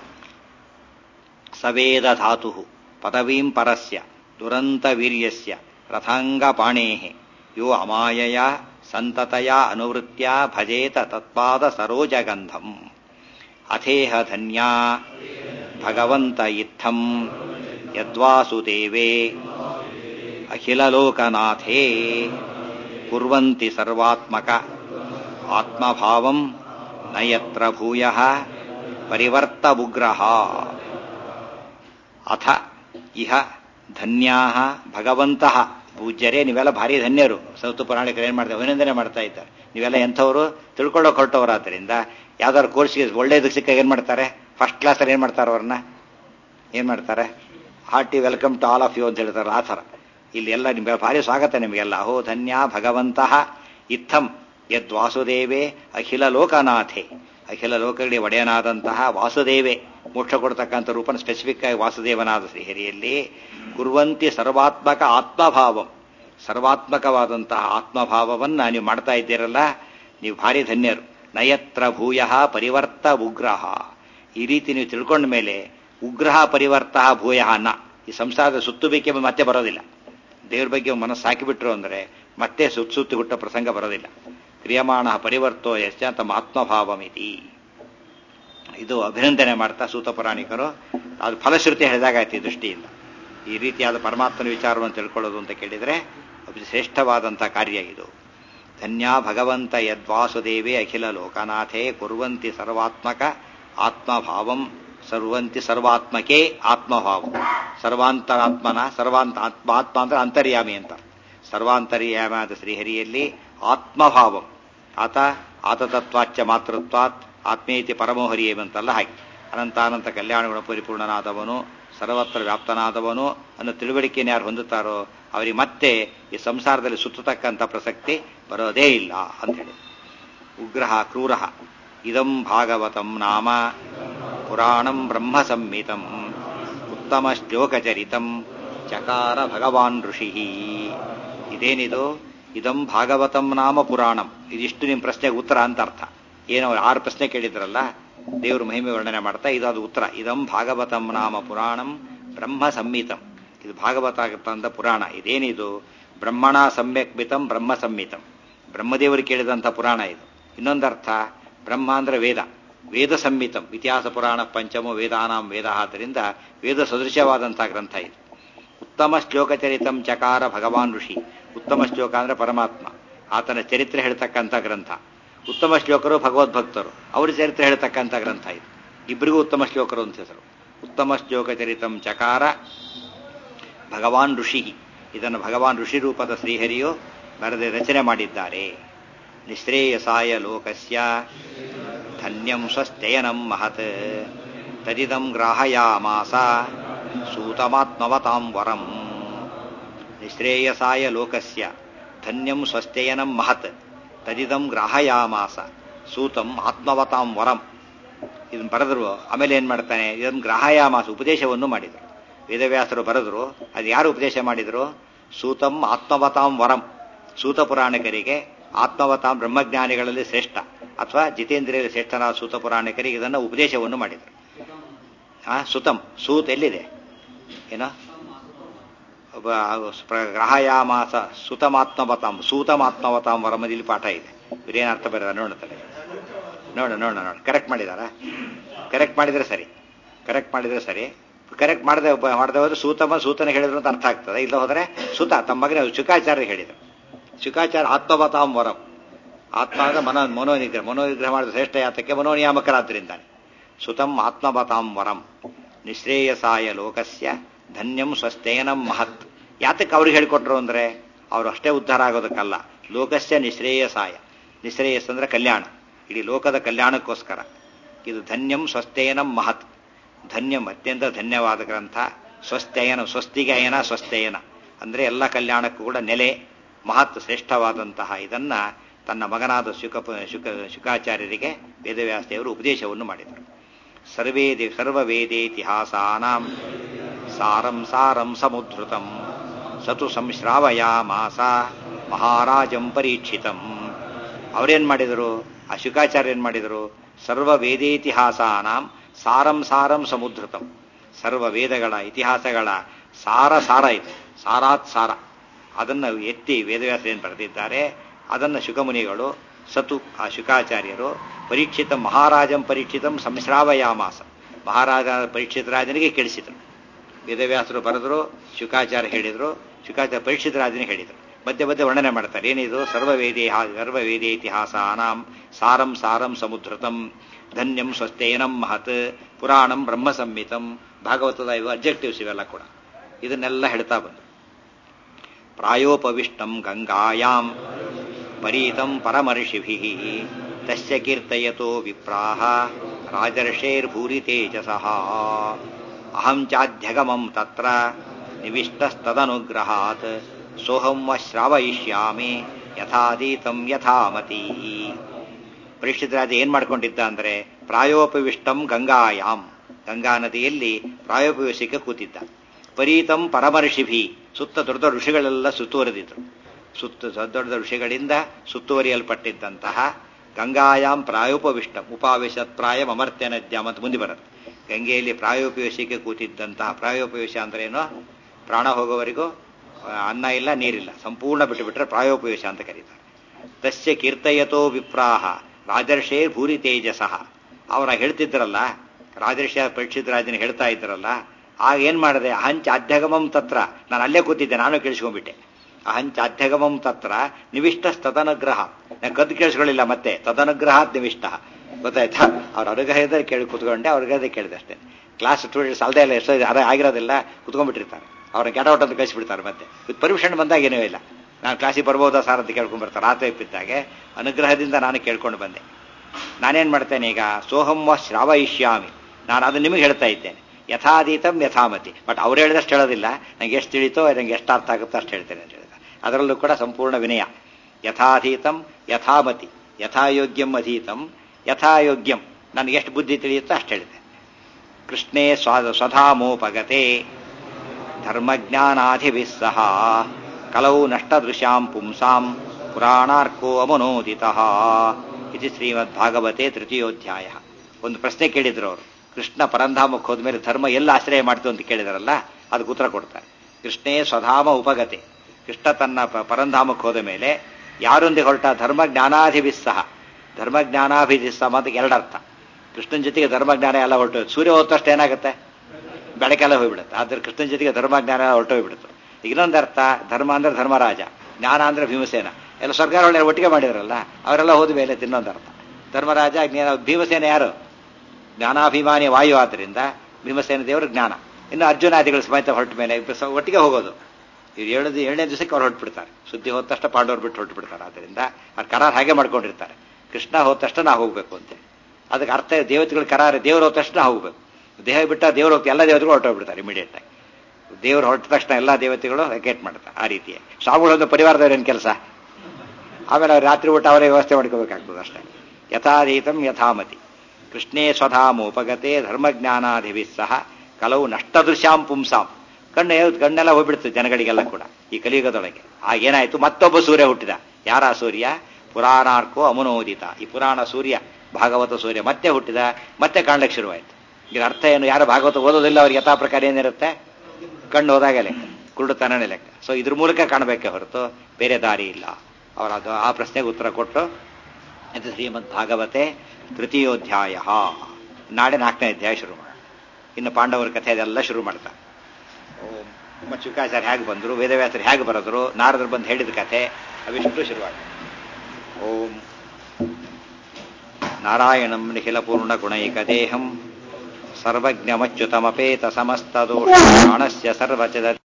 ಸವೇದ ಧಾತು ಪದವೀಂ ಪರಸ್ಯ ದುರಂತ ವೀರ್ಯಸ್ಯ ರಥಾಂಗಪಾಣೇ ಯೋ ಅಮಾಯಯ ಸಂತತಯ ಅನುವೃತ್ಯ ಭಜೇತ ತತ್ಪಾದ ಸರೋಜಗಂಧಂ ಅಥೇಹ ಧನ್ಯಾ ಭಗವಂತ ಇತ್ತಂ ಯದ್ವಾಸುದೇವೇ ಅಖಿಲಲೋಕನಾಥೇ ಕುರ್ವಂತಿ ಸರ್ವಾತ್ಮಕ ಆತ್ಮಭಾವಂ ನಯತ್ರ ಭೂಯ ಪರಿವರ್ತಬುಗ್ರಹ ಅಥ ಇಹ ಧನ್ಯಾ ಭಗವಂತಃ ಪೂಜ್ಯರೇ ನೀವೆಲ್ಲ ಭಾರಿ ಧನ್ಯರು ಸೌತು ಪುರಾಣಿಕರು ಏನ್ ಮಾಡ್ತಾರೆ ಅಭಿನಂದನೆ ಮಾಡ್ತಾ ಇದ್ದಾರೆ ನೀವೆಲ್ಲ ಎಂಥವರು ತಿಳ್ಕೊಳ್ಳೋಕೆ ಹೊರಟವರಾದ್ರಿಂದ ಯಾವ್ದಾದ್ರು ಕೋರ್ಸ್ಗೆ ಒಳ್ಳೇದಕ್ಕೆ ಸಿಕ್ಕಾಗ ಏನ್ ಮಾಡ್ತಾರೆ ಫಸ್ಟ್ ಕ್ಲಾಸಲ್ಲಿ ಏನ್ ಮಾಡ್ತಾರೆ ಅವ್ರನ್ನ ಏನ್ ಮಾಡ್ತಾರೆ hearty welcome to all of you ಅಂತ ಹೇಳ್ತಾರೆ ಆ ಥರ ಇಲ್ಲಿ ಎಲ್ಲ ನಿಮಗೆ ಭಾರಿ ಸ್ವಾಗತ ನಿಮಗೆಲ್ಲ ಅಹೋ ಧನ್ಯ ಭಗವಂತಃ ಇತ್ತಂ ಯದ್ ವಾಸುದೇವೇ ಅಖಿಲ ಲೋಕನಾಥೆ ಅಖಿಲ ಲೋಕಗಳಿಗೆ ಒಡೆಯನಾದಂತಹ ವಾಸುದೇವೇ ಮೋಕ್ಷ ಕೊಡ್ತಕ್ಕಂಥ ರೂಪನ ಸ್ಪೆಸಿಫಿಕ್ ಆಗಿ ವಾಸುದೇವನಾದ ಶ್ರೀಹರಿಯಲ್ಲಿ ಕುರುವಂತಿ ಸರ್ವಾತ್ಮಕ ಆತ್ಮಭಾವಂ ಸರ್ವಾತ್ಮಕವಾದಂತಹ ಆತ್ಮಭಾವವನ್ನ ನೀವು ಮಾಡ್ತಾ ಇದ್ದೀರಲ್ಲ ನೀವು ಭಾರಿ ಧನ್ಯರು ನಯತ್ರ ಭೂಯ ಪರಿವರ್ತ ಉಗ್ರಹ ಈ ರೀತಿ ನೀವು ತಿಳ್ಕೊಂಡ ಮೇಲೆ ಉಗ್ರಹ ಪರಿವರ್ತ ಭೂಯ ನ ಈ ಸಂಸಾರದ ಸುತ್ತುಬೇಕೆ ಮತ್ತೆ ಬರೋದಿಲ್ಲ ದೇವ್ರ ಬಗ್ಗೆ ಮನಸ್ಸು ಹಾಕಿಬಿಟ್ರು ಅಂದ್ರೆ ಮತ್ತೆ ಸುತ್ತು ಸುತ್ತಿ ಹುಟ್ಟ ಪ್ರಸಂಗ ಬರೋದಿಲ್ಲ ಕ್ರಿಯಮಾಣ ಪರಿವರ್ತೋ ಯಶ್ಚ ತಮ್ಮ ಆತ್ಮಭಾವಮಿತಿ ಇದು ಅಭಿನಂದನೆ ಮಾಡ್ತಾ ಸೂತ ಪುರಾಣಿಕರು ಅದು ಫಲಶ್ರುತಿ ಹೇಳಿದಾಗಾಯ್ತು ಈ ದೃಷ್ಟಿಯಿಂದ ಈ ರೀತಿಯಾದ ಪರಮಾತ್ಮನ ವಿಚಾರವನ್ನು ತಿಳ್ಕೊಳ್ಳೋದು ಅಂತ ಕೇಳಿದರೆ ಅದು ಶ್ರೇಷ್ಠವಾದಂಥ ಕಾರ್ಯ ಇದು ಧನ್ಯ ಭಗವಂತ ಯದ್ವಾಸುದೇವೇ ಅಖಿಲ ಲೋಕನಾಥೇ ಕುರುವಂತಿ ಸರ್ವಾತ್ಮಕ ಆತ್ಮಭಾವಂ ಸರ್ವಂತಿ ಸರ್ವಾತ್ಮಕೆ ಆತ್ಮಭಾವ ಸರ್ವಾಂತರಾತ್ಮನ ಸರ್ವಾಂತ ಆತ್ಮ ಆತ್ಮ ಅಂದ್ರೆ ಅಂತರ್ಯಾಮಿ ಅಂತ ಸರ್ವಾಂತರ್ಯಾಮಾದ ಶ್ರೀಹರಿಯಲ್ಲಿ ಆತ್ಮಭಾವಂ ಆತ ಆತತತ್ವಾಚ್ಯ ಮಾತೃತ್ವಾತ್ ಆತ್ಮೇತಿ ಪರಮೋಹರಿಯೇವಂತಲ್ಲ ಹಾಗೆ ಅನಂತಾನಂತ ಕಲ್ಯಾಣಗುಣ ಪರಿಪೂರ್ಣನಾದವನು ಸರ್ವತ್ರ ವ್ಯಾಪ್ತನಾದವನು ಅನ್ನೋ ತಿಳುವಳಿಕೆಯನ್ನು ಯಾರು ಹೊಂದುತ್ತಾರೋ ಅವರಿಗೆ ಮತ್ತೆ ಈ ಸಂಸಾರದಲ್ಲಿ ಸುತ್ತತಕ್ಕಂಥ ಪ್ರಸಕ್ತಿ ಬರೋದೇ ಇಲ್ಲ ಅಂತೇಳಿ ಉಗ್ರಹ ಕ್ರೂರ ಇದಂ ಭಾಗವತಂ ನಾಮ ಪುರಾಣಂ ಬ್ರಹ್ಮ ಸಂಹಿತಂ ಉತ್ತಮ ಶ್ಲೋಕಚರಿತಂ ಚಕಾರ ಭಗವಾನ್ ಋಷಿ ಇದೇನಿದು ಇದಂ ಭಾಗವತಂ ನಾಮ ಪುರಾಣಂ ಇದಿಷ್ಟು ನಿಮ್ಮ ಪ್ರಶ್ನೆಗೆ ಉತ್ತರ ಅಂತ ಅರ್ಥ ಏನೋ ಆರು ಪ್ರಶ್ನೆ ಕೇಳಿದ್ರಲ್ಲ ದೇವರು ಮಹಿಮೆ ವರ್ಣನೆ ಮಾಡ್ತಾ ಇದಾದ ಉತ್ತರ ಇದಂ ಭಾಗವತಂ ನಾಮ ಪುರಾಣಂ ಬ್ರಹ್ಮ ಸಂಹಿತಂ ಇದು ಭಾಗವತ ಆಗತ್ತಂತ ಪುರಾಣ ಇದೇನಿದು ಬ್ರಹ್ಮಣ ಸಮ್ಯಕ್ ಮಿತಂ ಬ್ರಹ್ಮ ಸಂಹಿತಂ ಬ್ರಹ್ಮದೇವರು ಕೇಳಿದಂಥ ಪುರಾಣ ಇದು ಇನ್ನೊಂದರ್ಥ ಬ್ರಹ್ಮ ಅಂದ್ರೆ ವೇದ ವೇದ ಸಂಹಿತಂ ಇತಿಹಾಸ ಪುರಾಣ ಪಂಚಮೋ ವೇದಾನಾಂ ವೇದ ಆದ್ದರಿಂದ ವೇದ ಸದೃಶವಾದಂಥ ಗ್ರಂಥ ಇದು ಉತ್ತಮ ಶ್ಲೋಕಚರಿತಂ ಚಕಾರ ಭಗವಾನ್ ಋಷಿ ಉತ್ತಮ ಶ್ಲೋಕ ಅಂದ್ರೆ ಪರಮಾತ್ಮ ಆತನ ಚರಿತ್ರೆ ಹೇಳ್ತಕ್ಕಂಥ ಗ್ರಂಥ ಉತ್ತಮ ಶ್ಲೋಕರು ಭಗವದ್ಭಕ್ತರು ಅವರ ಚರಿತ್ರೆ ಹೇಳ್ತಕ್ಕಂಥ ಗ್ರಂಥ ಇದು ಇಬ್ಬರಿಗೂ ಉತ್ತಮ ಶ್ಲೋಕರು ಅಂತ ಹೆಸರು ಉತ್ತಮ ಶ್ಲೋಕ ಚರಿತಂ ಚಕಾರ ಭಗವಾನ್ ಋಷಿ ಇದನ್ನು ಭಗವಾನ್ ಋಷಿ ರೂಪದ ಶ್ರೀಹರಿಯು ಬರೆದ ರಚನೆ ಮಾಡಿದ್ದಾರೆ ನಿಶ್ರೇಯಸಾಯ ಲೋಕಸ್ಯ ಧನ್ಯಂ ಸ್ವಸ್ಥಯನಂ ಮಹತ್ ತದಿದಂ ಗ್ರಾಹಯಾಮಾಸ ಸೂತಮಾತ್ಮವತಾಂ ವರಂ ನಿಶ್ರೇಯಸಾಯ ಲೋಕಸ್ಯ ಧನ್ಯಂ ಸ್ವಸ್ಥಯನಂ ಮಹತ್ ತದಿದಂ ಗ್ರಾಹಯಾಮಾಸ ಸೂತಂ ಆತ್ಮವತಾಂ ವರಂ ಇದನ್ನು ಬರೆದ್ರು ಆಮೇಲೆ ಏನ್ ಮಾಡ್ತಾನೆ ಇದನ್ನು ಗ್ರಾಹಯಾಮಾಸ ಉಪದೇಶವನ್ನು ಮಾಡಿದರು ವೇದವ್ಯಾಸರು ಬರೆದ್ರು ಅದು ಯಾರು ಉಪದೇಶ ಮಾಡಿದರು ಸೂತಂ ಆತ್ಮವತಾಂ ವರಂ ಸೂತ ಪುರಾಣಿಕರಿಗೆ ಆತ್ಮವತಾಂ ಬ್ರಹ್ಮಜ್ಞಾನಿಗಳಲ್ಲಿ ಶ್ರೇಷ್ಠ ಅಥವಾ ಜಿತೇಂದ್ರಿಯಲ್ಲಿ ಶ್ರೇಷ್ಠನಾದ ಸೂತ ಪುರಾಣಿಕರಿಗೆ ಇದನ್ನು ಉಪದೇಶವನ್ನು ಮಾಡಿದರು ಆ ಸುತಂ ಸೂತ್ ಎಲ್ಲಿದೆ ಏನೋ ಗ್ರಹಯಾಮಾಸ ಸುತಮಾತ್ಮವತಾಂ ಸೂತಮಾತ್ಮವತಾಂ ವರಮದಿಲಿ ಪಾಠ ಇದೆ ಇವ್ರೇನು ಅರ್ಥ ಬರೋದ ನೋಡ್ತಾರೆ ನೋಡ ನೋಡ ನೋಡ ಕರೆಕ್ಟ್ ಮಾಡಿದಾರಾ ಕರೆಕ್ಟ್ ಮಾಡಿದ್ರೆ ಸರಿ ಕರೆಕ್ಟ್ ಮಾಡಿದ್ರೆ ಸರಿ ಕರೆಕ್ಟ್ ಮಾಡದೆ ಮಾಡದೆ ಹೋದ್ರೆ ಸೂತಮ ಸೂತನ ಹೇಳಿದ್ರು ಅಂತ ಅರ್ಥ ಆಗ್ತದೆ ಇಲ್ಲ ಹೋದ್ರೆ ಸುತ ತಮ್ಮ ಮಗನ ಶುಕಾಚಾರ್ಯ ಹೇಳಿದರು ಶುಕಾಚಾರ್ಯ ಆತ್ಮವತಾಂ ವರಂ ಆತ್ಮ ಅಂದ್ರೆ ಮನೋ ಮನೋನಿಗ್ರಹ ಮನೋನಿಗ್ರಹ ಮಾಡಿದ ಶ್ರೇಷ್ಠ ಯಾತಕ್ಕೆ ಮನೋನಿಯಾಮಕರಾದ್ರಿಂದ ಸುತಂ ಆತ್ಮವತಾಂ ವರಂ ನಿಶ್ರೇಯಸಾಯ ಲೋಕಸ್ಯ ಧನ್ಯಂ ಸ್ವಸ್ಥೇನಂ ಮಹತ್ ಯಾತಕ್ಕೆ ಅವ್ರಿಗೆ ಹೇಳಿಕೊಟ್ರು ಅಂದ್ರೆ ಅವರು ಅಷ್ಟೇ ಉದ್ಧಾರ ಆಗೋದಕ್ಕಲ್ಲ ಲೋಕಸ್ಯ ನಿಶ್ರೇಯಸಾಯ ನಿಶ್ರೇಯಸ್ ಅಂದ್ರೆ ಕಲ್ಯಾಣ ಇಡೀ ಲೋಕದ ಕಲ್ಯಾಣಕ್ಕೋಸ್ಕರ ಇದು ಧನ್ಯಂ ಸ್ವಸ್ಥೇನಂ ಮಹತ್ ಧನ್ಯಂ ಅತ್ಯಂತ ಧನ್ಯವಾದ ಗ್ರಂಥ ಸ್ವಸ್ಥಯನ ಸ್ವಸ್ತಿಗಯನ ಸ್ವಸ್ಥಯನ ಅಂದ್ರೆ ಎಲ್ಲ ಕಲ್ಯಾಣಕ್ಕೂ ಕೂಡ ನೆಲೆ ಮಹತ್ ಶ್ರೇಷ್ಠವಾದಂತಹ ಇದನ್ನ ತನ್ನ ಮಗನಾದ ಶುಕ ಶುಕ ಶುಕಾಚಾರ್ಯರಿಗೆ ವೇದವ್ಯಾಸದೇವರು ಉಪದೇಶವನ್ನು ಮಾಡಿದರು ಸರ್ವೇ ಸರ್ವವೇದೇತಿಹಾಸಾನಾಂ ಸಾರಂ ಸಾರಂ ಸಮುದ್ಧೃತಂ ಸತು ಸಂಶ್ರಾವಯಾಮಾಸ ಮಹಾರಾಜಂ ಪರೀಕ್ಷಿತಂ ಅವರೇನ್ ಮಾಡಿದರು ಆ ಶುಕಾಚಾರ್ಯ ಏನ್ ಮಾಡಿದರು ಸರ್ವ ವೇದೇತಿಹಾಸಾನಾಂ ಸಾರಂ ಸಾರಂ ಸಮುದ್ಧೃತಂ ಸರ್ವ ವೇದಗಳ ಇತಿಹಾಸಗಳ ಸಾರ ಸಾರ ಇದೆ ಸಾರಾತ್ ಸಾರ ಅದನ್ನು ಎತ್ತಿ ವೇದವ್ಯಾಸ ಏನು ಬರೆದಿದ್ದಾರೆ ಅದನ್ನು ಶುಕಮುನಿಗಳು ಸತು ಆ ಶುಕಾಚಾರ್ಯರು ಪರೀಕ್ಷಿತ ಮಹಾರಾಜಂ ಪರೀಕ್ಷಿತಂ ಸಂಶ್ರಾವಯಾಮಾಸ ಮಹಾರಾಜ ಪರೀಕ್ಷಿತ ರಾಜನಿಗೆ ಕೇಳಿಸಿದರು ವೇದವ್ಯಾಸರು ಬರೆದರು ಶುಕಾಚಾರ್ಯ ಹೇಳಿದರು ಶುಕಾಚಾರ್ಯ ಪರೀಕ್ಷಿತ ರಾಜನಿಗೆ ಹೇಳಿದರು ಮಧ್ಯೆ ಮಧ್ಯೆ ವರ್ಣನೆ ಮಾಡ್ತಾರೆ ಏನಿದು ಸರ್ವವೇದೇ ಸರ್ವವೇದೇ ಇತಿಹಾಸಾನಾಂ ಸಾರಂ ಸಾರಂ ಸಮುದ್ರತಂ ಧನ್ಯಂ ಸ್ವಸ್ಥೇನಂ ಮಹತ್ ಪುರಾಣಂ ಬ್ರಹ್ಮ ಸಂಹಿತಂ ಭಾಗವತದ ಇವು ಅಬ್ಜೆಕ್ಟಿವ್ಸ್ ಇವೆಲ್ಲ ಕೂಡ ಇದನ್ನೆಲ್ಲ ಹೇಳ್ತಾ ಬಂದು ಪ್ರಾಯೋಪವಿಷ್ಟಂ ಗಂಗಾಯಾಂ ಪರೀತಂ ಪರಮರ್ಷಿಭಿ ತಸ್ಯ ಕೀರ್ತಯತೋ ವಿಪ್ರಾಹ ರಾಜರ್ಷೇರ್ಭೂರಿ ತೇಜಸಃ ಅಹಂ ಚಾಧ್ಯಗಮಂ ತತ್ರ ನಿವಿಷ್ಟಸ್ತದನುಗ್ರಹಾತ್ ಸೋಹಂ ವ ಶ್ರಾವಯಿಷ್ಯಾಮಿ ಯಥಾದೀತಂ ಯಥಾಮತಿ ಪರೀಕ್ಷಿತ ರಾಜ ಏನ್ ಮಾಡ್ಕೊಂಡಿದ್ದ ಅಂದ್ರೆ ಪ್ರಾಯೋಪವಿಷ್ಟಂ ಗಂಗಾಯಾಮ್ ಗಂಗಾ ನದಿಯಲ್ಲಿ ಪ್ರಾಯೋಪವೇಶಕ್ಕೆ ಕೂತಿದ್ದ ಪರೀತಂ ಪರಮರ್ಷಿಭಿ ಸುತ್ತ ದೊಡ್ಡ ದೊಡ್ಡ ಋಷಿಗಳೆಲ್ಲ ಸುತ್ತುವರೆದಿದ್ರು ಸುತ್ತ ದೊಡ್ಡ ದೊಡ್ಡ ಋಷಿಗಳಿಂದ ಸುತ್ತುವರಿಯಲ್ಪಟ್ಟಿದ್ದಂತಹ ಗಂಗಾಯಾಮ್ ಪ್ರಾಯೋಪವಿಷ್ಟಂ ಉಪಾವೇಶ ಪ್ರಾಯಂ ಅಮರ್ತ್ಯ ನದ್ಯಾಮ್ ಅಂತ ಮುಂದೆ ಬರುತ್ತೆ ಗಂಗೆಯಲ್ಲಿ ಪ್ರಾಯೋಪವೇಶಕ್ಕೆ ಕೂತಿದ್ದಂತಹ ಪ್ರಾಯೋಪವೇಶ ಅಂದ್ರೆ ಏನು ಪ್ರಾಣ ಹೋಗೋವರೆಗೂ ಆ, ಅನ್ನ ಇಲ್ಲ ನೀರಿಲ್ಲ ಸಂಪೂರ್ಣ ಬಿಟ್ಟು ಬಿಟ್ರೆ ಪ್ರಾಯೋಪವೇಶ ಅಂತ ಕರೀತಾರೆ ತಸ್ಯ ಕೀರ್ತಯತೋ ವಿಪ್ರಾಹ ರಾಜರ್ಷೇ ಭೂರಿ ತೇಜಸಃ ಅವರ ಹೇಳ್ತಿದ್ರಲ್ಲ ರಾಜರ್ಷಿಯ ಪರೀಕ್ಷಿತ ರಾಜನ ಹೇಳ್ತಾ ಇದ್ರಲ್ಲ ಆಗ ಏನ್ ಮಾಡಿದೆ ಅಹಂಚ ಅಧ್ಯಗಮಂ ತತ್ರ ನಾನು ಅಲ್ಲೇ ಕೂತಿದ್ದೆ ನಾನು ಕೇಳಿಸ್ಕೊಂಡ್ಬಿಟ್ಟೆ ಅಹಂಚ ಅಧ್ಯಗಮಂ ತತ್ರ ನಿವಿಷ್ಟ ತದನುಗ್ರಹ ನಾನು ಕದ್ದು ಕೇಳಿಸ್ಕೊಳ್ಳಿಲ್ಲ ಮತ್ತೆ ತದನುಗ್ರಹಾತ್ ನಿವಿಷ್ಟ ಗೊತ್ತಾಯ್ತಾ ಅವ್ರ ಅನುಗ್ರಹದಲ್ಲಿ ಕೇಳಿ ಕೂತ್ಕೊಂಡೆ ಅವ್ರಿಗೆ ಕೇಳಿದೆ ಅಷ್ಟೇ ಕ್ಲಾಸ್ ಸ್ಟೂಡೆಂಟ್ಸ್ ಅಲ್ಲದೆ ಇಲ್ಲ ಎಷ್ಟೋ ಅದ ಆಗಿರೋದಿಲ್ಲ ಕುತ್ಕೊಂಡ್ಬಿಟ್ಟಿರ್ತಾರೆ ಅವ್ರನ್ನ ಗೆಟ್ ಔಟ್ ಅಂತ ಕಳಿಸ್ಬಿಡ್ತಾರೆ ಮತ್ತೆ ವಿತ್ ಪರ್ಮಿಷನ್ ಬಂದಾಗ ಏನೂ ಇಲ್ಲ ನಾನು ಕ್ಲಾಸಿಗೆ ಬರ್ಬೋದಾ ಸಾರ್ ಅಂತ ಕೇಳ್ಕೊಂಡ್ ಬರ್ತಾರೆ ರಾತ್ರಿ ಇಪ್ಪಿದ್ದಾಗೆ ಅನುಗ್ರಹದಿಂದ ನಾನು ಕೇಳ್ಕೊಂಡು ಬಂದೆ ನಾನೇನ್ ಮಾಡ್ತೇನೆ ಈಗ ಸೋಹಮ್ಮ ಶ್ರಾವಯಿಷ್ಯಾಮಿ ನಾನು ಅದನ್ನ ನಿಮಗೆ ಹೇಳ್ತಾ ಇದ್ದೇನೆ ಯಥಾದೀತಂ ಯಥಾಮತಿ ಬಟ್ ಅವ್ರು ಹೇಳಿದಷ್ಟು ಹೇಳೋದಿಲ್ಲ ನಂಗೆ ಎಷ್ಟು ತಿಳಿತೋ ನಂಗೆ ಎಷ್ಟು ಅರ್ಥ ಆಗುತ್ತೋ ಅಷ್ಟು ಹೇಳ್ತೇನೆ ಅಂತ ಹೇಳಿದ ಅದರಲ್ಲೂ ಕೂಡ ಸಂಪೂರ್ಣ ವಿನಯ ಯಥಾಧೀತಂ ಯಥಾಮತಿ ಯಥಾಯೋಗ್ಯಂ ಅಧೀತಂ ಯಥಾಯೋಗ್ಯಂ ನನಗೆ ಎಷ್ಟು ಬುದ್ಧಿ ತಿಳಿಯುತ್ತೋ ಅಷ್ಟು ಹೇಳಿದೆ ಕೃಷ್ಣೇ ಸ್ವ ಸ್ವಧಾಮೋಪಗತೆ ಧರ್ಮಜ್ಞಾನಾಧಿಭಿಃ ಸಹ ಕಲೌ ನಷ್ಟದೃಶ್ಯಾಂ ಪುಂಸಾಂ ಪುರಾಣಾರ್ಕೋ ಅಮನೋದಿತಃ ಇದು ಶ್ರೀಮದ್ಭಾಗವತೆ ತೃತೀಯೋಧ್ಯಾಯ ಒಂದು ಪ್ರಶ್ನೆ ಕೇಳಿದ್ರು ಅವರು ಕೃಷ್ಣ ಪರಂಧಾಮಕ್ಕೆ ಹೋದ್ಮೇಲೆ ಧರ್ಮ ಎಲ್ಲ ಆಶ್ರಯ ಮಾಡ್ತು ಅಂತ ಕೇಳಿದಾರಲ್ಲ ಅದಕ್ಕೆ ಉತ್ತರ ಕೊಡ್ತಾರೆ ಕೃಷ್ಣೇ ಸ್ವಧಾಮ ಉಪಗತೆ ಕೃಷ್ಣ ತನ್ನ ಪ- ಪರಂಧಾಮಕ್ಕೆ ಹೋದ ಮೇಲೆ ಯಾರೊಂದಿಗೆ ಹೊರಟ ಧರ್ಮ ಜ್ಞಾನಾಧಿಭಿಸ್ಸಹ ಧರ್ಮ ಜ್ಞಾನಾಭಿಧಿಸ್ಸಹ ಅಂತ ಎರಡರ್ಥ ಕೃಷ್ಣನ ಜೊತೆಗೆ ಧರ್ಮಜ್ಞಾನ ಎಲ್ಲ ಹೊರಟು ಸೂರ್ಯ ಹೋದಷ್ಟು ಏನಾಗುತ್ತೆ ಬೆಳಕೆಲ್ಲ ಹೋಗ್ಬಿಡುತ್ತೆ ಆದ್ರೆ ಕೃಷ್ಣನ ಜೊತೆಗೆ ಧರ್ಮಜ್ಞಾನ ಹೊರಟೋಗ್ಬಿಡುತ್ತೆ ಈಗ ಇನ್ನೊಂದು ಅರ್ಥ ಧರ್ಮ ಅಂದ್ರೆ ಧರ್ಮರಾಜ ಜ್ಞಾನ ಅಂದ್ರೆ ಭೀಮಸೇನ ಎಲ್ಲ ಸ್ವರ್ಗಾರೋಳ ಒಟ್ಟಿಗೆ ಮಾಡಿದ್ರಲ್ಲ ಅವರೆಲ್ಲ ಹೋದ ಮೇಲೆ ಇನ್ನೊಂದು ಅರ್ಥ ಧರ್ಮರಾಜ ಜ್ಞಾನ ಭೀಮಸೇನ ಯಾರು ಜ್ಞಾನಾಭಿಮಾನಿ ವಾಯು ಆದ್ದರಿಂದ ಭೀಮಸೇನ ದೇವರು ಜ್ಞಾನ ಇನ್ನು ಅರ್ಜುನಾದಿಗಳು ಸಮೇತ ಹೊರಟ ಮೇಲೆ ಇಬ್ರು ಸ- ಒಟ್ಟಿಗೆ ಹೋಗೋದು ಇವ್ರು ಏಳು ಏಳನೇ ದಿವಸಕ್ಕೆ ಅವ್ರು ಹೊರಟ್ಬಿಡ್ತಾರೆ ಸುದ್ದಿ ಹೋದ ತಕ್ಷಣ ಪಾಂಡವರು ಬಿಟ್ಟು ಹೊರಟ್ಬಿಡ್ತಾರೆ ಆದ್ದರಿಂದ ಅವ್ರು ಕರಾರ್ ಹಾಗೆ ಮಾಡ್ಕೊಂಡಿರ್ತಾರೆ ಕೃಷ್ಣ ಹೋದ ತಕ್ಷಣ ನಾ ಹೋಗ್ಬೇಕು ಅಂತ ಅದಕ್ಕೆ ಅರ್ಥ ದೇವತೆಗಳ ಕರಾರ ದೇವ್ರು ಹೋದ ತಕ್ಷಣ ಹೋಗ್ಬೇಕು ದೇಹ ಬಿಟ್ಟ ದೇವ್ರು ಹೋಗ್ತಾರೆ ಎಲ್ಲ ದೇವತೆಗಳು ಹೊರಟೋಗ್ಬಿಡ್ತಾರೆ ಇಮಿಡಿಯೇಟ್ ಆಗಿ ದೇವ್ರು ಹೊರಟ ತಕ್ಷಣ ಎಲ್ಲ ದೇವತೆಗಳು ವೆಕೇಟ್ ಮಾಡ್ತಾರೆ ಆ ರೀತಿಯಾಗಿ ಸ್ವಾಮಿಗಳೊಂದು ಪರಿವಾರದವ್ರೇನು ಕೆಲಸ ಆಮೇಲೆ ಅವ್ರು ರಾತ್ರಿ ಊಟ ಅವರೇ ವ್ಯವಸ್ಥೆ ಮಾಡ್ಕೋಬೇಕಾಗ್ತದೆ ಅಷ್ಟೇ ಯಥಾಧೀತಂ ಯಥಾಮತಿ ಕೃಷ್ಣೇ ಸ್ವಧಾಮೋಪಗತೆ ಧರ್ಮಜ್ಞಾನಾಧಿಭಿಃ ಸಹ ಕಲವು ನಷ್ಟದೃಶ್ಯಾಂ ಪುಂಸಾಂ ಕಣ್ಣು ಏ- ಕಣ್ಣೆಲ್ಲ ಹೋಗ್ಬಿಡ್ತು ಜನಗಳಿಗೆಲ್ಲ ಕೂಡ ಈ ಕಲಿಯುಗದೊಳಗೆ ಆಗೇನಾಯ್ತು ಮತ್ತೊಬ್ಬ ಸೂರ್ಯ ಹುಟ್ಟಿದ ಯಾರ ಆ ಸೂರ್ಯ ಪುರಾಣಾರ್ಕೋ ಅಮನೋದಿತ ಈ ಪುರಾಣ ಸೂರ್ಯ ಭಾಗವತ ಸೂರ್ಯ ಮತ್ತೆ ಹುಟ್ಟಿದ ಮತ್ತೆ ಕಾಣ್ಲಿಕ್ಕೆ ಶುರುವಾಯ್ತು ಇದರ ಅರ್ಥ ಏನು ಯಾರು ಭಾಗವತ ಓದೋದಿಲ್ಲ ಅವ್ರಿಗೆ ಯಥಾ ಪ್ರಕಾರ ಏನಿರುತ್ತೆ ಕಣ್ಣು ಹೋದಾಗ ಲೆಕ್ಕ ಕುರುಡುತನನೇ ಲೆಕ್ಕ ಸೊ ಇದ್ರ ಮೂಲಕ ಕಾಣಬೇಕೆ ಹೊರತು ಬೇರೆ ದಾರಿ ಇಲ್ಲ ಅವರು ಅದು ಆ ಪ್ರಶ್ನೆಗೆ ಉತ್ತರ ಕೊಟ್ಟು ಇದು ಶ್ರೀಮದ್ ಭಾಗವತೆ ತೃತೀಯೋಧ್ಯಾಯ ನಾಳೆ ನಾಲ್ಕನೇ ಅಧ್ಯಾಯ ಶುರು ಮಾಡೋಣ ಇನ್ನು ಪಾಂಡವರ ಕಥೆ ಅದೆಲ್ಲ ಶುರು ಮಾಡ್ತಾರೆ ಓಂ ಮತ್ತು ಶುಕಾಚಾರ್ಯ ಹೇಗೆ ಬಂದರು ವೇದವ್ಯಾಸರು ಹೇಗೆ ಬರೆದ್ರು ನಾರದರು ಬಂದು ಹೇಳಿದ ಕಥೆ ಅವಿಷ್ಟು ಶುರುವಾಗಿದೆ ಓಂ ನಾರಾಯಣಂ ನಿಖಿಲ ಪೂರ್ಣ ಗುಣೈಕ ದೇಹಂ ಸರ್ವಜ್ಞಮಚ್ಯುತಮಪೇತ ಸಮಸ್ತದೋಷ ಪ್ರಾಣಸ್ಯ ಸರ್ವಚದ